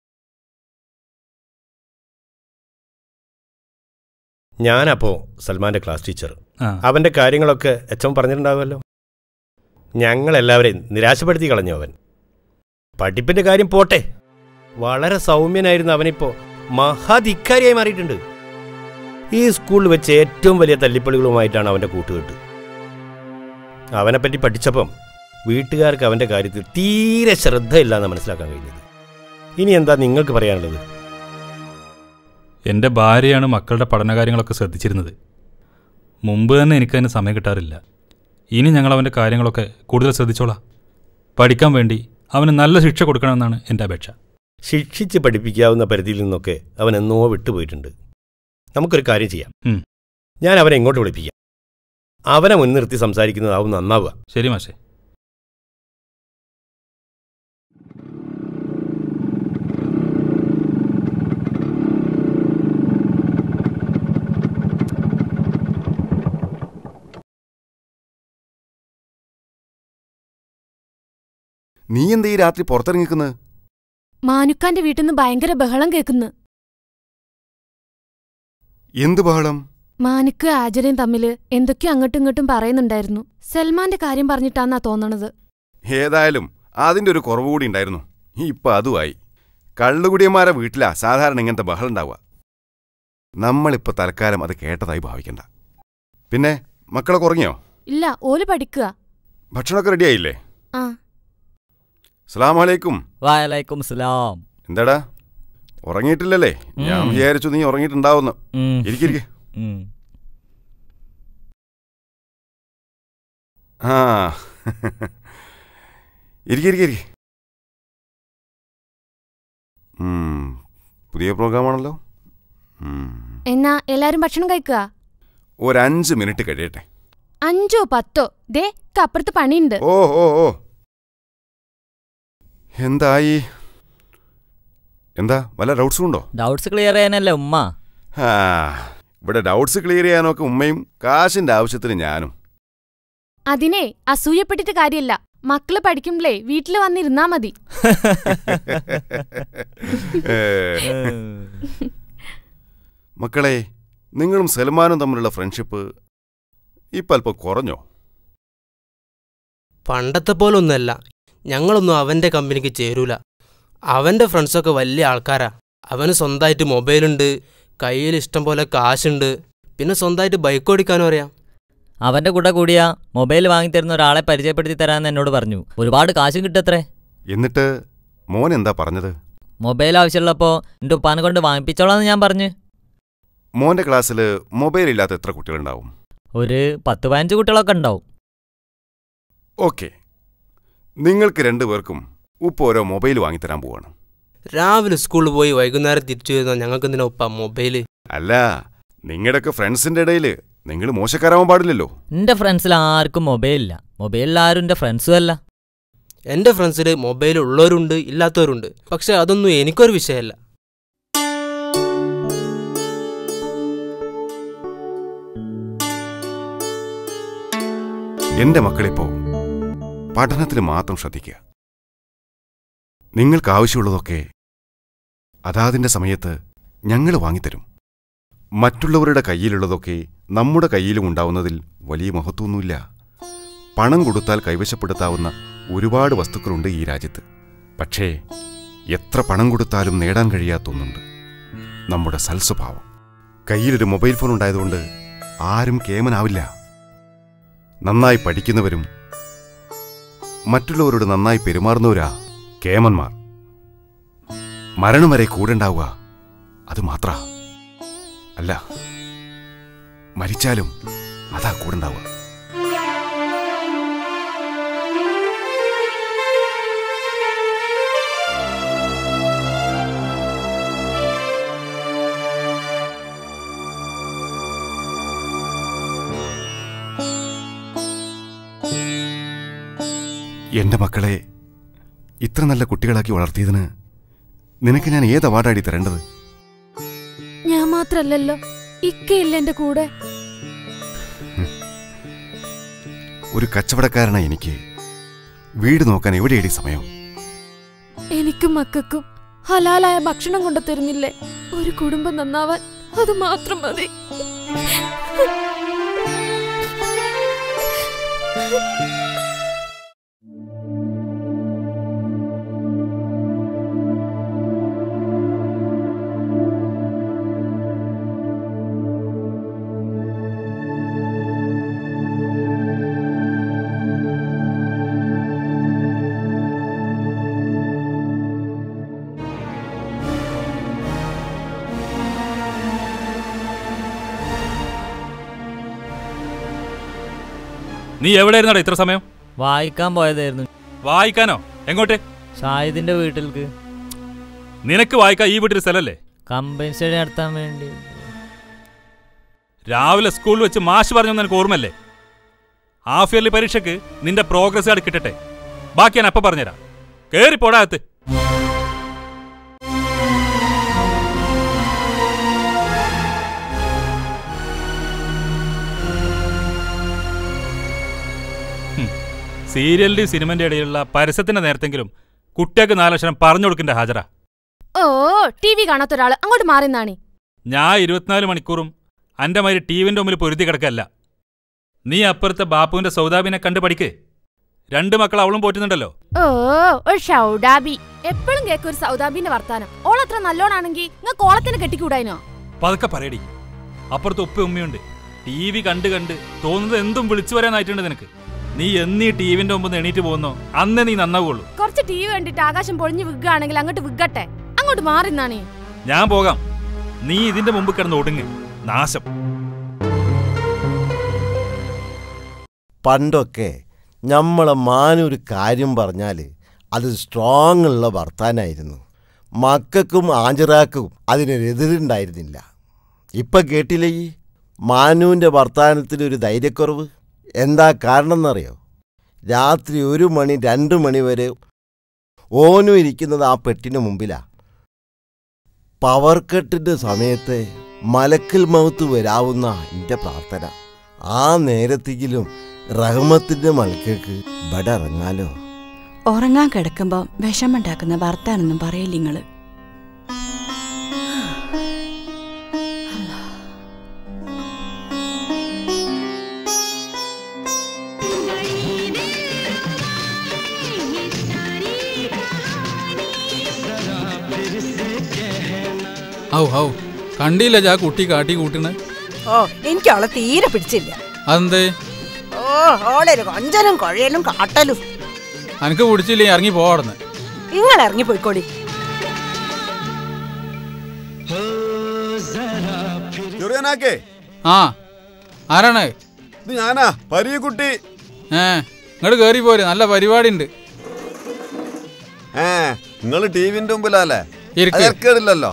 ഞാനപ്പോ സൽമാന്റെ ക്ലാസ് ടീച്ചർ ആ. അവന്റെ കാര്യങ്ങളൊക്കെ എച്ചം പറഞ്ഞിട്ടുണ്ടാവുമല്ലോ ഞങ്ങളെല്ലാവരെയും നിരാശപ്പെടുത്തി കളഞ്ഞു അവൻ പഠിപ്പിന്റെ കാര്യം പോട്ടെ വളരെ സൗമ്യനായിരുന്ന അവനിപ്പോ മഹാധിക്കാരിയായി മാറിയിട്ടുണ്ട് ഈ സ്കൂളിൽ വെച്ച് ഏറ്റവും വലിയ തല്ലിപ്പള്ളികളുമായിട്ടാണ് അവന്റെ കൂട്ടുകെട്ട് അവനെപ്പറ്റി പഠിച്ചപ്പം വീട്ടുകാർക്ക് അവന്റെ കാര്യത്തിൽ തീരെ ശ്രദ്ധയില്ലാന്ന് മനസ്സിലാക്കാൻ കഴിഞ്ഞത് ഇനി എന്താ നിങ്ങൾക്ക് പറയാനുള്ളത് എൻ്റെ ഭാര്യയാണ് മക്കളുടെ പഠനകാര്യങ്ങളൊക്കെ ശ്രദ്ധിച്ചിരുന്നത് മുമ്പ് തന്നെ എനിക്കതിന് സമയം കിട്ടാറില്ല ഇനി ഞങ്ങൾ അവൻ്റെ കാര്യങ്ങളൊക്കെ കൂടുതൽ ശ്രദ്ധിച്ചോളാം പഠിക്കാൻ വേണ്ടി അവന് നല്ല ശിക്ഷ കൊടുക്കണമെന്നാണ് എൻ്റെ അപേക്ഷ ശിക്ഷിച്ച് പഠിപ്പിക്കാവുന്ന പരിധിയിൽ നിന്നൊക്കെ അവൻ എന്നോ വിട്ടുപോയിട്ടുണ്ട് നമുക്കൊരു കാര്യം ചെയ്യാം ഉം. ഞാൻ അവനെ ഇങ്ങോട്ട് വിളിപ്പിക്കാം അവനെ മുൻനിർത്തി സംസാരിക്കുന്നതാവും നന്നാവുക ശരി മാഷേ നീ എന്താ ഈ രാത്രി പുറത്തിറങ്ങിക്കുന്നത് മാനുക്കാന്റെ വീട്ടിൽ നിന്ന് ഭയങ്കര ബഹളം കേൾക്കുന്നു എന്ത് ബഹളം മാനുക്ക് ആജരയും തമ്മില് എന്തൊക്കെയോ അങ്ങോട്ടും ഇങ്ങോട്ടും പറയുന്നുണ്ടായിരുന്നു സൽമാന്റെ കാര്യം പറഞ്ഞിട്ടാന്നാ തോന്നണത് ഏതായാലും അതിന്റെ ഒരു കുറവ് കൂടി ഉണ്ടായിരുന്നു ഇപ്പൊ അതുമായി കള്ളുകുടിയന്മാരെ വീട്ടിലാ സാധാരണ ഇങ്ങനത്തെ ബഹളം ഉണ്ടാവുക നമ്മളിപ്പോ തൽക്കാലം അത് കേട്ടതായി ഭാവിക്കണ്ട പിന്നെ മക്കളൊക്കെ ഉറങ്ങിയോ ഇല്ല ഓല് പഠിക്കുക ഭക്ഷണമൊക്കെ റെഡിയായില്ലേ ആ സലാം അലൈക്കും വാലൈക്കും സലാം എന്താടാ ഉറങ്ങിയിട്ടില്ലല്ലേ ഞാൻ ഉം. വിചാരിച്ചു നീ ഉറങ്ങിയിട്ടുണ്ടാവുന്നു ഉം. ഇരിക്കിരിക്കെ ഉം. ആ ഇരിക്കിരിക്കെ പുതിയ പ്രോഗ്രാമാണല്ലോ ഉം. എന്നാ എല്ലാരും ഭക്ഷണം കഴിക്കുക ഒരഞ്ച് മിനിറ്റ് കഴിയട്ടെ അഞ്ചോ പത്തോ ദേ അപ്പുറത്ത് പണിയുണ്ട് ഓ ഓ ഓ എന്തായി എന്താ വല്ല ഡൗട്ട്സും ഉണ്ടോ ഡൗട്ട്സ് ക്ലിയർ ചെയ്യാനല്ലേ ഉമ്മ ആ ഇവിടെ ഡൗട്ട്സ് ക്ലിയർ ചെയ്യാനൊക്കെ ഉമ്മയും കാശിന്റെ ആവശ്യത്തിന് ഞാനും അതിനെ അസൂയപ്പെട്ടിട്ട് കാര്യല്ല മക്കള് പഠിക്കുമ്പളേ വീട്ടില് വന്നിരുന്നാ മതി ഏ. മക്കളെ നിങ്ങളും സൽമാനും തമ്മിലുള്ള ഫ്രണ്ട്ഷിപ്പ് ഇപ്പം അല്പം കുറഞ്ഞോ പണ്ടത്തെ പോലൊന്നുമല്ല ഞങ്ങളൊന്നും അവൻ്റെ കമ്പനിക്ക് ചേരൂല അവൻ്റെ ഫ്രണ്ട്സൊക്കെ വലിയ ആൾക്കാരാ അവന് സ്വന്തമായിട്ട് മൊബൈലുണ്ട് കയ്യിൽ ഇഷ്ടം പോലെ കാശുണ്ട് പിന്നെ സ്വന്തമായിട്ട് ബൈക്ക് ഓടിക്കാനും അറിയാം അവന്റെ കൂടെ കൂടിയാ മൊബൈൽ വാങ്ങിത്തരുന്ന ഒരാളെ പരിചയപ്പെടുത്തി തരാമെന്ന് എന്നോട് പറഞ്ഞു ഒരുപാട് കാശും കിട്ടത്രേ എന്നിട്ട് മോൻ എന്താ പറഞ്ഞത് മൊബൈൽ ആവശ്യമുള്ളപ്പോ എന്റെ ഉപ്പാനെ കൊണ്ട് വാങ്ങിപ്പിച്ചോളാന്ന് ഞാൻ പറഞ്ഞു മോന്റെ ക്ലാസ്സിൽ മൊബൈൽ ഇല്ലാത്ത എത്ര കുട്ടികളുണ്ടാവും ഒരു പത്ത് പതിനഞ്ച് കുട്ടികളൊക്കെ ഉണ്ടാവും ഓക്കെ നിങ്ങൾക്ക് രണ്ടുപേർക്കും ഉപ്പ് ഓരോ മൊബൈൽ വാങ്ങിത്തരാൻ പോവാണ് രാവിലെ സ്കൂളിൽ പോയി വൈകുന്നേരം തിരിച്ചു വരുന്ന ഞങ്ങൾക്ക് എന്തിനാ ഉപ്പ മൊബൈല് അല്ല നിങ്ങളുടെയൊക്കെ ഫ്രണ്ട്സിന്റെ ഇടയിൽ നിങ്ങൾ മോശക്കാരാവാൻ പാടില്ലല്ലോ എന്റെ ഫ്രണ്ട്സിൽ ആർക്കും മൊബൈൽ ഇല്ല മൊബൈലിൽ ആരും എന്റെ ഫ്രണ്ട്സും അല്ല എൻ്റെ ഫ്രണ്ട്സിൽ മൊബൈൽ ഉള്ളവരുണ്ട് ഇല്ലാത്തവരുണ്ട് പക്ഷെ അതൊന്നും എനിക്കൊരു വിഷയമല്ല എന്റെ മക്കളിപ്പോ പഠനത്തിൽ മാത്രം ശ്രദ്ധിക്കുക നിങ്ങൾക്ക് ആവശ്യമുള്ളതൊക്കെ അതാതിന്റെ സമയത്ത് ഞങ്ങൾ വാങ്ങിത്തരും മറ്റുള്ളവരുടെ കയ്യിലുള്ളതൊക്കെ നമ്മുടെ കയ്യിലും ഉണ്ടാവുന്നതിൽ വലിയ മഹത്വമൊന്നുമില്ല പണം കൊടുത്താൽ കൈവശപ്പെടുത്താവുന്ന ഒരുപാട് വസ്തുക്കളുണ്ട് ഈ രാജ്യത്ത് പക്ഷേ എത്ര പണം കൊടുത്താലും നേടാൻ കഴിയാത്തൊന്നുണ്ട് നമ്മുടെ സൽസ്വഭാവം കയ്യിലൊരു മൊബൈൽ ഫോൺ ഉണ്ടായതുകൊണ്ട് ആരും കേമനാവില്ല നന്നായി പഠിക്കുന്നവരും മറ്റുള്ളവരോട് നന്നായി പെരുമാറുന്നവരാ കേമന്മാർ മരണം വരെ കൂടെ ഉണ്ടാവുക അത് മാത്ര അല്ല മരിച്ചാലും അതാ കൂടെ ഉണ്ടാവുക എന്റെ മക്കളെ ഇത്ര നല്ല കുട്ടികളാക്കി വളർത്തിയതിന് നിനക്ക് ഞാൻ ഏത് അവാർഡാടി തരേണ്ടത് ഞാൻ മാത്രല്ലല്ലോ ഇക്കയില്ല എന്റെ കൂടെ ഒരു കച്ചവടക്കാരനാ എനിക്ക് വീട് നോക്കാൻ എവിടെയടി സമയം എനിക്കും മക്കൾക്കും ഹലാലായ ഭക്ഷണം കൊണ്ടു തരുന്നില്ലേ ഒരു കുടുംബം നന്നാവാൻ അത് മാത്രം മതി നീ എവിടെയായിരുന്നടാ ഇത്ര സമയം വായിക്കാൻ പോയതായിരുന്നു വായിക്കാനോ എങ്ങോട്ട് ഷാഹിദിന്റെ വീട്ടിലേക്ക് നിനക്ക് വായിക്കാൻ ഈ വീട്ടിൽ സ്ഥലല്ലേ കമ്പനി സ്റ്റഡി നടത്താൻ വേണ്ടി രാവിലെ സ്കൂളിൽ വെച്ച് മാഷ് പറഞ്ഞൊന്നും എനിക്ക് ഓർമ്മല്ലേ ഹാഫ് ഇയർലി പരീക്ഷയ്ക്ക് നിന്റെ പ്രോഗ്രസ് കാർഡ് കിട്ടട്ടെ ബാക്കി ഞാൻ അപ്പം പറഞ്ഞുതരാം കേറി പോടാകത്ത് സീരിയലിന്റെയും സിനിമന്റെ ഇടയിലുള്ള പരസ്യത്തിന്റെ നേരത്തെങ്കിലും കുട്ടികൾക്ക് നാലക്ഷരം പറഞ്ഞു കൊടുക്കേണ്ട ഹാജര ഓ ടി വി കാണാത്ത ഒരാള് അങ്ങോട്ട് മാറിന്നാണി ഞാൻ ഇരുപത്തിനാല് മണിക്കൂറും അന്റെ മാതിരി ടിവിന്റെ മുമ്പിൽ പൊരുതി കിടക്കല്ല നീ അപ്പുറത്തെ ബാപ്പുവിന്റെ സൗദാബിനെ കണ്ട് പഠിക്ക് രണ്ട് മക്കൾ അവളും പോറ്റുന്നുണ്ടല്ലോ ഓ ഒരു ഷൗഡാബി എപ്പോഴും കേക്ക് ഒരു സൗദാബിന്റെ വർത്താനം ഓളത്ര നല്ലോണാണെങ്കി നിങ്ങൾക്ക് ഓളത്തിന് കെട്ടിക്കൂടായിനോ പതുക്കെ പറയടി അപ്പുറത്ത് ഉപ്പ ഉമ്മയുണ്ട് ടി വി കണ്ട് കണ്ട് തോന്നുന്നത് എന്തും വിളിച്ചു വരാനായിട്ടുണ്ട് നിനക്ക് നീ എന്നീ ടിവിന്റെ മുമ്പ് നിന്ന് എണീറ്റ് പോകുന്നോ അന്നേ നീ നന്നാവുള്ളൂ കുറച്ച് ടി വി കണ്ടിട്ട് ആകാശം പൊളിഞ്ഞു വിൽക്കുകയാണെങ്കിൽ അങ്ങോട്ട് വിൽക്കട്ടെ അങ്ങോട്ട് മാറിന്നാണി ഞാൻ പോകാം നീ ഇതിന്റെ മുമ്പ് കിടന്ന് ഒടുങ്ങ് നാശം പണ്ടൊക്കെ നമ്മളെ മാനൊരു കാര്യം പറഞ്ഞാൽ അത് സ്ട്രോങ് ഉള്ള വർത്താനായിരുന്നു മക്കൾക്കും ആഞ്ചറാക്കും അതിനൊരെതിരുണ്ടായിരുന്നില്ല ഇപ്പം കേട്ടില്ലേ ഈ മാനുവിൻ്റെ വർത്താനത്തിലൊരു ഓനും ഇരിക്കുന്നത് ആ പെട്ടിന് മുമ്പിലാ പവർ കട്ടിന്റെ സമയത്ത് മലക്കൽ മൗത്ത് വരാവുന്ന എൻ്റെ പ്രാർത്ഥന ആ നേരത്തെങ്കിലും റഹ്മത്തിന്റെ മലക്കേക്ക് ഇവിടെ ഇറങ്ങാലോ ഉറങ്ങാൻ കിടക്കുമ്പോ വിഷമുണ്ടാക്കുന്ന വർത്താനൊന്നും പറയില്ല നിങ്ങള് ഔ ഔ കണ്ടില്ല ജാ കുട്ടി കാട്ടി കൂട്ടണ് ഓ എനിക്ക് അവളെ തീരെ പിടിച്ചില്ല അതെന്തേ ഓ ഓളൊരു കൊഞ്ചലും കുഴയലും കാട്ടലും അനക്ക് പിടിച്ചില്ലേ ഇറങ്ങി പോവാടുന്ന് നിങ്ങൾ ഇറങ്ങി പോയിക്കോടി ചെറിയനാക്കേ ആ ആരാണ് ഇത് ഞാനാ പരീക്കുട്ടി ഏ ഇങ്ങോട്ട് കേറി പോര് നല്ല പരിപാടി ഉണ്ട് ഏ നിങ്ങൾ ടിവിന്റെ മുമ്പിലല്ലേ ഇരിക്ക്. കേടില്ലല്ലോ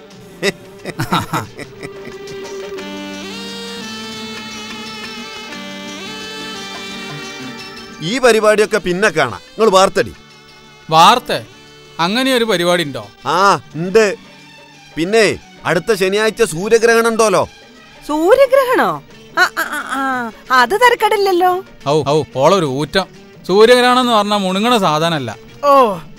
ഈ പരിപാടിയൊക്കെ പിന്നെ കാണാം നിങ്ങൾ വാർത്തടി വാർത്ത അങ്ങനെ ഒരു പരിപാടി ഉണ്ടോ ആ ഉണ്ട് പിന്നെ അടുത്ത ശനിയാഴ്ച സൂര്യഗ്രഹണം ഉണ്ടോലോ സൂര്യഗ്രഹണോ ആ, ആ, ആ, ആ, അത് തിരക്കടില്ലല്ലോ ഔ ഔ ഓളൊരു ഊറ്റം സൂര്യഗ്രഹണം എന്ന് പറഞ്ഞാൽ മുണുങ്ങണ സാധനമല്ല ഓ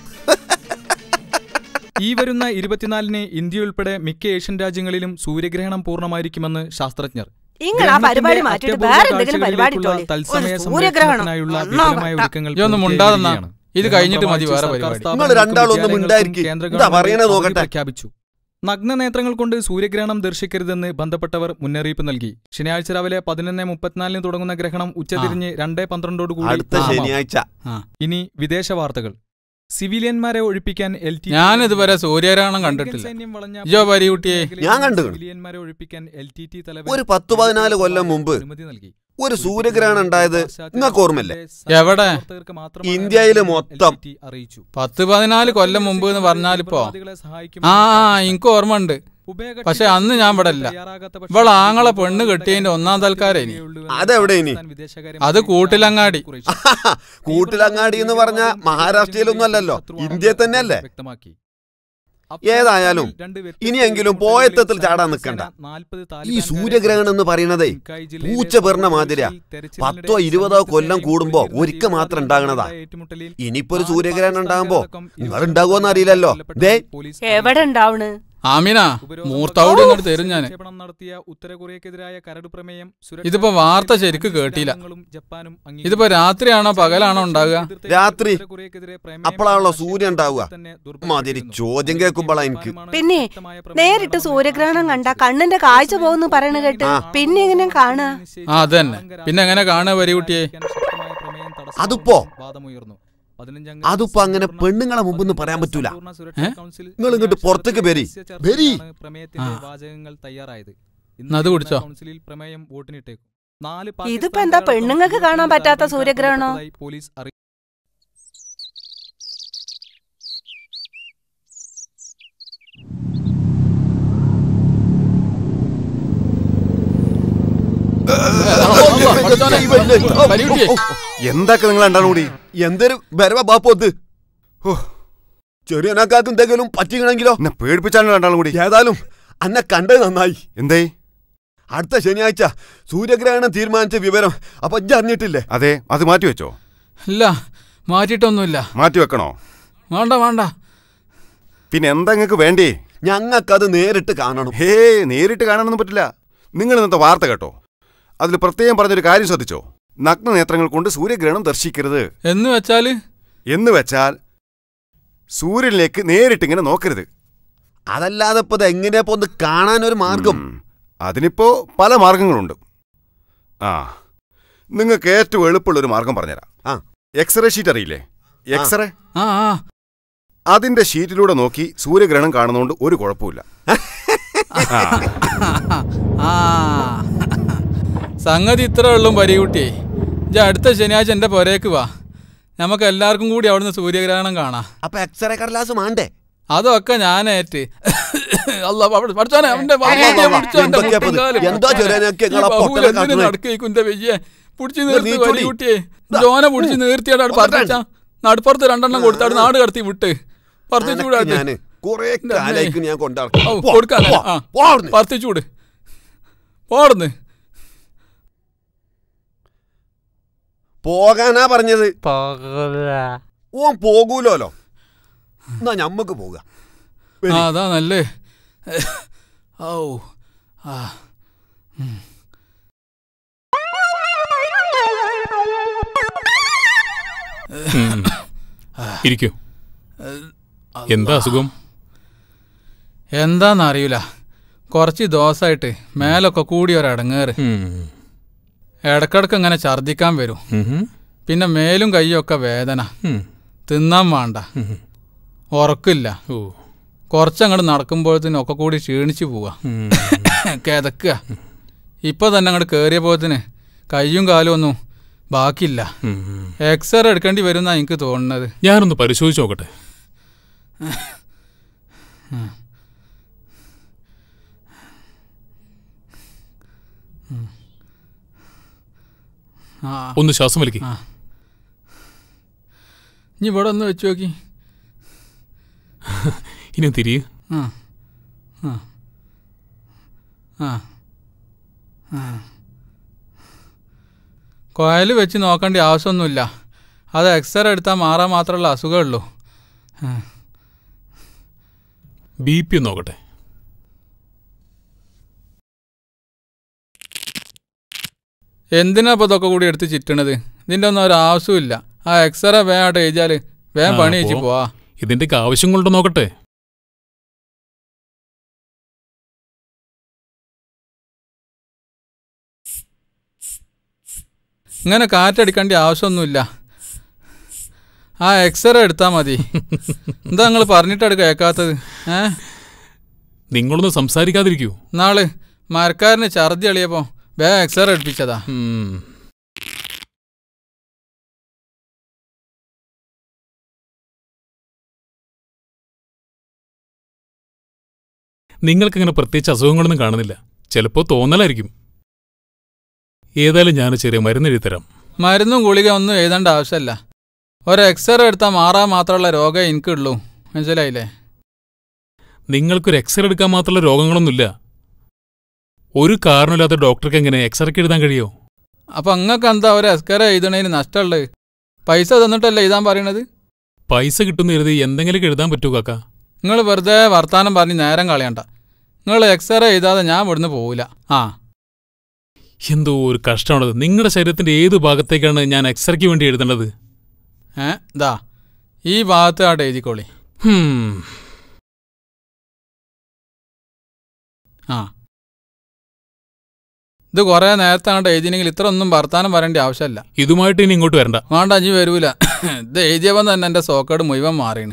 ഈ വരുന്ന ഇരുപത്തിനാലിന് ഇന്ത്യ ഉൾപ്പെടെ മിക്ക ഏഷ്യൻ രാജ്യങ്ങളിലും സൂര്യഗ്രഹണം പൂർണ്ണമായിരിക്കുമെന്ന് ശാസ്ത്രജ്ഞർ നിങ്ങൾ ആ പരിപാടി മാറ്റിയിട്ട് വേറെ എന്തെങ്കിലും പരിപാടി ഇട്ടോളി. തത്സമയ ഒരു സൂര്യഗ്രഹണം. സംരക്ഷണത്തിനായുള്ള ഒന്നോ വിപുലമായ വേണ്ട. ഒരുക്കങ്ങൾ ഈ ഒന്ന് മുണ്ടാതെന്നാ. പൂർത്തിയായിരിക്കുകയാണ്. ഇത് കഴിഞ്ഞിട്ട് മതി വേറെ സർക്കാർ പരിപാടി. സ്ഥാപനങ്ങൾക്കും നിങ്ങൾ രണ്ടാളും ഒന്ന് വിദ്യാലയങ്ങൾക്കും മിണ്ടായിരിക്ക്. കേന്ദ്ര എന്താ ഗവൺമെന്റ് പറയണേ അവധി നോക്കട്ടെ. പ്രഖ്യാപിച്ചു നഗ്ന നേത്രങ്ങൾ കൊണ്ട് സൂര്യഗ്രഹണം ദർശിക്കരുതെന്ന് ബന്ധപ്പെട്ടവർ മുന്നറിയിപ്പ് നൽകി ശനിയാഴ്ച രാവിലെ പതിനൊന്ന് മുപ്പത്തിനാലിന് തുടങ്ങുന്ന ഗ്രഹണം ഉച്ചതിരിഞ്ഞ് രണ്ട് പന്ത്രണ്ടോട് കൂടി അടുത്ത പൂർണ്ണമാവും. ശനിയാഴ്ച. ഇനി വിദേശ വാർത്തകൾ സിവിലിയന്മാരെ ഒഴിപ്പിക്കാൻ എൽ ടി ഞാൻ ഇതുവരെ സൂര്യഗ്രഹണം കണ്ടിട്ടില്ല ഇജോ പരികുട്ടിയെ ഞാൻ കണ്ടു സിവിലിയന്മാരെ ഒഴിപ്പിക്കാൻ എൽ ടി ടി ഒരു പത്ത് പതിനാല് കൊല്ലം മുമ്പ് ഒരു സൂര്യഗ്രഹണം ഉണ്ടായത് നിങ്ങൾക്ക് ഓർമ്മല്ലേ എവിടെ ഇന്ത്യയില് മൊത്തം പത്ത് പതിനാല് കൊല്ലം മുമ്പ് എന്ന് പറഞ്ഞാലിപ്പോ ആ ആ എനിക്ക് ഓർമ്മ ഉണ്ട് പക്ഷെ അന്ന് ഞാൻ ഇവിടെ ഇല്ല ഇവൾ ആങ്ങളെ പെണ്ണ് കെട്ടിയതിന്റെ ഒന്നാം തൽക്കാരേ ഇനി അതെവിടെ ഇനി അത് കൂട്ടിലങ്ങാടി കൂട്ടിലങ്ങാടി എന്ന് പറഞ്ഞ മഹാരാഷ്ട്രയിലൊന്നും അല്ലല്ലോ ഇന്ത്യയിൽ തന്നെയല്ലേ ഏതായാലും ഇനിയെങ്കിലും പോയത്തത്തിൽ ചാടാൻ നിൽക്കണ്ട ഈ സൂര്യഗ്രഹണം എന്ന് പറയുന്നതേ പൂച്ച പെറിന മാതിരിയാ പത്തോ ഇരുപതോ കൊല്ലം കൂടുമ്പോ ഒരിക്കൽ മാത്രം ഉണ്ടാകണതാ ഇനിയിപ്പോ ഒരു സൂര്യഗ്രഹണം ഉണ്ടാകുമ്പോ നിങ്ങൾ ഉണ്ടാകുമോന്ന് അറിയില്ലല്ലോ ദേ എവിടെ ഉണ്ടാവണ് ആമിന മൂർത്താവോട് ഇങ്ങോട്ട് തരും ഞാൻ നടത്തിയ ഉത്തര കൊറിയക്കെതിരായ കരട് പ്രമേയം ഇതിപ്പോ വാർത്ത ശരിക്ക് കേട്ടില്ല ഇതിപ്പോ രാത്രിയാണോ പകലാണോ ഉണ്ടാകുക രാത്രി അപ്പോഴാണല്ലോ സൂര്യൻ ഉണ്ടാവുക മാതിരി ചോദ്യം കേൾക്കുമ്പോഴാ എനിക്ക് പിന്നെ നേരിട്ട് സൂര്യഗ്രഹണം കണ്ട കണ്ണിന്റെ കാഴ്ച പോകുന്നു പറയണ കേട്ട് പിന്നെ എങ്ങനെ കാണുക ആ അതന്നെ പിന്നെ എങ്ങനെ കാണുക പരികുട്ടിയെ അതിപ്പോ അതിപ്പോ അങ്ങനെ പെണ്ണുങ്ങളെ മുമ്പെന്ന് പറയാൻ പറ്റൂല നിങ്ങൾ ഇങ്ങോട്ട് പുറത്തേക്ക് വരി വരി പ്രമേയത്തിന്റെ വാചകങ്ങൾ തയ്യാറായത് എന്നാ അത് കുടിച്ചോ. കൗൺസിലിൽ പ്രമേയം വോട്ടിനിട്ടേക്കും നാല് ഇതിപ്പോ എന്താ പെണ്ണുങ്ങൾക്ക് കാണാൻ പറ്റാത്ത സൂര്യഗ്രഹണോ പോലീസ് അറി എന്തൊക്കെ നിങ്ങൾ രണ്ടാളും കൂടി എന്തൊരു വരവ ബാപ്പോത്ത് ഓ ചെറിയനക്കാർക്ക് എന്തെങ്കിലും പറ്റിക്കണെങ്കിലോ എന്നെ പേടിപ്പിച്ചാണ് രണ്ടാളും കൂടി ഏതായാലും അന്നെ കണ്ടത് നന്നായി എന്തേ അടുത്ത ശനിയാഴ്ച സൂര്യഗ്രഹണം തീരുമാനിച്ച വിവരം അപ്പൊ ഇജ്ജ് അറിഞ്ഞിട്ടില്ലേ അതെ അത് മാറ്റി വെച്ചോ ഇല്ല മാറ്റിയിട്ടൊന്നുമില്ല മാറ്റി വെക്കണോ വേണ്ട വേണ്ട പിന്നെ എന്താ നിങ്ങൾക്ക് വേണ്ടേ ഞങ്ങൾക്കത് നേരിട്ട് കാണണം ഹേ നേരിട്ട് കാണാനൊന്നും പറ്റില്ല നിങ്ങൾ ഇന്നത്തെ വാർത്ത കേട്ടോ അതിൽ പ്രത്യേകം പറഞ്ഞൊരു കാര്യം ശ്രദ്ധിച്ചോ നഗ്ന നേത്രങ്ങൾ കൊണ്ട് സൂര്യഗ്രഹണം ദർശിക്കരുത് എന്ന് വെച്ചാല് എന്ന് വെച്ചാൽ സൂര്യനിലേക്ക് നേരിട്ട് ഇങ്ങനെ നോക്കരുത് അതല്ലാതെ ഇപ്പൊ എങ്ങനെയാ ഒന്ന് കാണാൻ ഒരു മാർഗം അതിനിപ്പോ പല മാർഗങ്ങളുണ്ട് ആ നിങ്ങൾക്ക് ഏറ്റവും എളുപ്പമുള്ള ഒരു മാർഗം പറഞ്ഞുതരാം ആ എക്സ്റേ ഷീറ്റ് അറിയില്ലേ എക്സ്റേ ആ ആ അതിന്റെ ഷീറ്റിലൂടെ നോക്കി സൂര്യഗ്രഹണം കാണുന്നതുകൊണ്ട് ഒരു കുഴപ്പമില്ല ആ. ആ സംഗതി ഇത്ര ഉള്ളും പരികുട്ടിയെ ഇജ്ജ് അടുത്ത ശനിയാഴ്ച എന്റെ പുരേക്ക് വാ നമുക്ക് എല്ലാവർക്കും കൂടി അവിടുന്ന് സൂര്യഗ്രഹണം കാണാം അപ്പൊ എക്സ്റേ കടലാസ് മാണ്ടേ അതൊക്കെ ഞാനേറ്റ് അല്ല പഠിച്ചോനെ അവന്റെ വാങ്ങാട്ടിയെ പിടിച്ചോ, എന്റെ എന്തൊക്കെയാ ഇപ്പൊ ഇത്? മുട്ടിൻകാല്. എന്താ ചെറിയനൊക്കെ ഈ നിങ്ങളെ ബഹുവിൽ പൊട്ടനെ എന്തിന് കാട്ടുന്നെ? നടക്കുക ഈ കുന്റെ വെയ്യെ പിടിച്ചു ഇത് നിർത്തി നീ ചൊല്ലി. വരികുട്ടിയെ ജോനെ പിടിച്ച് നിർത്തിയാടാ ഒന്നോട്ടാണ്. പറഞ്ഞാ നടുപ്പുറത്ത് രണ്ടെണ്ണം കൊടുത്താട് നാട് കടത്തി വിട്ട് പറത്തിച്ചു അനക്ക് വിടാ ഞാന് കുറേ കാലായിക്ക് ഞാൻ കൊണ്ടാർക്കും. ഔ, പോ, കൊടുക്കാൻ പോ, ആ പോ അവിടുന്ന്. പറത്തിച്ചു വിട് പോടുന്ന് പോകാനാ പറഞ്ഞത് ഓൻ പോകൂലോലോ എന്നാ ഞമ്മക്ക് പോകാം ആ അതാ നല്ലേ ഔ ആ ഉം. ഉം. ഇരിക്കൂ എന്താ അസുഖം എന്താന്നറിയില്ല കുറച്ച് ദിവസമായിട്ട് മേലൊക്കെ കൂടി ഒരടങ്ങേറ് ഇടക്കിടക്ക് ഇങ്ങനെ ഛർദിക്കാൻ വരും പിന്നെ മേലും കൈയും ഒക്കെ വേദന തിന്നാൻ വേണ്ട ഉറക്കില്ല കുറച്ചങ്ങോട്ട് നടക്കുമ്പോഴത്തേനും ഒക്കെ കൂടി ക്ഷീണിച്ചു പോവാ കിതക്കുക ഇപ്പൊ തന്നെ അങ്ങോട്ട് കയറിയപ്പോഴത്തിന് കയ്യും കാലും ഒന്നും ബാക്കിയില്ല എക്സ്റേ എടുക്കേണ്ടി വരുന്നാ എനിക്ക് തോന്നുന്നത് ഞാനൊന്ന് പരിശോധിച്ച് നോക്കട്ടെ ആ ഒന്ന് ശ്വാസം വലിക്ക് ആ. ഇനി ഇവിടെ ഒന്ന് വെച്ച് നോക്കി ഇനി തിരിയ് ആ ആ ആ ആ കോയൽ വെച്ച് നോക്കേണ്ട ആവശ്യമൊന്നുമില്ല അത് എക്സ്റേ എടുത്താൽ മാറാൻ മാത്രമുള്ള അസുഖമുള്ളൂ ആ. ബി പി ഒന്ന് നോക്കട്ടെ എന്തിനാ ഇപ്പോൾ ഇതൊക്കെ കൂടി എടുത്ത് ചിറ്റണത് ഇതിൻ്റെ ഒന്നും ഒരു ആവശ്യമില്ല ആ എക്സ്റേ വേഗം എഴുതിയാൽ വേഗം ആ, പണി വെച്ച് പോ. പോവാ ഇതിന്റെയൊക്കെ ആവശ്യം കൊണ്ട് നോക്കട്ടെ ഇങ്ങനെ കാറ്റടിക്കേണ്ട ആവശ്യമൊന്നുമില്ല ആ എക്സ്റേ എടുത്താൽ മതി എന്താ നിങ്ങൾ പറഞ്ഞിട്ടാണ് കേൾക്കാത്തത് ഏ നിങ്ങളൊന്ന് സംസാരിക്കാതിരിക്കൂ നാള് മരക്കാരന് ഛർദി എളിയപ്പോൾ വേഗം എക്സ്റേ എടുപ്പിച്ചതാ നിങ്ങൾക്കങ്ങനെ പ്രത്യേകിച്ച് അസുഖങ്ങളൊന്നും കാണുന്നില്ല ചിലപ്പോൾ തോന്നലായിരിക്കും ഏതായാലും ഞാൻ ചെറിയ മരുന്ന് എഴുതി തരാം മരുന്നും ഗുളിക ഒന്നും എഴുതേണ്ട ആവശ്യമല്ല ഒരു എക്സ്റേ എടുത്താൽ മാറാൻ മാത്രമുള്ള രോഗമേ എനിക്കുള്ളൂ മനസ്സിലായില്ലേ നിങ്ങൾക്കൊരു എക്സ്റേ എടുക്കാൻ മാത്രമുള്ള രോഗങ്ങളൊന്നുമില്ല ഒരു കാരണമില്ലാത്ത ഡോക്ടർക്ക് എങ്ങനെ എക്സ്റേക്ക് എഴുതാൻ കഴിയോ അപ്പം അങ്ങക്ക് എന്താ ഒരു എക്സ്റേ എഴുതണേന് നഷ്ടമുള്ളത് പൈസ തന്നിട്ടല്ലേ എഴുതാൻ പറയണത് പൈസ കിട്ടുന്ന കരുതി എന്തെങ്കിലുമൊക്കെ എഴുതാൻ പറ്റൂ കാക്ക നിങ്ങൾ വെറുതെ വർത്താനം പറഞ്ഞ് നേരം കളയണ്ട നിങ്ങൾ എക്സ്റേ എഴുതാതെ ഞാൻ ഇവിടുന്ന് പോവില്ല ആ എന്തോ ഒരു കഷ്ടമാണത് നിങ്ങളുടെ ശരീരത്തിന്റെ ഏത് ഭാഗത്തേക്കാണ് ഞാൻ എക്സ്റേക്ക് വേണ്ടി എഴുതേണ്ടത് ഏ ദാ ഈ ഭാഗത്ത് ആട്ട് എഴുതിക്കോളി ഹും. ആ ഇത് കുറേ നേരത്തെ അങ്ങോട്ട് എഴുതിയെങ്കിൽ ഇത്ര ഒന്നും വർത്താനം പറയേണ്ട ആവശ്യമല്ല ഇതുമായിട്ട് ഇനി ഇങ്ങോട്ട് വരണ്ട വേണ്ട അഞ്ഞ് വരൂല ഇത് എഴുതിയവൻ തന്നെ എൻ്റെ സോക്കേട് മുഴുവൻ മാറിയാണ്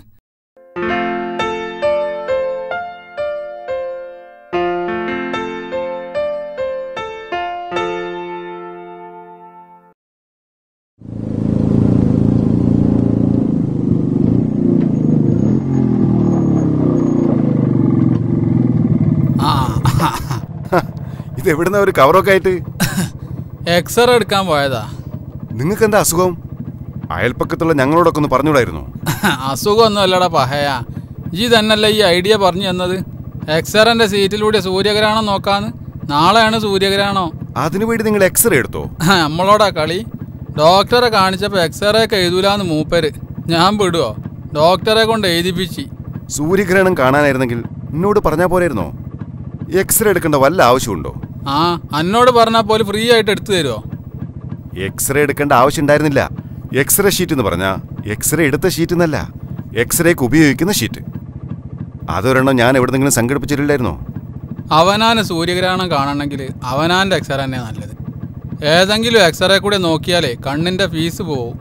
ഇത് എവിടുന്ന ഒരു കവറൊക്കെ ആയിട്ട് എക്സ്റേ എടുക്കാൻ പോയതാ നിങ്ങൾക്ക് എന്താ അസുഖം അയൽപ്പക്കത്തുള്ള ഞങ്ങളോടൊക്കെ ഒന്ന് പറഞ്ഞുകൂടായിരുന്നു അസുഖമൊന്നും അല്ലടാ പഹയ ജി തന്നല്ല ഈ ഐഡിയ പറഞ്ഞു തന്നത് എക്സ്റേന്റെ സീറ്റിലൂടെ സൂര്യഗ്രഹണം നോക്കാന്ന് നാളെയാണ് സൂര്യഗ്രഹണം അതിനു വേണ്ടി നിങ്ങൾ എക്സ്റേ എടുത്തോ നമ്മളോടാ കളി ഡോക്ടറെ കാണിച്ചപ്പോൾ എക്സ്റേ ഒക്കെ എഴുതൂലാന്ന് മൂപ്പര് ഞാൻ വിടുവോ ഡോക്ടറെ കൊണ്ട് എഴുതിപ്പിച്ച് സൂര്യഗ്രഹണം കാണാനായിരുന്നെങ്കിൽ എന്നോട് പറഞ്ഞാൽ പോരായിരുന്നോ എക്സ്റേ എടുക്കേണ്ട വല്ല ആവശ്യമുണ്ടോ ആ അന്നോട് പറഞ്ഞാൽ പോലും ഫ്രീ ആയിട്ട് എടുത്തു തരുമോ എക്സ്റേ എടുക്കേണ്ട ആവശ്യം ഉണ്ടായിരുന്നില്ല എക്സ്റേ ഷീറ്റ് എന്ന് പറഞ്ഞാൽ എക്സ്റേ എടുത്ത ഷീറ്റ് എന്നല്ല എക്സ്റേക്ക് ഉപയോഗിക്കുന്ന ഷീറ്റ് അതൊരെണ്ണം ഞാൻ എവിടെന്നെങ്കിലും സംഘടിപ്പിച്ചിട്ടില്ലായിരുന്നോ അവനാന് സൂര്യഗ്രഹണം കാണണമെങ്കിൽ അവനാൻ്റെ എക്സ്റേ തന്നെ നല്ലത് ഏതെങ്കിലും എക്സ്റേ കൂടെ നോക്കിയാലേ കണ്ണിൻ്റെ ഫീസ് പോവും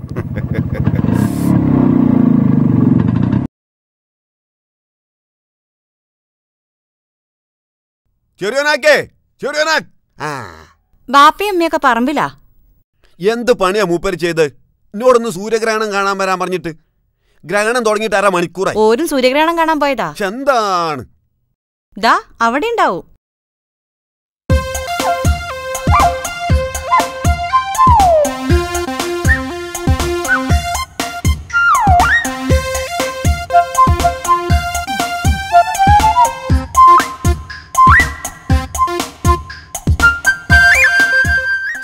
ചെറിയോനാക്കേ ചെറിയോനാക്ക് ബാപ്പയും അമ്മയൊക്കെ പറമ്പിലാ എന്ത് പണിയാ മൂപ്പര് ചെയ്ത് എന്നോടൊന്ന് സൂര്യഗ്രഹണം കാണാൻ വരാൻ പറഞ്ഞിട്ട് ഗ്രഹണം തുടങ്ങിയിട്ട് അര മണിക്കൂറായി ഓരും സൂര്യഗ്രഹണം കാണാൻ പോയതാ പക്ഷെ എന്താണ് ദാ അവിടെ ഉണ്ടാവും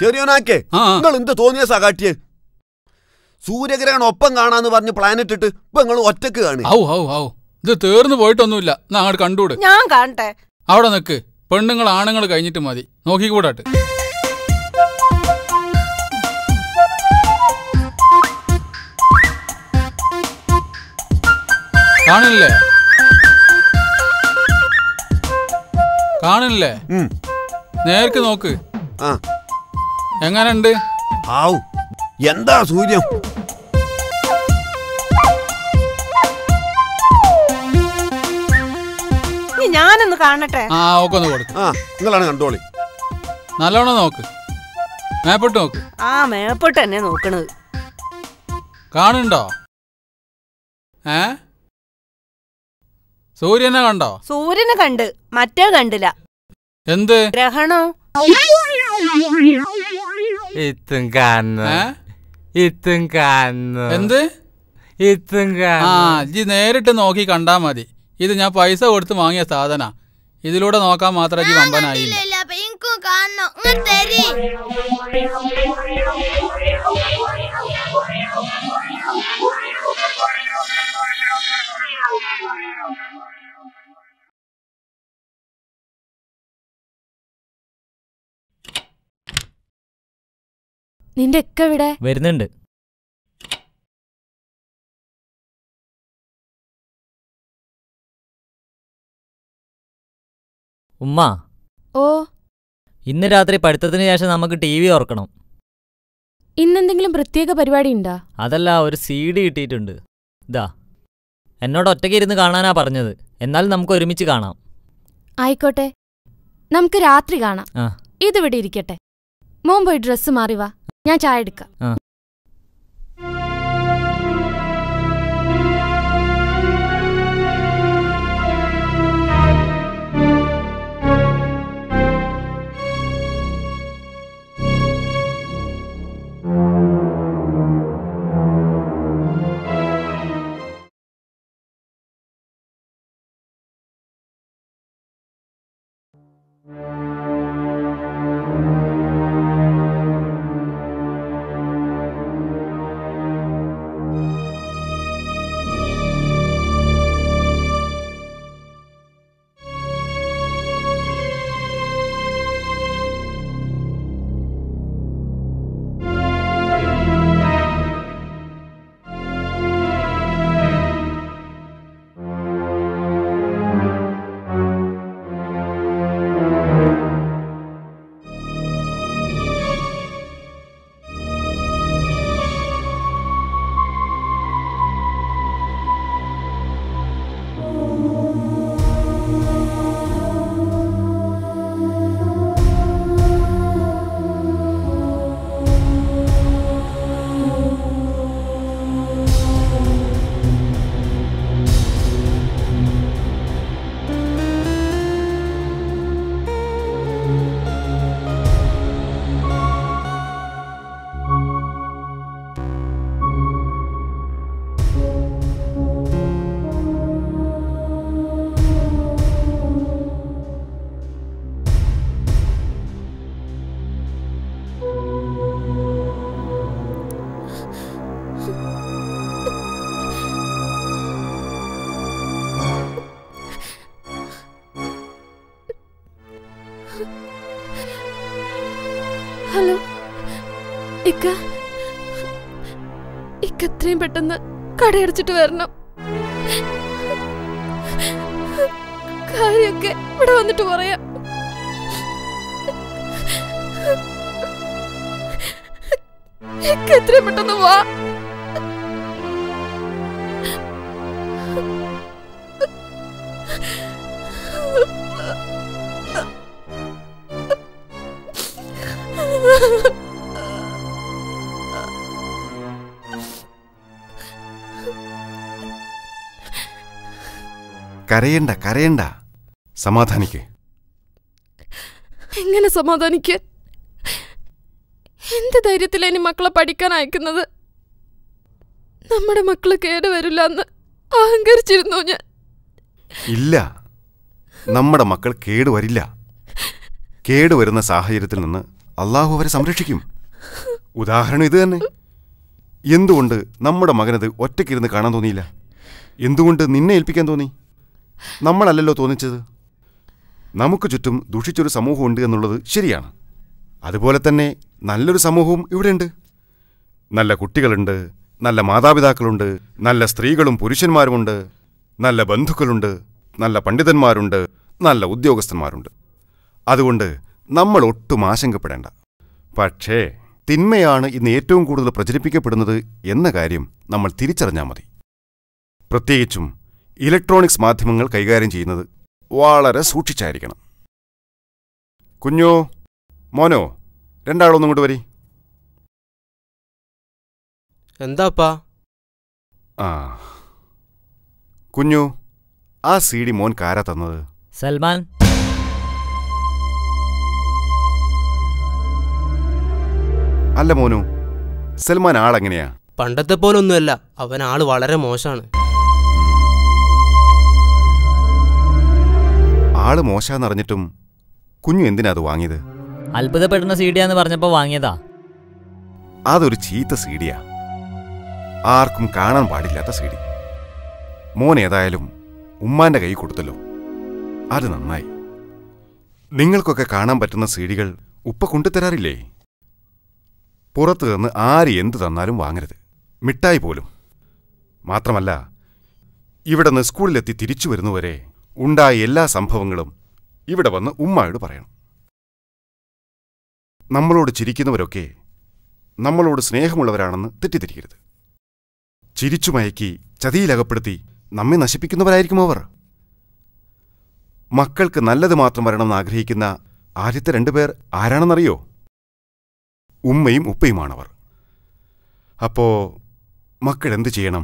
ചെറിയോനാക്കേ നിങ്ങൾ എന്ത് തോന്നിയ സകാട്ടിയെ സൂര്യഗ്രഹണം ഒപ്പം കാണാന്ന് പറഞ്ഞ് പ്ലാനറ്റ് ഇട്ട് ഇപ്പൊ നിങ്ങൾ ഒറ്റക്ക് കാണി ഔ ഔ ഔ ഇത് തീർന്നു പോയിട്ടൊന്നുമില്ല എന്നാ അങ്ങോട്ട് കണ്ടൂട് ഞാൻ കാണട്ടെ അവിടെ നിക്ക് പെണ്ണുങ്ങൾ ആണുങ്ങൾ കഴിഞ്ഞിട്ട് മതി നോക്കിക്കൂടാട്ട് കാണില്ലേ കാണില്ലേ നേർക്ക് നോക്ക് എങ്ങനുണ്ട് ആവു എന്താ സൂര്യം ഇനി ഞാനൊന്ന് കാണട്ടെ ആ ഒക്കെ ഒന്ന് കൊടുക്ക് ആ നിങ്ങളാണ് കണ്ടോളി നല്ലോണം നോക്ക് മേപ്പിട്ട് നോക്ക് ആ മേപ്പോട്ട് തന്നെ നോക്കണത് കാണുന്നുണ്ടോ ഏ സൂര്യനെ കണ്ടോ സൂര്യനെ കണ്ട് മറ്റേ കണ്ടില്ല എന്ത് ഗ്രഹണോ ഇത്തും കാണുന്നു ഇത്തും കാണുന്നു എന്ത് ഇത്തും ആ ഇജ്ജ് നേരിട്ട് നോക്കി കണ്ടാ മതി ഇത് ഞാൻ പൈസ കൊടുത്ത് വാങ്ങിയ സാധന ഇതിലൂടെ നോക്കാൻ മാത്രം ഇജ്ജ് വമ്പനായില്ല നിന്റെ ഒക്കെ ഇവിടെ വരുന്നുണ്ട് ഉമ്മ ഓ ഇന്ന് രാത്രി പഠിത്തത്തിന് ശേഷം നമുക്ക് ടി വി ഓർക്കണം ഇന്നെന്തെങ്കിലും പ്രത്യേക പരിപാടി ഉണ്ടാ അതല്ല ഒരു സി ഡി കിട്ടിയിട്ടുണ്ട് ഇതാ എന്നോട് ഒറ്റയ്ക്ക് ഇരുന്ന് കാണാനാ പറഞ്ഞത് എന്നാൽ നമുക്ക് ഒരുമിച്ച് കാണാം ആയിക്കോട്ടെ നമുക്ക് രാത്രി കാണാം ആ ഇതിവിടെ ഇരിക്കട്ടെ മോൻ പോയി ഡ്രസ്സ് മാറി വാ ഞാൻ ചായ എടുക്കാം ആ ഹലോ ഇക്ക ഇക്ക എത്രയും പെട്ടെന്ന് കടയടച്ചിട്ട് വരണം കാര്യൊക്കെ ഇവിടെ വന്നിട്ട് പറയാം ഇക്ക എത്രയും പെട്ടെന്ന് വാ കരയണ്ട കരയണ്ട സമാധാനിക്ക് എങ്ങനെ സമാധാനിക്കാൻ എന്ത് ധൈര്യത്തിലാ ഇനി മക്കളെ പഠിക്കാൻ അയക്കുന്നത് നമ്മുടെ മക്കള് കേടുവരില്ല എന്ന് അഹങ്കരിച്ചിരുന്നു ഞാൻ ഇല്ല നമ്മുടെ മക്കൾ കേടുവരില്ല കേടുവരുന്ന സാഹചര്യത്തിൽ നിന്ന് അള്ളാഹു അവരെ സംരക്ഷിക്കും ഉദാഹരണം ഇത് തന്നെ എന്തുകൊണ്ട് നമ്മുടെ മകനത് ഒറ്റയ്ക്കിരുന്ന് കാണാൻ തോന്നിയില്ല എന്തുകൊണ്ട് നിന്നെ ഏൽപ്പിക്കാൻ തോന്നി നമ്മളല്ലല്ലോ തോന്നിച്ചത് നമുക്ക് ചുറ്റും ദുഷിച്ചൊരു സമൂഹമുണ്ട് എന്നുള്ളത് ശരിയാണ് അതുപോലെ തന്നെ നല്ലൊരു സമൂഹവും ഇവിടെയുണ്ട് നല്ല കുട്ടികളുണ്ട് നല്ല മാതാപിതാക്കളുണ്ട് നല്ല സ്ത്രീകളും പുരുഷന്മാരുമുണ്ട് നല്ല ബന്ധുക്കളുണ്ട് നല്ല പണ്ഡിതന്മാരുണ്ട് നല്ല ഉദ്യോഗസ്ഥന്മാരുണ്ട് അതുകൊണ്ട് നമ്മൾ ഒട്ടും ആശങ്കപ്പെടേണ്ട പക്ഷേ തിന്മയാണ് ഇന്ന് ഏറ്റവും കൂടുതൽ പ്രചരിപ്പിക്കപ്പെടുന്നത് എന്ന കാര്യം നമ്മൾ തിരിച്ചറിഞ്ഞാൽ മതി പ്രത്യേകിച്ചും ഇലക്ട്രോണിക്സ് മാധ്യമങ്ങൾ കൈകാര്യം ചെയ്യുന്നത് വളരെ സൂക്ഷിച്ചായിരിക്കണം കുഞ്ഞോ മോനോ രണ്ടാളൊന്നും ഇങ്ങോട്ട് വരി എന്താപ്പാ ആ കുഞ്ഞു ആ സി ഡി മോൻ കാരാ തന്നത് സൽമാൻ അല്ല മോനു സൽമാൻ ആളെങ്ങനെയാ പണ്ടത്തെ പോലൊന്നുമല്ല അവൻ ആള് വളരെ മോശമാണ് ആള് മോശാന്നറിഞ്ഞിട്ടും കുഞ്ഞു എന്തിനാ അത് വാങ്ങിയത് അത്ഭുതപ്പെടുന്ന സീഡിയാന്ന് പറഞ്ഞപ്പോ വാങ്ങിയതാ അതൊരു ചീത്ത സീഡിയാ ആർക്കും കാണാൻ പാടില്ലാത്ത സീഡി മോൻ ഏതായാലും ഉമ്മാന്റെ കൈ കൊടുത്തല്ലോ അത് നന്നായി നിങ്ങൾക്കൊക്കെ കാണാൻ പറ്റുന്ന സീഡികൾ ഉപ്പ കൊണ്ടുതരാറില്ലേ പുറത്തു നിന്ന് ആര് എന്തു തന്നാലും വാങ്ങരുത് മിഠായി പോലും മാത്രമല്ല ഇവിടെ നിന്ന് സ്കൂളിലെത്തി തിരിച്ചു വരുന്നവരെ ഉണ്ടായ എല്ലാ സംഭവങ്ങളും ഇവിടെ വന്ന് ഉമ്മായോട് പറയണം നമ്മളോട് ചിരിക്കുന്നവരൊക്കെ നമ്മളോട് സ്നേഹമുള്ളവരാണെന്ന് തെറ്റിദ്ധരിക്കരുത് ചിരിച്ചു മയക്കി ചതിയിലകപ്പെടുത്തി നമ്മെ നശിപ്പിക്കുന്നവരായിരിക്കും അവർ മക്കൾക്ക് നല്ലത് മാത്രം വരണമെന്ന് ആഗ്രഹിക്കുന്ന ആദ്യത്തെ രണ്ടുപേർ ആരാണെന്നറിയോ ഉമ്മയും ഉപ്പയുമാണവർ അപ്പോ മക്കൾ എന്തു ചെയ്യണം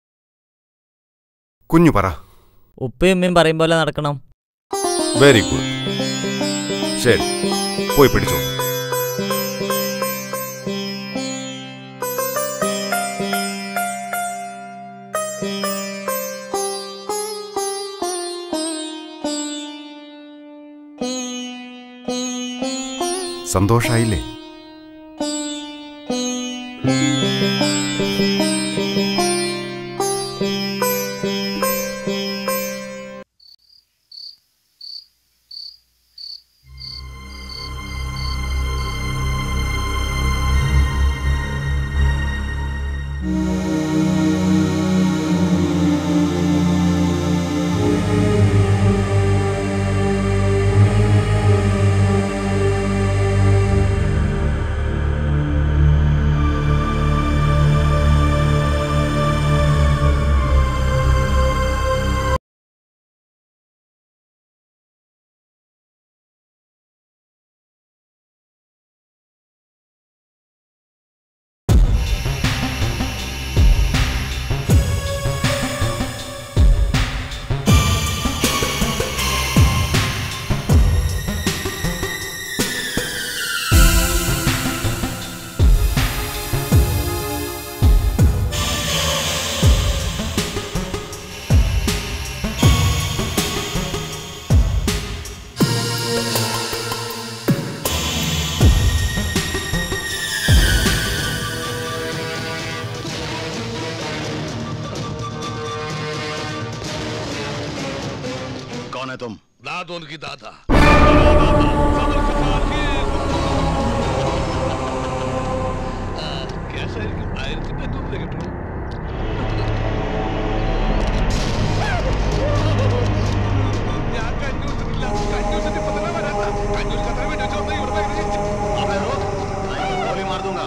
കുഞ്ഞു പറ ഉപ്പയും ഉമ്മയും പറയും പോലെ നടക്കണം വെരി ഗുഡ് ശരി പോയി പിടിച്ചോ സന്തോഷായില്ലേ कौन है तुम दादा उनकी दादा കേസായിരിക്കും ആയിരത്തി അഞ്ഞൂറ് കിട്ടുള്ളൂ ഞാൻ കഞ്ഞൂട്ടില്ല കഞ്ഞൂട്ടിട്ട് ഇപ്പൊ തന്നെ വരാത്ത കഞ്ഞൂർ കഥ വേണ്ടി വെച്ചോണ്ട് ഇവിടെ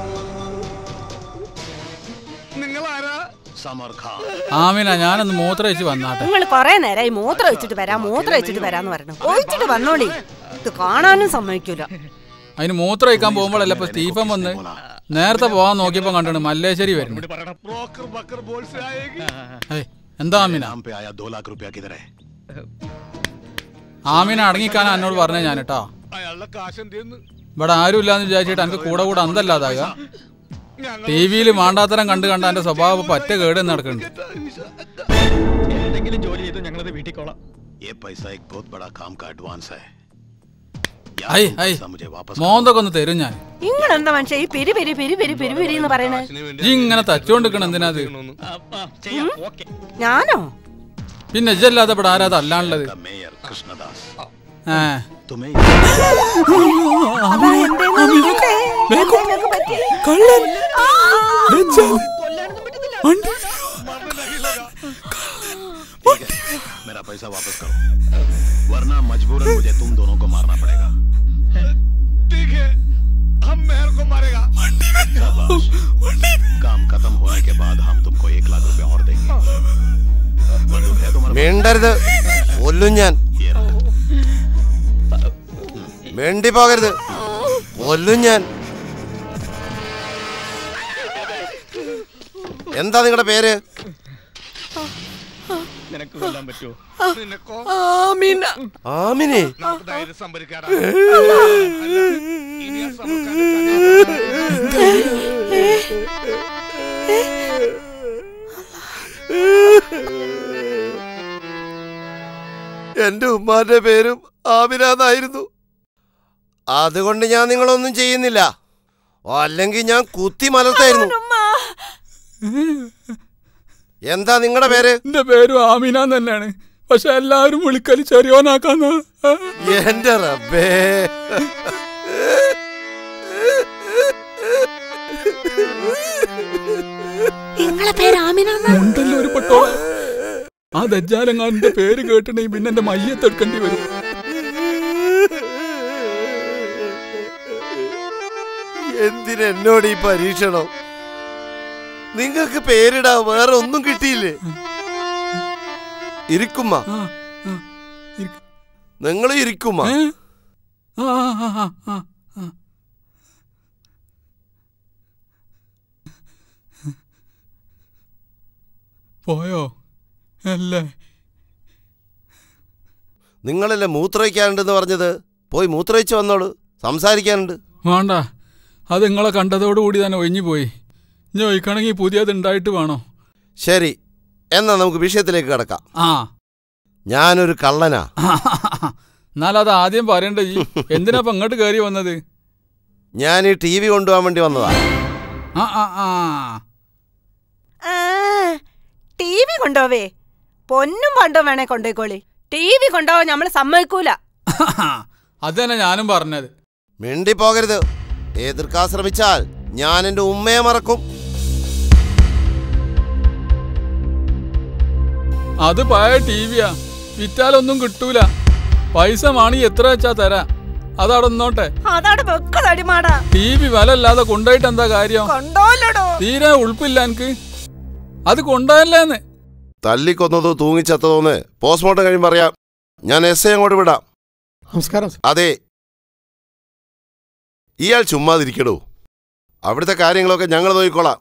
നിങ്ങൾ ആരാ സമർ ഖാൻ ആമിന ഞാനൊന്ന് മൂത്രം വെച്ച് വന്നാട്ടെ നിങ്ങൾ കൊറേ നേരമായി മൂത്രം വെച്ചിട്ട് വരാം മൂത്രം വെച്ചിട്ട് വരാന്ന് പറഞ്ഞു ഒഴിച്ചിട്ട് വന്നോളി ഇത് കാണാനും സമ്മതിക്കൂല അതിന് മൂത്രം ഒഴിക്കാൻ പോകുമ്പോഴല്ല ഇപ്പൊ സ്റ്റീഫൻ വന്ന് നേരത്തെ പോകാൻ നോക്കിയപ്പോ കണ്ടാണ് മല്ലേശ്ശേരി വരുന്നു ब्रोकर बकर बोल से आएगी ഏയ്, എന്താ ആമിന नाम पे आया दो लाख रुपया किधर है ആമിന അടങ്ങിക്കാനാ എന്നോട് പറഞ്ഞ ഞാൻ കേട്ടോ അയാളുടെ കാശ് എന്തെന്ന് ഇവിടെ ആരും ഇല്ലാന്ന് വിചാരിച്ചിട്ട് എനിക്ക് കൂടെ കൂടെ അന്തല്ലാതാകുക ടി വിയിൽ മാണ്ടാത്തരം കണ്ട് കണ്ട എന്റെ സ്വഭാവം പറ്റ കേട് നടക്കുന്നുണ്ട് എന്തെങ്കിലും ജോലി ചെയ്ത് ഞങ്ങളത് വീട്ടിൽ കൊള്ളാം ये पैसा एक बहुत बड़ा काम का एडवांस है ഐ ഐ മോന്തൊക്കെ ഒന്ന് തരും ഞാൻ നിങ്ങൾ എന്താ മനുഷ്യ ഈ പിരി പിരി പിരി പിരി പിരി പിരി എന്ന് പറയണേ ഈ ഇങ്ങനെ തച്ചോണ്ടിരിക്കണം എന്തിനാ അത് ഉം? ഞാനോ പിന്നെ ഇജ്ജല്ലാതെ ഇവിടെ ആരാ തല്ലാനുള്ളത് ഏ അതാ എന്തേന്ന് നോക്കട്ടെ. എന്തേന്നൊക്കെ പറ്റി? ആ! मेरा पैसा वापस करो वरना मजबूरन मुझे तुम दोनों को मारना पड़ेगा ठीक है हम मेहर को मारेगा शाबाश। काम खत्म होने के बाद हम तुमको एक लाख रुपए और देंगे बंदूक है तुम्हारे മിണ്ടരുത് കൊല്ലും ഞാൻ മിണ്ടി പോകരുത് കൊല്ലും ഞാൻ എന്താ നിങ്ങളുടെ പേര് നിനക്ക് കൊല്ലാൻ പറ്റുമോ നിനക്കോ ആമീന. ആമിനെ നമുക്ക് ധൈര്യം സംഭരിക്കാടാ അല്ല, ഇനി ആ സമർക്കാന്റെ എന്റെ ഉമ്മാന്റെ പേരും ആമിനാന്നായിരുന്നു അതുകൊണ്ട് ഞാൻ നിങ്ങളൊന്നും ചെയ്യുന്നില്ല അല്ലെങ്കിൽ ഞാൻ കുത്തി മലർത്തായിരുന്നു എന്താ നിങ്ങളുടെ പേര് എന്റെ പേരും ആമിന തന്നെയാണ് പക്ഷെ എല്ലാവരും വിളിക്കല് ചെറിയോനാക്കാന്ന എന്റെ റബ്ബേ നിങ്ങളെ പേര് ആമിന ഉണ്ടല്ലോ ഒരു പട്ടോ ആ ദജ്ജാലങ്ങാന്റെ പേര് കേട്ടിട്ടുണ്ടെങ്കിൽ പിന്നെ എന്റെ മയ്യത്തെടുക്കേണ്ടി വരും എന്തിനെന്നോട് ഈ പരീക്ഷണം നിങ്ങൾക്ക് പേരിടാ വേറെ ഒന്നും കിട്ടിയില്ലേ ഇരിക്കുമ്മ നിങ്ങൾ ഇരിക്കുമ്മ ആ, ആ, ആ, ആ, ആ. പോയോ അല്ലേ നിങ്ങളല്ലേ മൂത്രയിക്കാനുണ്ടെന്ന് പറഞ്ഞത് പോയി മൂത്രയിച്ച് വന്നോളൂ സംസാരിക്കാനുണ്ട് വേണ്ട അത് നിങ്ങളെ കണ്ടതോടുകൂടി തന്നെ ഒഴിഞ്ഞു പോയി ഇനി ഒഴിക്കണമെങ്കിൽ പുതിയത് ഉണ്ടായിട്ട് വേണോ ശരി എന്നാ നമുക്ക് വിഷയത്തിലേക്ക് കിടക്കാം ആ ഞാനൊരു കള്ളനാ എന്നാൽ അത് ആദ്യം പറയണ്ട ഈ എന്തിനാ ഇപ്പൊ ഇങ്ങോട്ട് കയറി വന്നത് ഞാൻ ഈ ടി വി കൊണ്ടുപോകാൻ വേണ്ടി വന്നതാ ആ ആ ആ ടി വി കൊണ്ടോവേ പൊന്നും പണ്ടും വേണേ കൊണ്ടോയിക്കോളി ടി വി കൊണ്ടോവാൻ നമ്മള് സമ്മതിക്കൂല അത് തന്നെ ഞാനും പറഞ്ഞത് മിണ്ടി പോകരുത് എതിർക്കാൻ ശ്രമിച്ചാൽ ഞാൻ എന്റെ ഉമ്മയെ മറക്കും അത് പഴയ ടി വിയാ വിറ്റാലൊന്നും കിട്ടൂല പൈസ മാണി എത്ര വെച്ചാ തരാ അതവിടെ നിന്നോട്ടെ അതവിടെ വെക്ക തടിമാടാ ടി വി വില അല്ലാതെ കൊണ്ടുപോയിട്ട് എന്താ കാര്യം കൊണ്ടോലടോ തീരെ ഉൾപ്പില്ല എനിക്ക് അത് കൊണ്ടുപോയല്ലേന്ന് തല്ലിക്കൊന്നതോ തൂങ്ങിച്ചത്തതോന്ന് പോസ്റ്റ്മോർട്ടം കഴിയുമ്പോൾ പറയാം ഞാൻ എസ് ഐ അങ്ങോട്ട് വിടാം നമസ്കാരം അതെ ഇയാൾ ചുമ്മാതിരിക്കടോ അവിടുത്തെ കാര്യങ്ങളൊക്കെ ഞങ്ങൾ നോക്കിക്കോളാം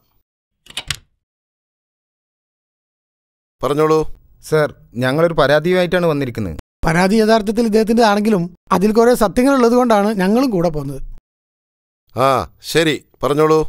പറഞ്ഞോളൂ സർ ഞങ്ങളൊരു പരാതിയുമായിട്ടാണ് വന്നിരിക്കുന്നത് പരാതി യഥാർത്ഥത്തിൽ ഇദ്ദേഹത്തിന്റെ ആണെങ്കിലും അതിൽ കുറെ സത്യങ്ങൾ ഉള്ളത് കൊണ്ടാണ് ഞങ്ങളും കൂടെ പോകുന്നത് ആ ശരി പറഞ്ഞോളൂ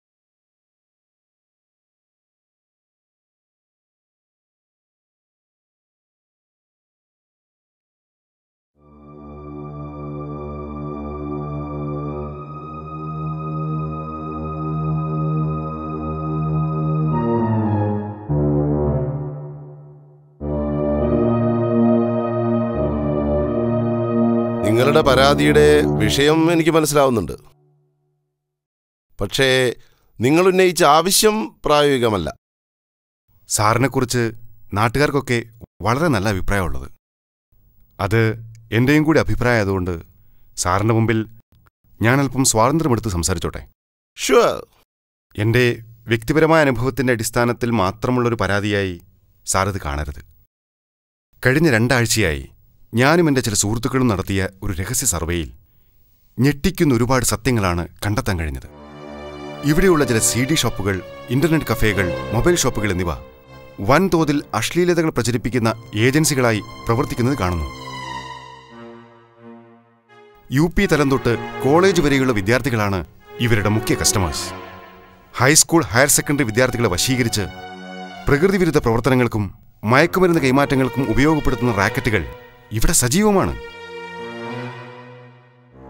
നിങ്ങളുടെ പരാതിയുടെ വിഷയം എനിക്ക് മനസ്സിലാവുന്നുണ്ട് പക്ഷേ നിങ്ങൾ ഉന്നയിച്ച ആവശ്യം പ്രായോഗികമല്ല സാറിനെക്കുറിച്ച് നാട്ടുകാർക്കൊക്കെ വളരെ നല്ല അഭിപ്രായമുള്ളത് അത് എൻ്റെയും കൂടി അഭിപ്രായം ആയതുകൊണ്ട് സാറിൻ്റെ മുമ്പിൽ ഞാൻ അല്പം സ്വാതന്ത്ര്യമെടുത്ത് സംസാരിച്ചോട്ടെ ഷുവർ എൻ്റെ വ്യക്തിപരമായ അനുഭവത്തിൻ്റെ അടിസ്ഥാനത്തിൽ മാത്രമുള്ളൊരു പരാതിയായി സാറിത് കാണരുത് കഴിഞ്ഞ രണ്ടാഴ്ചയായി ഞാനും എൻ്റെ ചില സുഹൃത്തുക്കളും നടത്തിയ ഒരു രഹസ്യ സർവേയിൽ ഞെട്ടിക്കുന്ന ഒരുപാട് സത്യങ്ങളാണ് കണ്ടെത്താൻ കഴിഞ്ഞത് ഇവിടെയുള്ള ചില സി ഡി ഷോപ്പുകൾ ഇന്റർനെറ്റ് കഫേകൾ മൊബൈൽ ഷോപ്പുകൾ എന്നിവ വൻതോതിൽ അശ്ലീലതകൾ പ്രചരിപ്പിക്കുന്ന ഏജൻസികളായി പ്രവർത്തിക്കുന്നത് കാണുന്നു യു പി തലം തൊട്ട് കോളേജ് വരെയുള്ള വിദ്യാർത്ഥികളാണ് ഇവരുടെ മുഖ്യ കസ്റ്റമേഴ്സ് ഹൈസ്കൂൾ ഹയർ സെക്കൻഡറി വിദ്യാർത്ഥികളെ വശീകരിച്ച് പ്രകൃതിവിരുദ്ധ പ്രവർത്തനങ്ങൾക്കും മയക്കുമരുന്ന് കൈമാറ്റങ്ങൾക്കും ഉപയോഗപ്പെടുത്തുന്ന റാക്കറ്റുകൾ ഇവിടെ സജീവമാണ്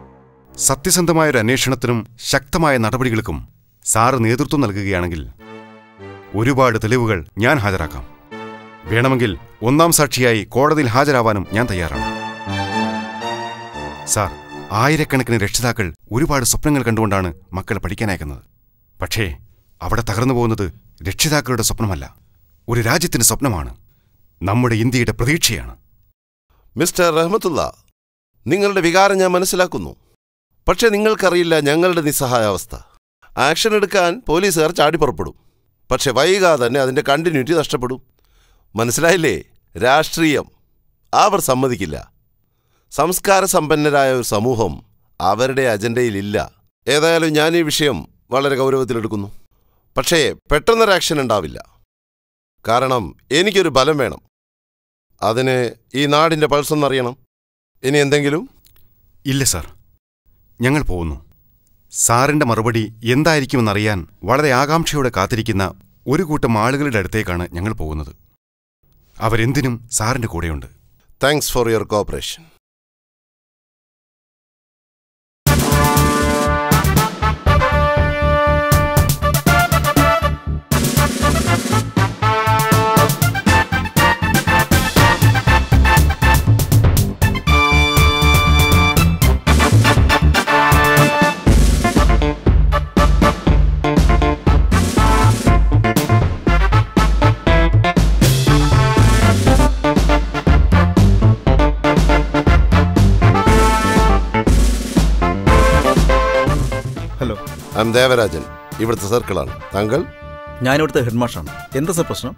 സത്യസന്ധമായ ഒരു അന്വേഷണത്തിനും ശക്തമായ നടപടികൾക്കും സാറ് നേതൃത്വം നൽകുകയാണെങ്കിൽ ഒരുപാട് തെളിവുകൾ ഞാൻ ഹാജരാക്കാം വേണമെങ്കിൽ ഒന്നാം സാക്ഷിയായി കോടതിയിൽ ഹാജരാവാനും ഞാൻ തയ്യാറാണ് സാർ ആയിരക്കണക്കിന് രക്ഷിതാക്കൾ ഒരുപാട് സ്വപ്നങ്ങൾ കണ്ടുകൊണ്ടാണ് മക്കളെ പഠിക്കാനയക്കുന്നത് പക്ഷേ അവിടെ തകർന്നു പോകുന്നത് രക്ഷിതാക്കളുടെ സ്വപ്നമല്ല ഒരു രാജ്യത്തിന്റെ സ്വപ്നമാണ് നമ്മുടെ ഇന്ത്യയുടെ പ്രതീക്ഷയാണ് മിസ്റ്റർ റഹ്മത്തുള്ള നിങ്ങളുടെ വികാരം ഞാൻ മനസ്സിലാക്കുന്നു പക്ഷേ നിങ്ങൾക്കറിയില്ല ഞങ്ങളുടെ നിസ്സഹായാവസ്ഥ ആക്ഷൻ എടുക്കാൻ പോലീസുകാർ ചാടിപ്പുറപ്പെടും പക്ഷെ വൈകാതെ തന്നെ അതിൻ്റെ കണ്ടിന്യൂറ്റി നഷ്ടപ്പെടും മനസ്സിലായില്ലേ രാഷ്ട്രീയം അവർ സമ്മതിക്കില്ല സംസ്കാര സമ്പന്നരായ ഒരു സമൂഹം അവരുടെ അജണ്ടയിലില്ല ഏതായാലും ഞാൻ ഈ വിഷയം വളരെ ഗൗരവത്തിലെടുക്കുന്നു പക്ഷേ പെട്ടെന്നൊരു ആക്ഷൻ ഉണ്ടാവില്ല കാരണം എനിക്കൊരു ബലം വേണം അതിന് ഈ നാടിൻ്റെ പൾസൊന്നറിയണം ഇനി എന്തെങ്കിലും ഇല്ല സാർ ഞങ്ങൾ പോകുന്നു സാറിന്റെ മറുപടി എന്തായിരിക്കുമെന്നറിയാൻ വളരെ ആകാംക്ഷയോടെ കാത്തിരിക്കുന്ന ഒരു കൂട്ടം ആളുകളുടെ അടുത്തേക്കാണ് ഞങ്ങൾ പോകുന്നത് അവരെന്തിനും സാറിന്റെ കൂടെയുണ്ട് thanks for your cooperation hello I am Devarajan ഇവിടുത്തെ സർക്കിളാണ് താങ്കൾ ഞാനിവിടുത്തെ ഹെഡ്മാഷാണ് എന്താ സാർ പ്രശ്നം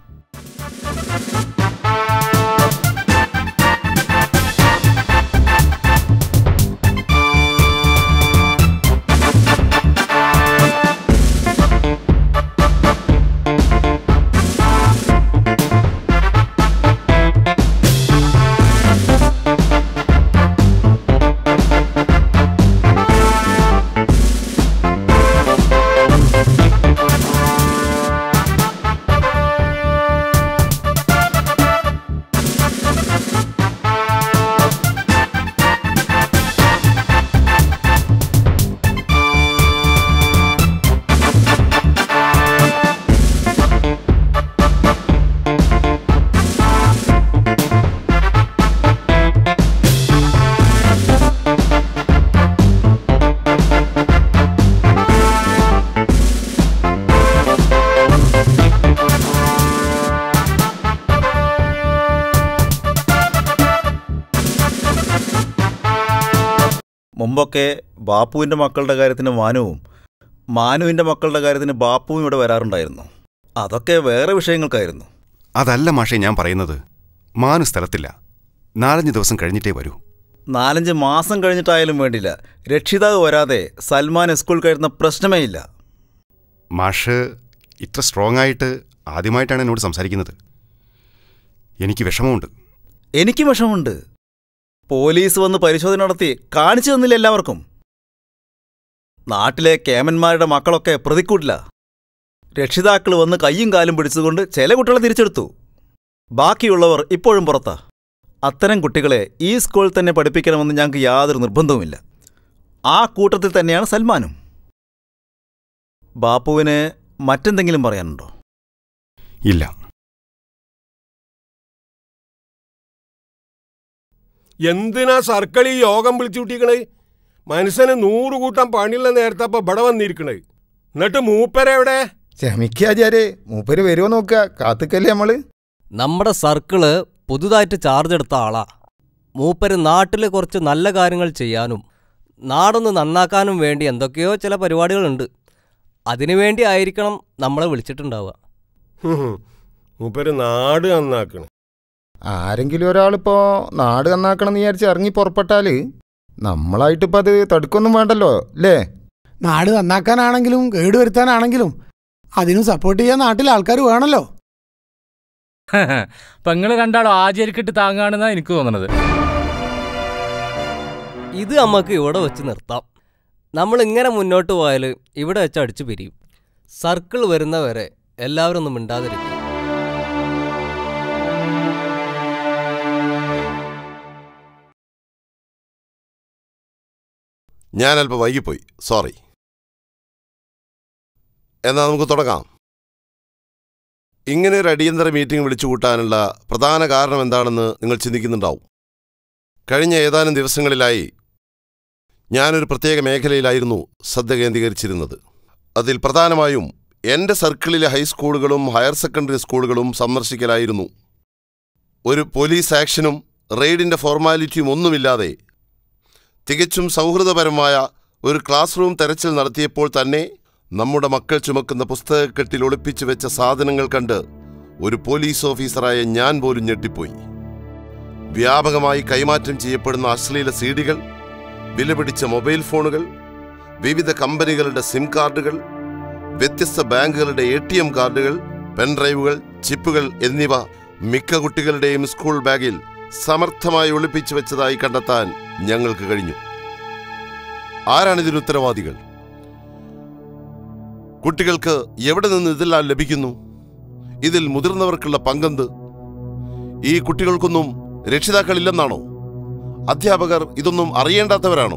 മുമ്പൊക്കെ ബാപ്പുവിൻ്റെ മക്കളുടെ കാര്യത്തിന് മാനുവും മാനുവിൻ്റെ മക്കളുടെ കാര്യത്തിന് ബാപ്പുവും ഇവിടെ വരാറുണ്ടായിരുന്നു അതൊക്കെ വേറെ വിഷയങ്ങൾക്കായിരുന്നു അതല്ല മാഷെ ഞാൻ പറയുന്നത് മാനു സ്ഥലത്തില്ല നാലഞ്ച് ദിവസം കഴിഞ്ഞിട്ടേ വരൂ നാലഞ്ച് മാസം കഴിഞ്ഞിട്ടായാലും വേണ്ടില്ല രക്ഷിതാവ് വരാതെ സൽമാൻ സ്കൂൾ കയറുന്ന പ്രശ്നമേ ഇല്ല മാഷ് ഇത്ര സ്ട്രോങ് ആയിട്ട് ആദ്യമായിട്ടാണ് എന്നോട് സംസാരിക്കുന്നത് എനിക്ക് വിഷമമുണ്ട് എനിക്ക് വിഷമമുണ്ട് പോലീസ് വന്ന് പരിശോധന നടത്തി കാണിച്ചു തന്നില്ല എല്ലാവർക്കും നാട്ടിലെ കേമന്മാരുടെ മക്കളൊക്കെ പ്രതിക്കൂട്ടില്ല രക്ഷിതാക്കൾ വന്ന് കയ്യും കാലും പിടിച്ചുകൊണ്ട് ചില കുട്ടികളെ തിരിച്ചെടുത്തു ബാക്കിയുള്ളവർ ഇപ്പോഴും പുറത്താ അത്തരം കുട്ടികളെ ഈ സ്കൂളിൽ തന്നെ പഠിപ്പിക്കണമെന്ന് ഞങ്ങൾക്ക് യാതൊരു നിർബന്ധവുമില്ല ആ കൂട്ടത്തിൽ തന്നെയാണ് സൽമാനും ബാപ്പുവിന് മറ്റെന്തെങ്കിലും പറയാനുണ്ടോ ഇല്ല എന്തിനാ സർക്കിൾ ഈ യോഗം വിളിച്ചു കൂട്ടിക്കണേ മനസ്സിന് നൂറ് കൂട്ടം പണിയുള്ള നേരത്തെ അപ്പൊ ഇവിടെ വന്നിരിക്കണേ എന്നിട്ട് മൂപ്പരെവിടെ ക്ഷമിക്കാചാരെ മൂപ്പര് വരുമോ നോക്കുക കാത്തുക്കല്ലേ നമ്മള് നമ്മുടെ സർക്കിള് പുതുതായിട്ട് ചാർജ് എടുത്ത ആളാ മൂപ്പര് നാട്ടിൽ കുറച്ച് നല്ല കാര്യങ്ങൾ ചെയ്യാനും നാടൊന്ന് നന്നാക്കാനും വേണ്ടി എന്തൊക്കെയോ ചില പരിപാടികളുണ്ട് അതിനുവേണ്ടി ആയിരിക്കണം നമ്മളെ വിളിച്ചിട്ടുണ്ടാവുക മൂപ്പര് നാട് നന്നാക്കണേ ആരെങ്കിലും ഒരാളിപ്പോ നാട് നന്നാക്കണം എന്ന് വിചാരിച്ച് ഇറങ്ങി പുറപ്പെട്ടാല് നമ്മളായിട്ടിപ്പോ അത് തടുക്കൊന്നും വേണ്ടല്ലോ അല്ലേ നാട് നന്നാക്കാനാണെങ്കിലും കേടുവരുത്താനാണെങ്കിലും അതിനും സപ്പോർട്ട് ചെയ്യാൻ നാട്ടിൽ ആൾക്കാർ വേണമല്ലോ പെങ്ങള് രണ്ടാളും ആചാരിക്കിട്ട് താങ്ങാണെന്നാ എനിക്ക് തോന്നണത് ഇത് നമുക്ക് ഇവിടെ വെച്ച് നിർത്താം നമ്മൾ ഇങ്ങനെ മുന്നോട്ട് പോയാൽ ഇവിടെ വെച്ച് അടിച്ചു പിരിയും സർക്കിൾ വരുന്നവരെ എല്ലാവരും ഒന്നും മിണ്ടാതിരിക്കും ഞാൻ അല്പം വൈകിപ്പോയി സോറി എന്നാൽ നമുക്ക് തുടങ്ങാം ഇങ്ങനെ ഒരു അടിയന്തര മീറ്റിംഗ് വിളിച്ചു കൂട്ടാനുള്ള പ്രധാന കാരണം എന്താണെന്ന് നിങ്ങൾ ചിന്തിക്കുന്നുണ്ടാവും കഴിഞ്ഞ ഏതാനും ദിവസങ്ങളിലായി ഞാനൊരു പ്രത്യേക മേഖലയിലായിരുന്നു ശ്രദ്ധ കേന്ദ്രീകരിച്ചിരുന്നത് അതിൽ പ്രധാനമായും എൻ്റെ സർക്കിളിലെ ഹൈസ്കൂളുകളും ഹയർ സെക്കൻഡറി സ്കൂളുകളും സന്ദർശിക്കലായിരുന്നു ഒരു പോലീസ് ആക്ഷനും റെയ്ഡിൻ്റെ ഫോർമാലിറ്റിയും ഒന്നുമില്ലാതെ തികച്ചും സൗഹൃദപരമായ ഒരു ക്ലാസ് റൂം തെരച്ചിൽ നടത്തിയപ്പോൾ തന്നെ നമ്മുടെ മക്കൾ ചുമക്കുന്ന പുസ്തകക്കെട്ടിൽ ഒളിപ്പിച്ചു വെച്ച സാധനങ്ങൾ കണ്ട് ഒരു പോലീസ് ഓഫീസറായ ഞാൻ പോലും ഞെട്ടിപ്പോയി വ്യാപകമായി കൈമാറ്റം ചെയ്യപ്പെടുന്ന അശ്ലീല സീഡികൾ വിലപിടിച്ച മൊബൈൽ ഫോണുകൾ വിവിധ കമ്പനികളുടെ സിം കാർഡുകൾ വ്യത്യസ്ത ബാങ്കുകളുടെ എ ടി എം കാർഡുകൾ പെൻഡ്രൈവുകൾ ചിപ്പുകൾ എന്നിവ മിക്ക കുട്ടികളുടെയും സ്കൂൾ ബാഗിൽ സമർത്ഥമായി ഒളിപ്പിച്ചു വെച്ചതായി കണ്ടെത്താൻ ഞങ്ങൾക്ക് കഴിഞ്ഞു ആരാണിതിന് ഉത്തരവാദികൾ കുട്ടികൾക്ക് എവിടെ നിന്ന് ഇതെല്ലാം ലഭിക്കുന്നു ഇതിൽ മുതിർന്നവർക്കുള്ള പങ്കെന്ത് ഈ കുട്ടികൾക്കൊന്നും രക്ഷിതാക്കളില്ലെന്നാണോ അധ്യാപകർ ഇതൊന്നും അറിയേണ്ടാത്തവരാണോ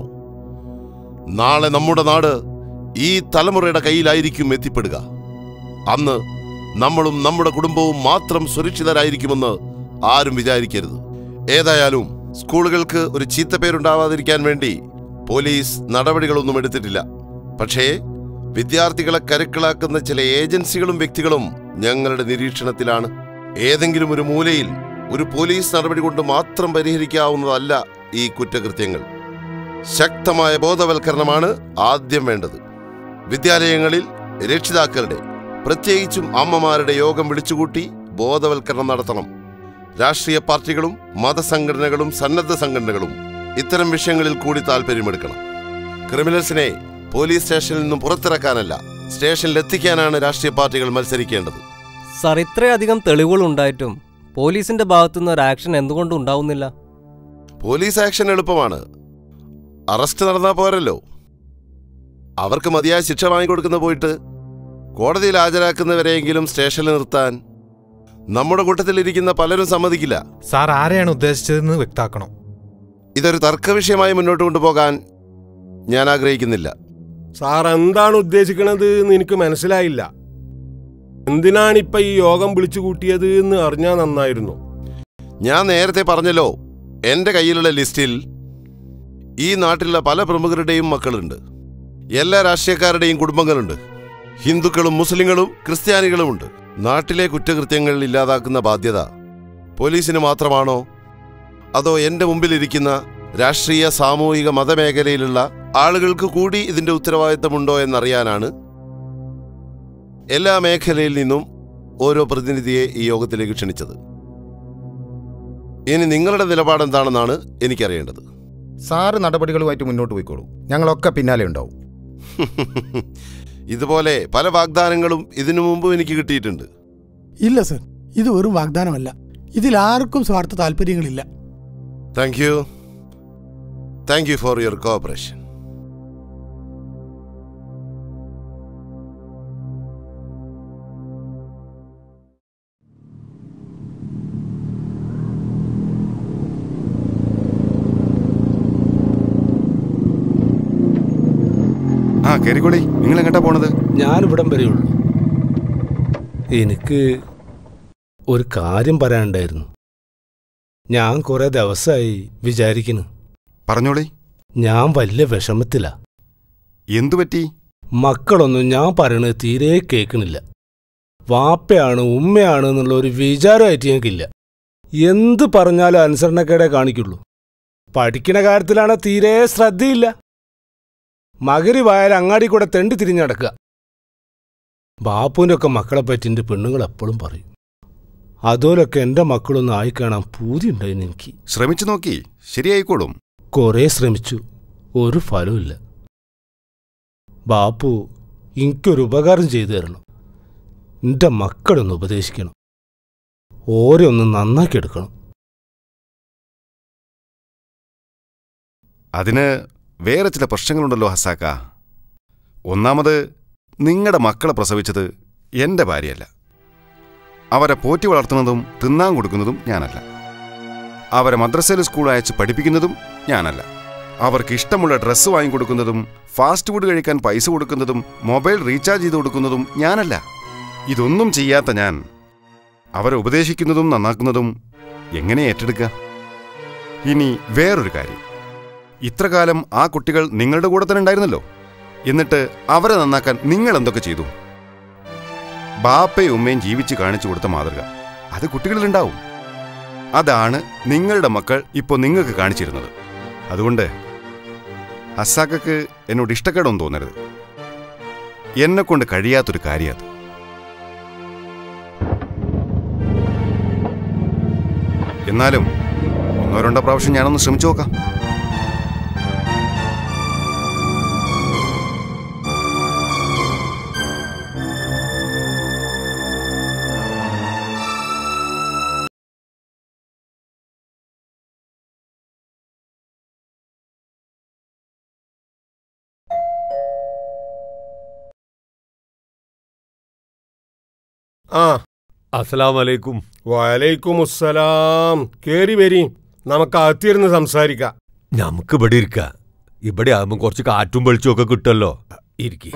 നാളെ നമ്മുടെ നാട് ഈ തലമുറയുടെ കയ്യിലായിരിക്കും എത്തിപ്പെടുക അന്ന് നമ്മളും നമ്മുടെ കുടുംബവും മാത്രം സുരക്ഷിതരായിരിക്കുമെന്ന് ആരും വിചാരിക്കരുത് ഏതായാലും സ്കൂളുകൾക്ക് ഒരു ചീത്തപ്പേരുണ്ടാവാതിരിക്കാൻ വേണ്ടി പോലീസ് നടപടികളൊന്നും എടുത്തിട്ടില്ല പക്ഷേ വിദ്യാർത്ഥികളെ കരുക്കളാക്കുന്ന ചില ഏജൻസികളും വ്യക്തികളും ഞങ്ങളുടെ നിരീക്ഷണത്തിലാണ് ഏതെങ്കിലും ഒരു മൂലയിൽ ഒരു പോലീസ് നടപടി കൊണ്ട് മാത്രം പരിഹരിക്കാവുന്നതല്ല ഈ കുറ്റകൃത്യങ്ങൾ ശക്തമായ ബോധവൽക്കരണമാണ് ആദ്യം വേണ്ടത് വിദ്യാലയങ്ങളിൽ രക്ഷിതാക്കളുടെ പ്രത്യേകിച്ചും അമ്മമാരുടെ യോഗം വിളിച്ചുകൂട്ടി ബോധവൽക്കരണം നടത്തണം രാഷ്ട്രീയ പാർട്ടികളും മതസംഘടനകളും സന്നദ്ധ സംഘടനകളും ഇത്തരം വിഷയങ്ങളിൽ കൂടി താല്പര്യമെടുക്കണം ക്രിമിനൽസിനെ പോലീസ് സ്റ്റേഷനിൽ നിന്നും പുറത്തിറക്കാനല്ല സ്റ്റേഷനിൽ എത്തിക്കാനാണ് രാഷ്ട്രീയ പാർട്ടികൾ മത്സരിക്കേണ്ടത് സാർ ഇത്രയധികം തെളിവുകൾ ഉണ്ടായിട്ടും പോലീസിന്റെ ഭാഗത്തുനിന്ന് ഒരു ആക്ഷൻ എന്തുകൊണ്ടും ഉണ്ടാവുന്നില്ല പോലീസ് ആക്ഷൻ എളുപ്പമാണ് അറസ്റ്റ് നടന്നാൽ പോരല്ലോ അവർക്ക് മതിയായ ശിക്ഷ വാങ്ങിക്കൊടുക്കുന്ന പോയിട്ട് കോടതിയിൽ ഹാജരാക്കുന്നവരെയെങ്കിലും സ്റ്റേഷനിൽ നിർത്താൻ നമ്മുടെ കൂട്ടത്തിലിരിക്കുന്ന പലരും സമ്മതിക്കില്ല സാർ ആരെയാണ് ഉദ്ദേശിച്ചതെന്ന് വ്യക്താക്കണം ഇതൊരു തർക്ക വിഷയമായി മുന്നോട്ട് കൊണ്ടുപോകാൻ ഞാൻ ആഗ്രഹിക്കുന്നില്ല സാർ എന്താണ് ഉദ്ദേശിക്കണത് എന്ന് എനിക്ക് മനസ്സിലായില്ല എന്തിനാണ് ഇപ്പൊ ഈ യോഗം വിളിച്ചു കൂട്ടിയത് എന്ന് അറിഞ്ഞാൽ നന്നായിരുന്നു ഞാൻ നേരത്തെ പറഞ്ഞല്ലോ എന്റെ കയ്യിലുള്ള ലിസ്റ്റിൽ ഈ നാട്ടിലുള്ള പല പ്രമുഖരുടെയും മക്കളുണ്ട് എല്ലാ രാഷ്ട്രീയക്കാരുടെയും കുടുംബങ്ങളുണ്ട് ഹിന്ദുക്കളും മുസ്ലിങ്ങളും ക്രിസ്ത്യാനികളുമുണ്ട് നാട്ടിലെ കുറ്റകൃത്യങ്ങൾ ഇല്ലാതാക്കുന്ന ബാധ്യത പോലീസിന് മാത്രമാണോ അതോ എന്റെ മുമ്പിലിരിക്കുന്ന രാഷ്ട്രീയ സാമൂഹിക മതമേഖലയിലുള്ള ആളുകൾക്ക് കൂടി ഇതിന്റെ ഉത്തരവാദിത്തമുണ്ടോ എന്നറിയാനാണ് എല്ലാ മേഖലയിൽ നിന്നും ഓരോ പ്രതിനിധിയെ ഈ യോഗത്തിലേക്ക് ക്ഷണിച്ചത് ഇനി നിങ്ങളുടെ നിലപാടെന്താണെന്നാണ് എനിക്കറിയേണ്ടത് സാറ് നടപടികളുമായിട്ട് മുന്നോട്ട് പോയിക്കോളൂ ഞങ്ങളൊക്കെ പിന്നാലെ ഉണ്ടാവും ഇതുപോലെ പല വാഗ്ദാനങ്ങളും ഇതിനു മുമ്പും എനിക്ക് കിട്ടിയിട്ടുണ്ട് ഇല്ല സർ ഇത് വെറും വാഗ്ദാനമല്ല ഇതിൽ ആർക്കും സ്വാർത്ഥ താല്പര്യങ്ങളില്ല thank you thank you for your cooperation ആ കയറിക്കോളി നിങ്ങൾ എങ്ങോട്ടാ പോണത് ഞാനിവിടം വരെയുള്ളൂ എനിക്ക് ഒരു കാര്യം പറയാനുണ്ടായിരുന്നു ഞാൻ കുറെ ദിവസമായി വിചാരിക്കുന്നു പറഞ്ഞോളി ഞാൻ വലിയ വിഷമത്തിലാ എന്തു പറ്റി മക്കളൊന്നും ഞാൻ പറയണത് തീരെ കേൾക്കണില്ല വാപ്പയാണ് ഉമ്മയാണ് എന്നുള്ള ഒരു വിചാരമായിട്ട് ഞങ്ങൾക്കില്ല എന്ത് പറഞ്ഞാലും അനുസരണക്കേടെ കാണിക്കുള്ളൂ പഠിക്കണ കാര്യത്തിലാണ് തീരെ ശ്രദ്ധയില്ല മകരി വായാൽ അങ്ങാടി കൂടെ തെണ്ടി തിരിഞ്ഞടക്കുക ബാപ്പുവിൻ്റെ ഒക്കെ മക്കളെ പറ്റി എൻ്റെ പെണ്ണുങ്ങൾ എപ്പോഴും പറയും അതുപോലൊക്കെ എൻ്റെ മക്കളൊന്ന് ആയിക്കാണാൻ പൂതിയുണ്ടായിരുന്നു എനിക്ക് ശ്രമിച്ചു നോക്കി ശരിയായിക്കോളും കുറേ ശ്രമിച്ചു ഒരു ഫലവുമില്ല ബാപ്പു എനിക്കൊരു ഉപകാരം ചെയ്തു തരണം എൻ്റെ മക്കളൊന്ന് ഉപദേശിക്കണം ഓരെ ഒന്ന് നന്നാക്കിയെടുക്കണം അതിന് വേറെ ചില പ്രശ്നങ്ങളുണ്ടല്ലോ ഹസാക്ക ഒന്നാമത് നിങ്ങളുടെ മക്കളെ പ്രസവിച്ചത് എൻ്റെ ഭാര്യയല്ല അവരെ പോറ്റി വളർത്തുന്നതും തിന്നാൻ കൊടുക്കുന്നതും ഞാനല്ല അവരെ മദ്രസയിൽ സ്കൂൾ അയച്ച് പഠിപ്പിക്കുന്നതും ഞാനല്ല അവർക്ക് ഇഷ്ടമുള്ള ഡ്രസ്സ് വാങ്ങിക്കൊടുക്കുന്നതും ഫാസ്റ്റ് ഫുഡ് കഴിക്കാൻ പൈസ കൊടുക്കുന്നതും മൊബൈൽ റീചാർജ് ചെയ്ത് കൊടുക്കുന്നതും ഞാനല്ല ഇതൊന്നും ചെയ്യാത്ത ഞാൻ അവരെ ഉപദേശിക്കുന്നതും നന്നാക്കുന്നതും എങ്ങനെ ഏറ്റെടുക്കുക ഇനി വേറൊരു കാര്യം ഇത്രകാലം ആ കുട്ടികൾ നിങ്ങളുടെ കൂടെ തന്നെ ഉണ്ടായിരുന്നല്ലോ എന്നിട്ട് അവരെ നന്നാക്കാൻ നിങ്ങൾ എന്തൊക്കെ ചെയ്തു ബാപ്പയും ഉമ്മയും ജീവിച്ച് കാണിച്ചു കൊടുത്ത മാതൃക അത് കുട്ടികളിലുണ്ടാവും അതാണ് നിങ്ങളുടെ മക്കൾ ഇപ്പോൾ നിങ്ങൾക്ക് കാണിച്ചിരുന്നത് അതുകൊണ്ട് അസാക്കക്ക് എന്നോട് ഇഷ്ടക്കേടൊന്നും തോന്നരുത് എന്നെ കൊണ്ട് കഴിയാത്തൊരു കാര്യം അത് എന്നാലും ഒന്നോ രണ്ടോ പ്രാവശ്യം ഞാനൊന്ന് ശ്രമിച്ചു നോക്കാം ആ അസ്സലാം വലൈക്കും വലൈക്കും അസ്സലാം കേറി വരി നമുക്ക് അകത്തിരുന്ന് സംസാരിക്കാം നമുക്ക് ഇവിടെ ഇരിക്ക ഇവിടെ ആകുമ്പോൾ കുറച്ച് കാറ്റും വെളിച്ചവും ഒക്കെ കിട്ടുമല്ലോ ഇരിക്കി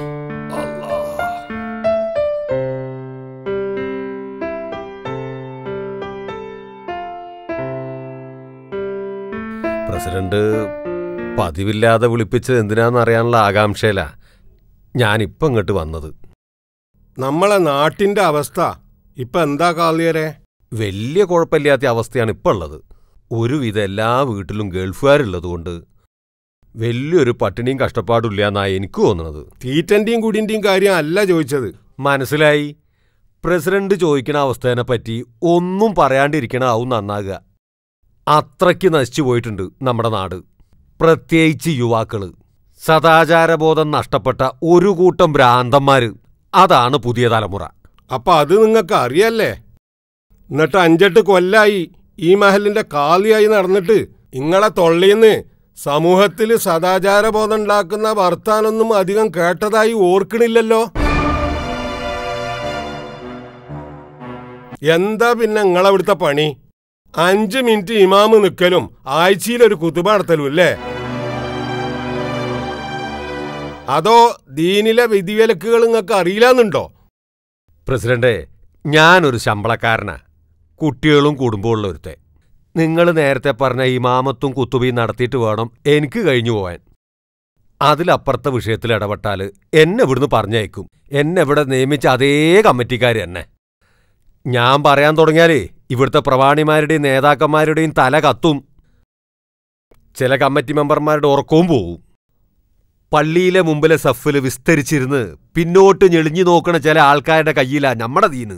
പ്രസിഡന്റ് പതിവില്ലാതെ വിളിപ്പിച്ചത് എന്തിനാന്ന് അറിയാനുള്ള ആകാംക്ഷയില ഞാനിപ്പം ഇങ്ങോട്ട് വന്നത് നമ്മളെ നാട്ടിന്റെ അവസ്ഥ ഇപ്പൊ എന്താ കാളിയരെ വലിയ കുഴപ്പമില്ലാത്ത അവസ്ഥയാണ് ഇപ്പം ഉള്ളത് ഒരുവിധം എല്ലാ വീട്ടിലും ഗൾഫുകാരുള്ളത് കൊണ്ട് വലിയൊരു പട്ടിണിയും കഷ്ടപ്പാടും ഇല്ല എന്നാ എനിക്ക് തോന്നുന്നത് തീറ്റന്റെയും കുടിന്റെയും കാര്യം അല്ല ചോദിച്ചത് മനസ്സിലായി പ്രസിഡന്റ് ചോദിക്കണ അവസ്ഥേനെ പറ്റി ഒന്നും പറയാണ്ടിരിക്കണ ആവും നന്നാകുക അത്രയ്ക്ക് നശിച്ചു പോയിട്ടുണ്ട് നമ്മുടെ നാട് പ്രത്യേകിച്ച് യുവാക്കള് സദാചാരബോധം നഷ്ടപ്പെട്ട ഒരു കൂട്ടം ഭ്രാന്തന്മാര് അതാണ് പുതിയ തലമുറ അപ്പൊ അത് നിങ്ങൾക്ക് അറിയല്ലേ എന്നിട്ട് അഞ്ചെട്ട് കൊല്ലായി ഈ മഹലിന്റെ കാളിയായി നടന്നിട്ട് ഇങ്ങളെ തൊള്ളിന്ന് സമൂഹത്തിൽ സദാചാരബോധം ഉണ്ടാക്കുന്ന വർത്താനൊന്നും അധികം കേട്ടതായി ഓർക്കണില്ലല്ലോ എന്താ പിന്നെ നിങ്ങളവിടുത്തെ പണി അഞ്ച് മിനിറ്റ് ഇമാമ് നിൽക്കലും ആഴ്ചയിലൊരു കുത്തുബ നടത്തലും അല്ലേ അതോ ദീനിലെ വിധിവിലക്കുകൾ നിങ്ങൾക്ക് അറിയില്ലെന്നുണ്ടോ പ്രസിഡന്റെ ഞാനൊരു ശമ്പളക്കാരനാ കുട്ടികളും കുടുംബമുള്ള ഒരുത്തെ നിങ്ങൾ നേരത്തെ പറഞ്ഞ ഇമാമത്തും കുത്തുബയും നടത്തിയിട്ട് വേണം എനിക്ക് കഴിഞ്ഞു പോവാൻ അതിലപ്പുറത്തെ വിഷയത്തിൽ ഇടപെട്ടാൽ എന്നെ ഇവിടുന്ന് പറഞ്ഞയക്കും എന്നെ ഇവിടെ നിയമിച്ച അതേ കമ്മിറ്റിക്കാർ തന്നെ ഞാൻ പറയാൻ തുടങ്ങിയാലേ ഇവിടുത്തെ പ്രവാണിമാരുടെയും നേതാക്കന്മാരുടെയും തല കത്തും ചില കമ്മിറ്റി മെമ്പർമാരുടെ ഉറക്കവും പോവും പള്ളിയിലെ മുമ്പിലെ സഫിൽ വിസ്തരിച്ചിരുന്ന് പിന്നോട്ട് ഞെളിഞ്ഞു നോക്കണ ചില ആൾക്കാരുടെ കയ്യിലാ നമ്മടെ ദീന്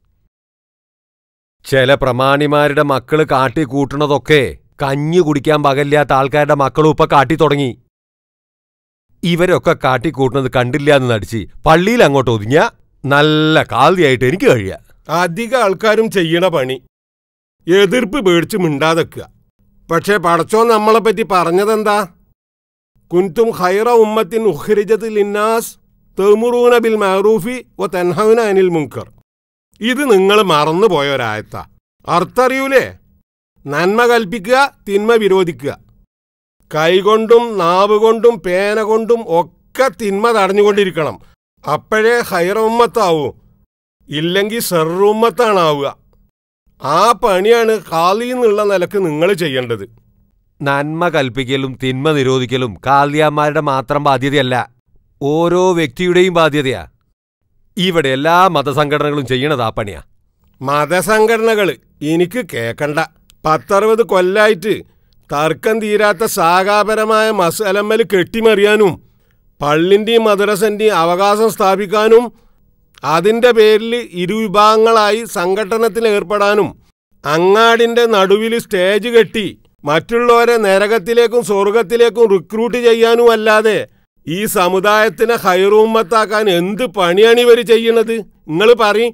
ചില പ്രമാണിമാരുടെ മക്കള് കാട്ടി കൂട്ടണതൊക്കെ കഞ്ഞി കുടിക്കാൻ പകല്ലാത്ത ആൾക്കാരുടെ മക്കളും ഇപ്പൊ കാട്ടി തുടങ്ങി ഇവരൊക്കെ കാട്ടിക്കൂട്ടുന്നത് കണ്ടില്ല എന്ന് നടിച്ച് പള്ളിയിൽ അങ്ങോട്ട് ഒതുങ്ങിയ നല്ല കാൽതിയായിട്ട് എനിക്ക് കഴിയാ അധിക ആൾക്കാരും ചെയ്യണ പണി എതിർപ്പ് പേടിച്ച് മിണ്ടാതെക്കുക പക്ഷേ പടച്ചോ നമ്മളെ പറ്റി പറഞ്ഞതെന്താ കുൻതും ഖൈറ ഉമ്മത്തിൻ ഉഖ്രിജത്ത് ലിന്നാസ് തെമുറൂന ബിൽ മഅറൂഫി വ തൻഹൗന അനിൽ മുങ്കർ ഇത് നിങ്ങൾ മറന്നു പോയൊരായത്ത അർത്ഥറിയൂലേ നന്മ കൽപ്പിക്കുക തിന്മ വിരോധിക്കുക കൈകൊണ്ടും നാവ് കൊണ്ടും പേന കൊണ്ടും ഒക്കെ തിന്മ തടഞ്ഞുകൊണ്ടിരിക്കണം അപ്പോഴേ ഹൈറ ഉമ്മത്താവൂ ഇല്ലെങ്കിൽ സെറുമ്മത്താണാവുക ആ പണിയാണ് ഖാലി എന്നുള്ള നിലക്ക് നിങ്ങൾ ചെയ്യേണ്ടത് നന്മ കൽപ്പിക്കലും തിന്മ നിരോധിക്കലും കാൽയാന്മാരുടെ മാത്രം ബാധ്യതയല്ല ഓരോ വ്യക്തിയുടെയും ബാധ്യതയാ ഇവിടെ എല്ലാ മതസംഘടനകളും ചെയ്യണത് ആ പണിയാ മതസംഘടനകൾ എനിക്ക് കേക്കണ്ട പത്തറുപത് കൊല്ലായിട്ട് തർക്കം തീരാത്ത സാകാപരമായ മസലമ്മൽ കെട്ടിമറിയാനും പള്ളിൻ്റെയും മദ്രസൻ്റെയും അവകാശം സ്ഥാപിക്കാനും അതിൻ്റെ പേരിൽ ഇരുവിഭാഗങ്ങളായി സംഘട്ടനത്തിൽ ഏർപ്പെടാനും അങ്ങാടിൻ്റെ നടുവിൽ സ്റ്റേജ് കെട്ടി മറ്റുള്ളവരെ നരകത്തിലേക്കും സ്വർഗത്തിലേക്കും റിക്രൂട്ട് ചെയ്യാനും അല്ലാതെ ഈ സമുദായത്തിനെ ഹൈറൂമ്മത്താക്കാൻ എന്ത് പണിയാണ് ഇവർ ചെയ്യണത് നിങ്ങൾ പറയും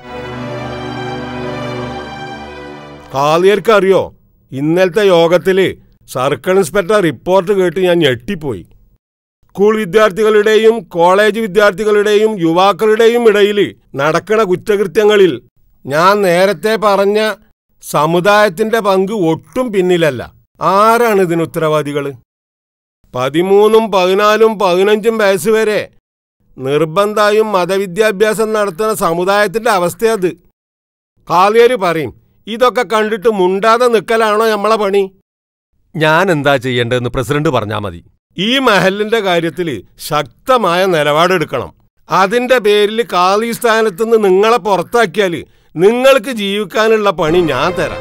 കാളിയർക്ക് അറിയോ ഇന്നലത്തെ യോഗത്തില് സർക്കിൾ ഇൻസ്പെക്ടർ റിപ്പോർട്ട് കേട്ട് ഞാൻ ഞെട്ടിപ്പോയി സ്കൂൾ വിദ്യാർത്ഥികളുടെയും കോളേജ് വിദ്യാർത്ഥികളുടെയും യുവാക്കളുടെയും ഇടയിൽ നടക്കണ കുറ്റകൃത്യങ്ങളിൽ ഞാൻ നേരത്തെ പറഞ്ഞ സമുദായത്തിന്റെ പങ്ക് ഒട്ടും പിന്നിലല്ല ആരാണ് ഇതിന് ഉത്തരവാദികൾ പതിമൂന്നും പതിനാലും പതിനഞ്ചും വയസ്സ് വരെ നിർബന്ധമായും മതവിദ്യാഭ്യാസം നടത്തുന്ന സമുദായത്തിന്റെ അവസ്ഥയത് കാളിയര് പറയും ഇതൊക്കെ കണ്ടിട്ട് മുണ്ടാതെ നിൽക്കലാണോ നമ്മളെ പണി ഞാൻ എന്താ ചെയ്യേണ്ടതെന്ന് പ്രസിഡന്റ് പറഞ്ഞാൽ മതി ഈ മഹലിന്റെ കാര്യത്തിൽ ശക്തമായ നിലപാടെടുക്കണം അതിന്റെ പേരിൽ കാളി സ്ഥാനത്ത് നിന്ന് നിങ്ങളെ പുറത്താക്കിയാൽ നിങ്ങൾക്ക് ജീവിക്കാനുള്ള പണി ഞാൻ തരാം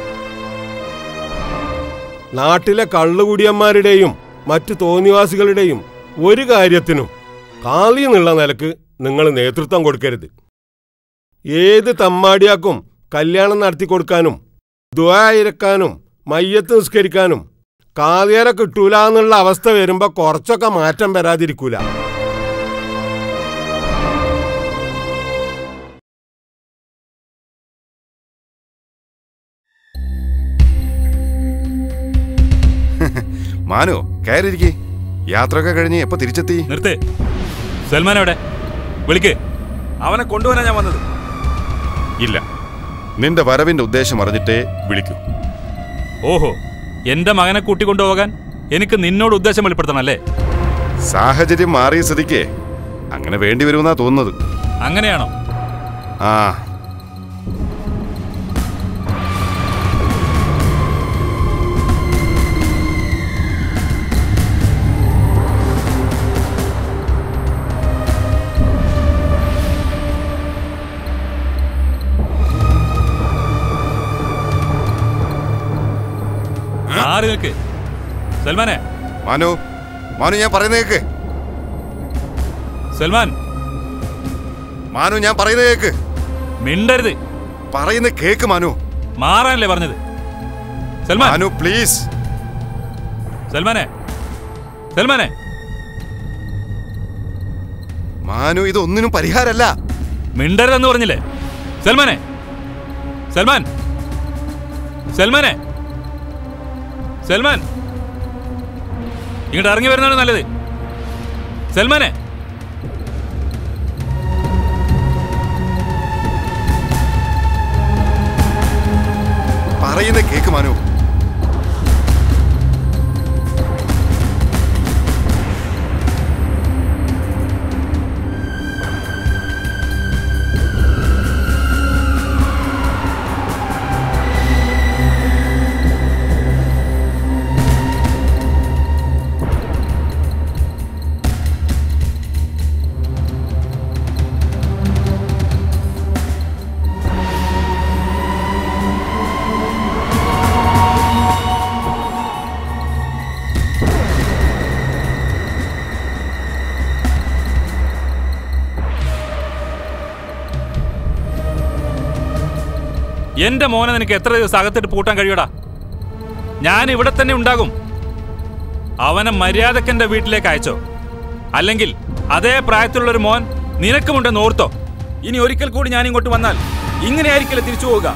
നാട്ടിലെ കള്ളുകുടിയന്മാരുടെയും മറ്റു തോന്നിവാസികളുടെയും ഒരു കാര്യത്തിനും കാളി എന്നുള്ള നിലക്ക് നിങ്ങൾ നേതൃത്വം കൊടുക്കരുത് ഏത് തമ്മാടിയാക്കും കല്യാണം നടത്തി കൊടുക്കാനും ദ്വായിരക്കാനും മയ്യത്ത് നിസ്കരിക്കാനും കാളിയരെ കിട്ടൂല എന്നുള്ള അവസ്ഥ വരുമ്പോ കുറച്ചൊക്കെ മാറ്റം വരാതിരിക്കൂല മാനു കയറിയിരിക്കേ യാത്രയൊക്കെ കഴിഞ്ഞ് എപ്പോ തിരിച്ചെത്തി നിർത്തേ സൽമാൻ എവിടെ വിളിക്ക് അവനെ കൊണ്ടുവരാൻ ഞാൻ വന്നത് ഇല്ല നിന്റെ വരവിന്റെ ഉദ്ദേശം അറിഞ്ഞിട്ടേ വിളിക്കൂ ഓഹോ എന്റെ മകനെ കൂട്ടിക്കൊണ്ടുപോകാൻ എനിക്ക് നിന്നോട് ഉദ്ദേശം വെളിപ്പെടുത്തണം അല്ലേ സാഹചര്യം മാറിയ സ്ഥിതിക്ക് അങ്ങനെ വേണ്ടി വരുമെന്നാ തോന്നുന്നത് അങ്ങനെയാണോ ആ മാറി നിൽക്ക് സൽമാനെ മാനു മാനു ഞാൻ പറയുന്നത് കേക്ക് സൽമാൻ മാനു ഞാൻ പറയുന്നത് കേക്ക് മിണ്ടരുത് പറയുന്ന കേക്ക് മാനു മാറാനല്ലേ പറഞ്ഞത് സൽമാൻ മാനു പ്ലീസ് സൽമാനെ സൽമാനെ മാനു ഇതൊന്നിനും പരിഹാരമല്ല മിണ്ടരുതെന്ന് പറഞ്ഞില്ലേ സൽമാനെ സൽമാൻ സൽമാനെ സൽമാൻ ഇങ്ങോട്ട് ഇറങ്ങി വരുന്നതാണ് നല്ലത് സൽമാനെ പറയുന്ന കേക്ക് മാനു എന്റെ മോനെ നിനക്ക് എത്ര ദിവസം അകത്തിട്ട് പൂട്ടാൻ കഴിയൂടാ ഞാൻ ഇവിടെ തന്നെ ഉണ്ടാകും അവനെ മര്യാദക്ക് എന്റെ വീട്ടിലേക്ക് അയച്ചോ അല്ലെങ്കിൽ അതേ പ്രായത്തിലുള്ള ഒരു മോൻ നിനക്കുമുണ്ടെന്ന് ഓർത്തോ ഇനി ഒരിക്കൽ കൂടി ഞാൻ ഇങ്ങോട്ട് വന്നാൽ ഇങ്ങനെ ആയിരിക്കില്ല തിരിച്ചു പോവുക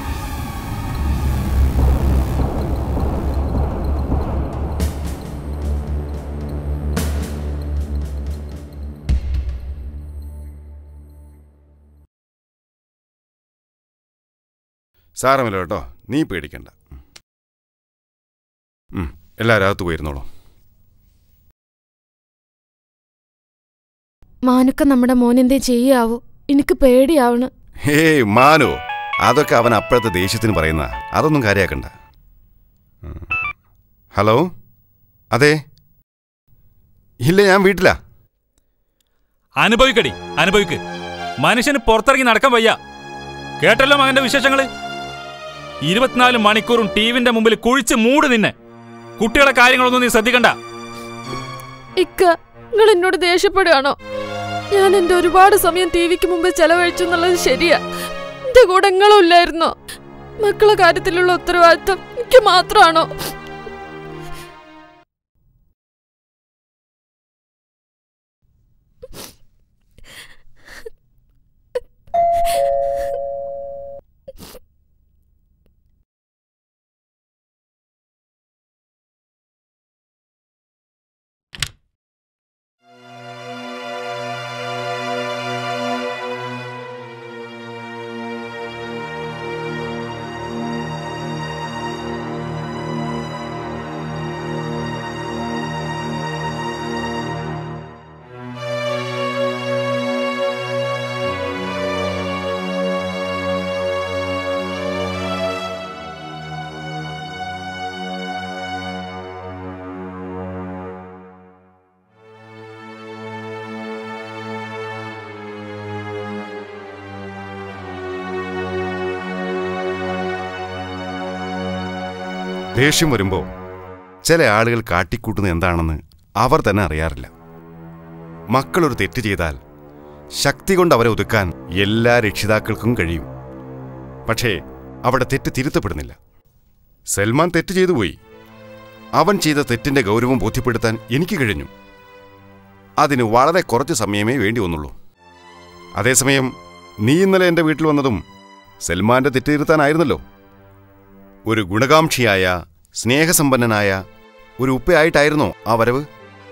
സാരമില്ല കേട്ടോ നീ പേടിക്കണ്ട ഉം, എല്ലാവരും അകത്ത് പോയിരുന്നോളൂ മാനുക്ക നമ്മുടെ മോനെന്തേ ചെയ്യാവോ എനിക്ക് പേടിയാവണ് ഹേയ് മാനു അതൊക്കെ അവൻ അപ്പോഴത്തെ ദേഷ്യത്തിന് പറയുന്ന അതൊന്നും കാര്യാക്കണ്ട ഉം. ഹലോ അതെ ഇല്ല ഞാൻ വീട്ടിലാ അനുഭവിക്കടി അനുഭവിക്ക് മനുഷ്യന് പുറത്തിറങ്ങി നടക്കാൻ വയ്യ കേട്ടല്ലോ മകന്റെ വിശേഷങ്ങള് ഇരുപത്തിനാല് മണിക്കൂറും ടിവിന്റെ മുമ്പിൽ കുഴിച്ച് മൂട് നിന്നെ കുട്ടികളെ കാര്യങ്ങളൊന്നും നീ ശ്രദ്ധിക്കണ്ട ഇക്ക നിങ്ങൾ എന്നോട് ദേഷ്യപ്പെടുകയാണോ ഞാൻ എന്റെ ഒരുപാട് സമയം ടി വിക്ക് മുമ്പിൽ ചെലവഴിച്ചു എന്നുള്ളത് ശരിയാ എന്റെ കൂടെ നിങ്ങളും ഇല്ലായിരുന്നോ മക്കളെ കാര്യത്തിലുള്ള ഉത്തരവാദിത്തം എനിക്ക് മാത്രമാണോ ദേഷ്യം വരുമ്പോൾ ചില ആളുകൾ കാട്ടിക്കൂട്ടുന്നത് എന്താണെന്ന് അവർ തന്നെ അറിയാറില്ല മക്കളൊരു തെറ്റ് ചെയ്താൽ ശക്തി കൊണ്ട് അവരെ ഒതുക്കാൻ എല്ലാ രക്ഷിതാക്കൾക്കും കഴിയും പക്ഷേ അവിടെ തെറ്റ് തിരുത്തപ്പെടുന്നില്ല സൽമാൻ തെറ്റ് ചെയ്തു പോയി അവൻ ചെയ്ത തെറ്റിന്റെ ഗൗരവം ബോധ്യപ്പെടുത്താൻ എനിക്ക് കഴിഞ്ഞു അതിന് വളരെ കുറച്ച് സമയമേ വേണ്ടി വന്നുള്ളൂ അതേസമയം നീ ഇന്നലെ എൻ്റെ വീട്ടിൽ വന്നതും സൽമാന്റെ തെറ്റ് തിരുത്താനായിരുന്നല്ലോ ഒരു ഗുണകാംക്ഷിയായ സ്നേഹസമ്പന്നനായ ഒരു ഉപ്പയായിട്ടായിരുന്നോ ആ വരവ്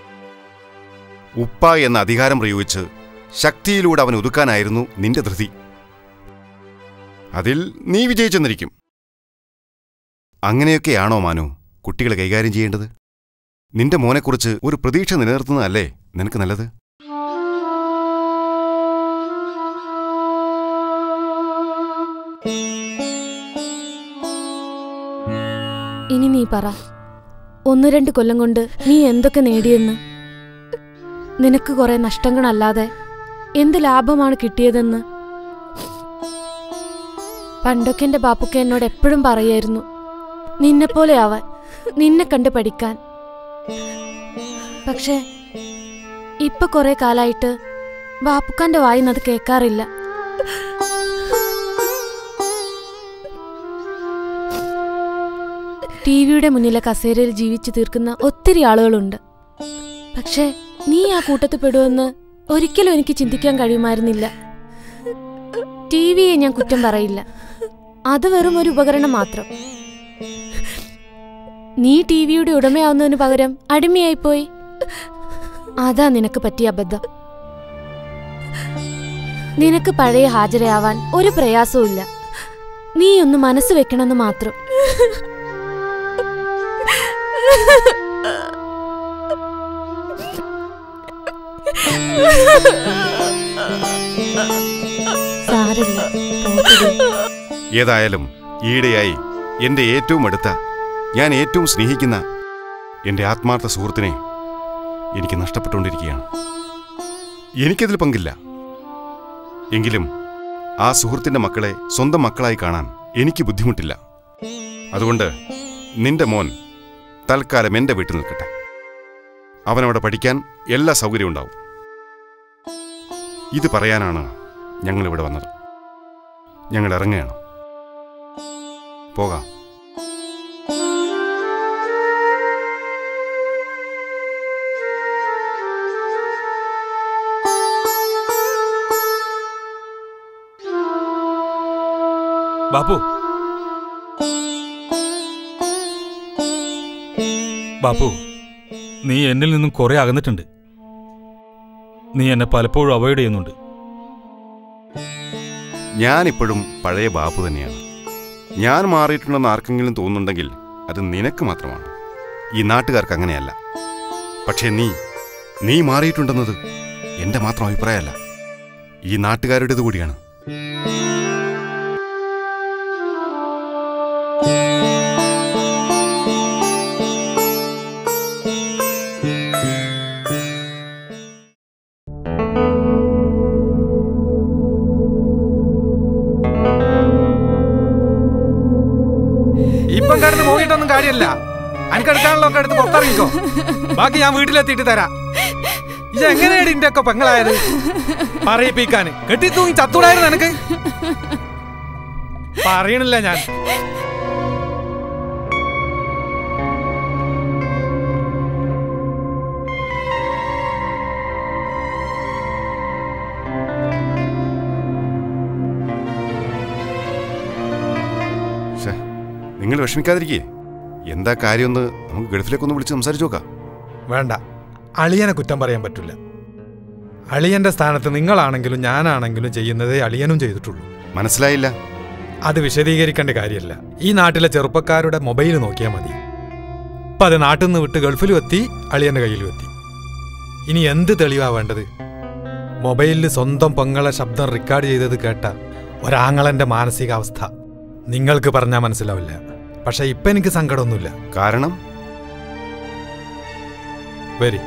ഉപ്പ എന്ന അധികാരം പ്രയോഗിച്ച് ശക്തിയിലൂടെ അവൻ ഒതുക്കാനായിരുന്നു നിന്റെ ധൃതി അതിൽ നീ വിജയിച്ചെന്നിരിക്കും അങ്ങനെയൊക്കെയാണോ മാനു കുട്ടികളെ കൈകാര്യം ചെയ്യേണ്ടത് നിന്റെ മോനെക്കുറിച്ച് ഒരു പ്രതീക്ഷ നിലനിർത്തുന്നതല്ലേ നിനക്ക് നല്ലത് ഇനി നീ പറ ഒന്ന് രണ്ട് കൊല്ലം കൊണ്ട് നീ എന്തൊക്കെ നേടിയെന്ന് നിനക്ക് കുറെ നഷ്ടങ്ങളല്ലാതെ എന്ത് ലാഭമാണ് കിട്ടിയതെന്ന് പണ്ടൊക്കെ എൻ്റെ ബാപ്പുക്ക എന്നോട് എപ്പോഴും പറയായിരുന്നു നിന്നെപ്പോലെ ആവാൻ നിന്നെ കണ്ട് പഠിക്കാൻ പക്ഷേ ഇപ്പൊ കുറെ കാലായിട്ട് ബാപ്പുക്കാന്റെ വായിന്ന് അത് കേൾക്കാറില്ല ടി വിയുടെ മുന്നിലെ കസേരയിൽ ജീവിച്ചു തീർക്കുന്ന ഒത്തിരി ആളുകളുണ്ട് പക്ഷേ നീ ആ കൂട്ടത്തിൽ പെടുമെന്ന് ഒരിക്കലും എനിക്ക് ചിന്തിക്കാൻ കഴിയുമായിരുന്നില്ല ടി വിയെ ഞാൻ കുറ്റം പറയില്ല അത് വെറും ഒരു ഉപകരണം മാത്രം നീ ടി വിയുടെ ഉടമയാവുന്നതിന് പകരം അടിമയായിപ്പോയി അതാ നിനക്ക് പറ്റിയ അബദ്ധം നിനക്ക് പഴയ ഹാജരയാവാൻ ഒരു പ്രയാസവും ഇല്ല നീ ഒന്ന് മനസ്സ് വെക്കണമെന്ന് മാത്രം സാരമില്ല പോട്ടെടി. ഏതായാലും ഈയിടെയായി എൻ്റെ ഏറ്റവും അടുത്ത ഞാൻ ഏറ്റവും സ്നേഹിക്കുന്ന എൻ്റെ ആത്മാർത്ഥ സുഹൃത്തിനെ എനിക്ക് നഷ്ടപ്പെട്ടുകൊണ്ടിരിക്കുകയാണ് എനിക്കതിൽ പങ്കില്ല എങ്കിലും ആ സുഹൃത്തിൻ്റെ മക്കളെ സ്വന്തം മക്കളായി കാണാൻ എനിക്ക് ബുദ്ധിമുട്ടില്ല അതുകൊണ്ട് നിന്റെ മോൻ തൽക്കാലം എൻ്റെ വീട്ടിൽ നിൽക്കട്ടെ അവനവിടെ പഠിക്കാൻ എല്ലാ സൗകര്യവും ഉണ്ടാവും ഇത് പറയാനാണ് ഞങ്ങളിവിടെ വന്നത് ഞങ്ങൾ ഇറങ്ങുകയാണ് പോകാം ബാപ്പു ബാപ്പു നീ എന്നിൽ നിന്നും കുറെ അകന്നിട്ടുണ്ട് നീ എന്നെ പലപ്പോഴും അവോയ്ഡ് ചെയ്യുന്നുണ്ട് ഞാനിപ്പോഴും പഴയ ബാപ്പു തന്നെയാണ് ഞാൻ മാറിയിട്ടുണ്ടെന്ന് ആർക്കെങ്കിലും തോന്നുന്നുണ്ടെങ്കിൽ അത് നിനക്ക് മാത്രമാണ് ഈ നാട്ടുകാർക്ക് അങ്ങനെയല്ല പക്ഷേ നീ നീ മാറിയിട്ടുണ്ടെന്നത് എൻ്റെ മാത്രം അഭിപ്രായമല്ല ഈ നാട്ടുകാരുടേത് കൂടിയാണ് ഇപ്പം കിടന്ന് നോക്കിയിട്ടൊന്നും കാര്യമില്ല അനക്കെടുക്കാനുള്ള ഒക്കെ എടുത്ത് പുറത്തിറങ്ങിക്കോ ബാക്കി ഞാൻ വീട്ടിലെത്തിയിട്ട് തരാം ഇത് എങ്ങനെയാണ് ഇതിന്റെ ഒക്കെ പെങ്ങളായത് പറയിപ്പിക്കാന് കെട്ടി തൂങ്ങി ചത്തൂടായിരുന്നു എനക്ക് പറയണില്ല ഞാൻ ശ്ശേ, നിങ്ങൾ വിഷമിക്കാതിരിക്കേ എന്താ കാര്യമൊന്ന് നമുക്ക് ഗൾഫിലേക്കൊന്ന് വിളിച്ച് സംസാരിച്ചു നോക്കാം വേണ്ട അളിയനെ കുറ്റം പറയാൻ പറ്റില്ല അളിയന്റെ സ്ഥാനത്ത് നിങ്ങളാണെങ്കിലും ഞാനാണെങ്കിലും ചെയ്യുന്നതേ അളിയനും ചെയ്തിട്ടുള്ളൂ മനസ്സിലായില്ല അത് വിശദീകരിക്കേണ്ട കാര്യമല്ല ഈ നാട്ടിലെ ചെറുപ്പക്കാരുടെ മൊബൈൽ നോക്കിയാൽ മതി ഇപ്പം അത് നാട്ടിൽ നിന്ന് വിട്ട് ഗൾഫിലും എത്തി അളിയന്റെ കയ്യിലും എത്തി ഇനി എന്ത് തെളിവാ വേണ്ടത് മൊബൈലിൽ സ്വന്തം പെങ്ങളെ ശബ്ദം റെക്കോർഡ് ചെയ്തത് കേട്ട ഒരാങ്ങളന്റെ മാനസികാവസ്ഥ നിങ്ങൾക്ക് പറഞ്ഞാൽ മനസ്സിലാവില്ല പക്ഷെ ഇപ്പം എനിക്ക് സങ്കടമൊന്നുമില്ല കാരണം വരി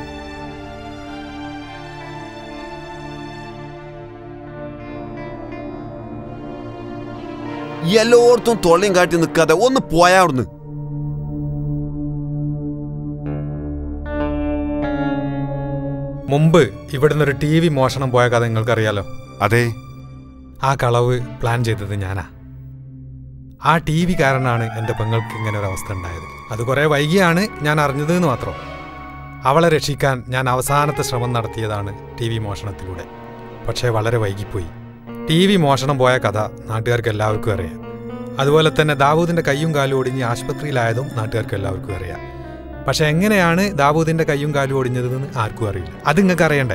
എല്ലായിടത്തും തൊള്ളയും കാട്ടി നിൽക്കാതെ ഒന്ന് പോയാ അവിടുന്ന് മുമ്പ് ഇവിടുന്ന് ഒരു ടി വി മോഷണം പോയ കഥ നിങ്ങൾക്കറിയാലോ അതെ ആ കളവ് പ്ലാൻ ചെയ്തത് ഞാനാ ആ ടി വി കാരണമാണ് എൻ്റെ പെങ്ങൾക്ക് ഇങ്ങനെ ഒരു അവസ്ഥ ഉണ്ടായത് അത് കുറേ വൈകിയാണ് ഞാൻ അറിഞ്ഞത് എന്ന് മാത്രം അവളെ രക്ഷിക്കാൻ ഞാൻ അവസാനത്തെ ശ്രമം നടത്തിയതാണ് ടി വി മോഷണത്തിലൂടെ പക്ഷേ വളരെ വൈകിപ്പോയി ടി വി മോഷണം പോയ കഥ നാട്ടുകാർക്ക് എല്ലാവർക്കും അറിയാം അതുപോലെ തന്നെ ദാവൂദിൻ്റെ കയ്യും കാലും ഒടിഞ്ഞ് ആശുപത്രിയിലായതും നാട്ടുകാർക്ക് എല്ലാവർക്കും അറിയാം പക്ഷെ എങ്ങനെയാണ് ദാവൂദിൻ്റെ കയ്യും കാലും ഒടിഞ്ഞതെന്ന് ആർക്കും അറിയില്ല അത് നിങ്ങൾക്ക് അറിയണ്ടേ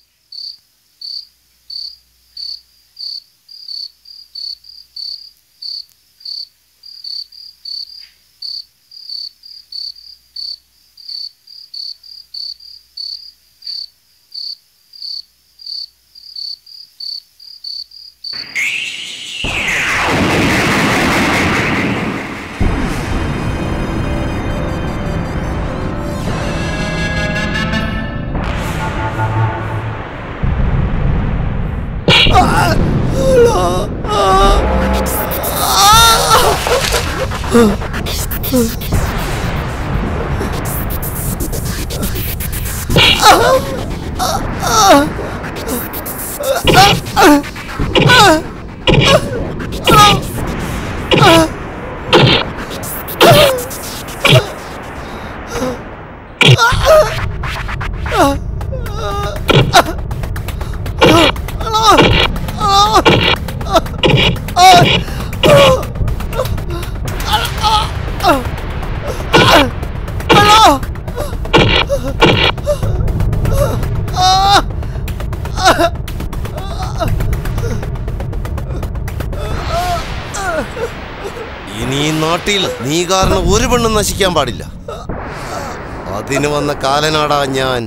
ഇനി ഈ നാട്ടിൽ നീ കാരണം ഒരു പെണ്ണും നശിക്കാൻ പാടില്ല അതിന് വന്ന കാലനാടാ ഞാൻ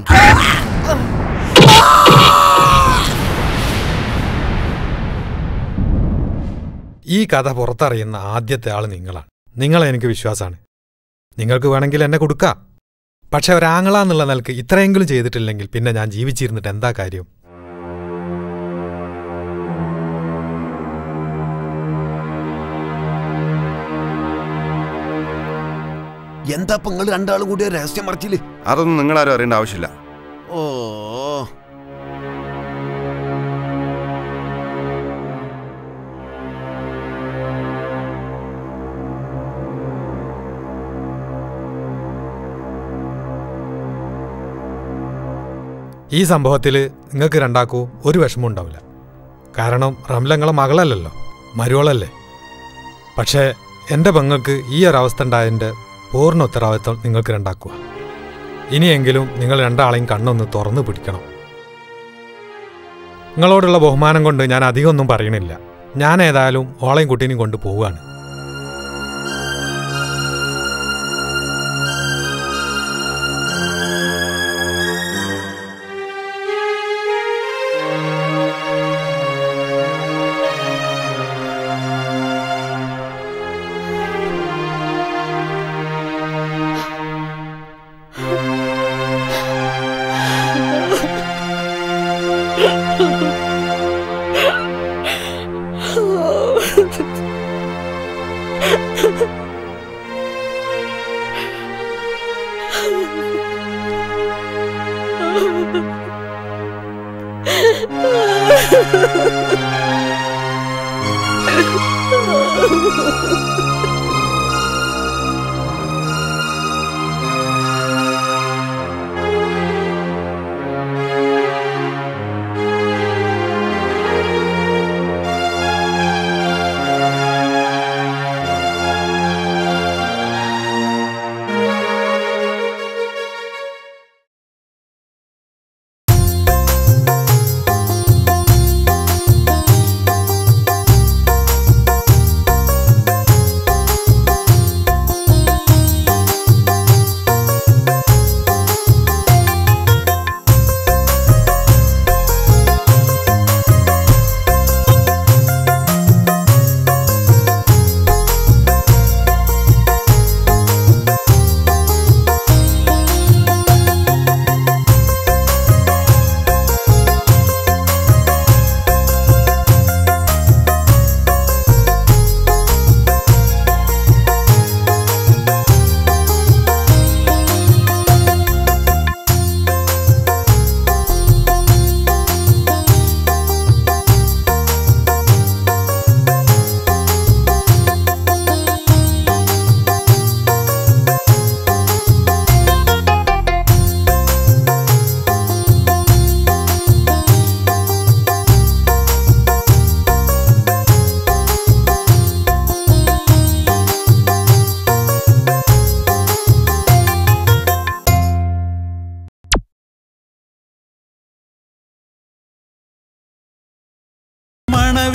ഈ കഥ പുറത്തറിയുന്ന ആദ്യത്തെ ആൾ നിങ്ങളാണ് നിങ്ങളെ എനിക്ക് വിശ്വാസമാണ് നിങ്ങൾക്ക് വേണമെങ്കിൽ എന്നെ കൊടുക്കാം പക്ഷെ ഒരാങ്ങള എന്നുള്ള നിലക്ക് ഇത്രയെങ്കിലും ചെയ്തിട്ടില്ലെങ്കിൽ പിന്നെ ഞാൻ ജീവിച്ചിരുന്നിട്ട് എന്താ കാര്യം എന്താ ഇപ്പൊ നിങ്ങൾ രണ്ടാളും കൂടി ഒരു രഹസ്യം മറച്ചില് അതൊന്നും നിങ്ങളാരും അറിയേണ്ട ആവശ്യമില്ല ഓ ഈ സംഭവത്തിൽ നിങ്ങൾക്ക് രണ്ടാക്കൂ ഒരു വിഷമം ഉണ്ടാവില്ല കാരണം റംലങ്ങളെ മകളല്ലല്ലോ മരുവളല്ലേ പക്ഷേ എൻ്റെ പെങ്ങൾക്ക് ഈ ഒരു അവസ്ഥ ഉണ്ടായതിൻ്റെ പൂർണ്ണ ഉത്തരവാദിത്വം നിങ്ങൾക്ക് രണ്ടാക്കുക ഇനിയെങ്കിലും നിങ്ങൾ രണ്ടാളെയും കണ്ണൊന്ന് തുറന്നു പിടിക്കണം നിങ്ങളോടുള്ള ബഹുമാനം കൊണ്ട് ഞാൻ അധികമൊന്നും പറയണില്ല ഞാൻ ഏതായാലും ഓളെയും കുട്ടീനെയും കൊണ്ട് പോവുകയാണ് ആ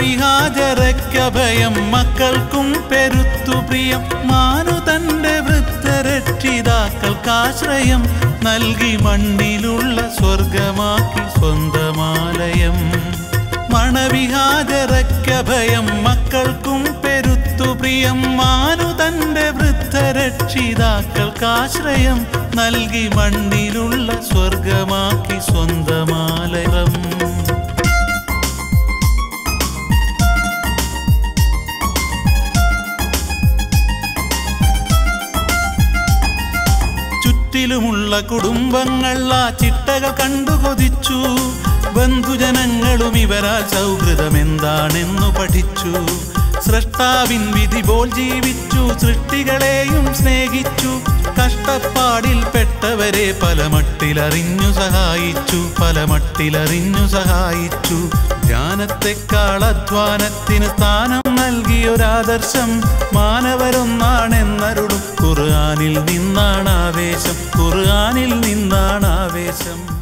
മണവിഹാജരക്കഭയം മക്കൾക്കും പെരുത്തു പ്രിയം മാനു തന്റെ വൃത്തരക്ഷിതാക്കൾക്കാശ്രയം നൽകി മണ്ണിലുള്ള സ്വർഗമാക്കി സ്വന്തമാലയം മണവിഹാജരക്കഭയം മക്കൾക്കും പെരുത്തു പ്രിയം മാനു തന്റെ വൃദ്ധരക്ഷിതാക്കൾക്കാശ്രയം നൽകി മണ്ണിലുള്ള സ്വർഗമാക്കി സ്വന്തമാലയം ചുറ്റിലുമുള്ള കുടുംബങ്ങൾ ആ ചിട്ടകൾ കണ്ടു കൊതിച്ചു ബന്ധുജനങ്ങളും ഇവരാൽ സൗഹൃദം എന്താണെന്നു പഠിച്ചു സൃഷ്ടാവിൻ വിധി പോൽ ജീവിച്ചു സൃഷ്ടികളെയും സ്നേഹിച്ചു കഷ്ടപ്പാടിൽ പെട്ടവരെ പല മട്ടിലറിഞ്ഞു സഹായിച്ചു പല മട്ടിലറിഞ്ഞു സഹായിച്ചു ധ്യാനത്തെക്കാൾ അധ്വാനത്തിന് സ്ഥാനം നൽകിയൊരാദർശം മാനവരൊന്നാണെന്നരുളും ഖുർആനിൽ നിന്നാണ് ആവേശം ഖുർആനിൽ നിന്നാണ് ആവേശം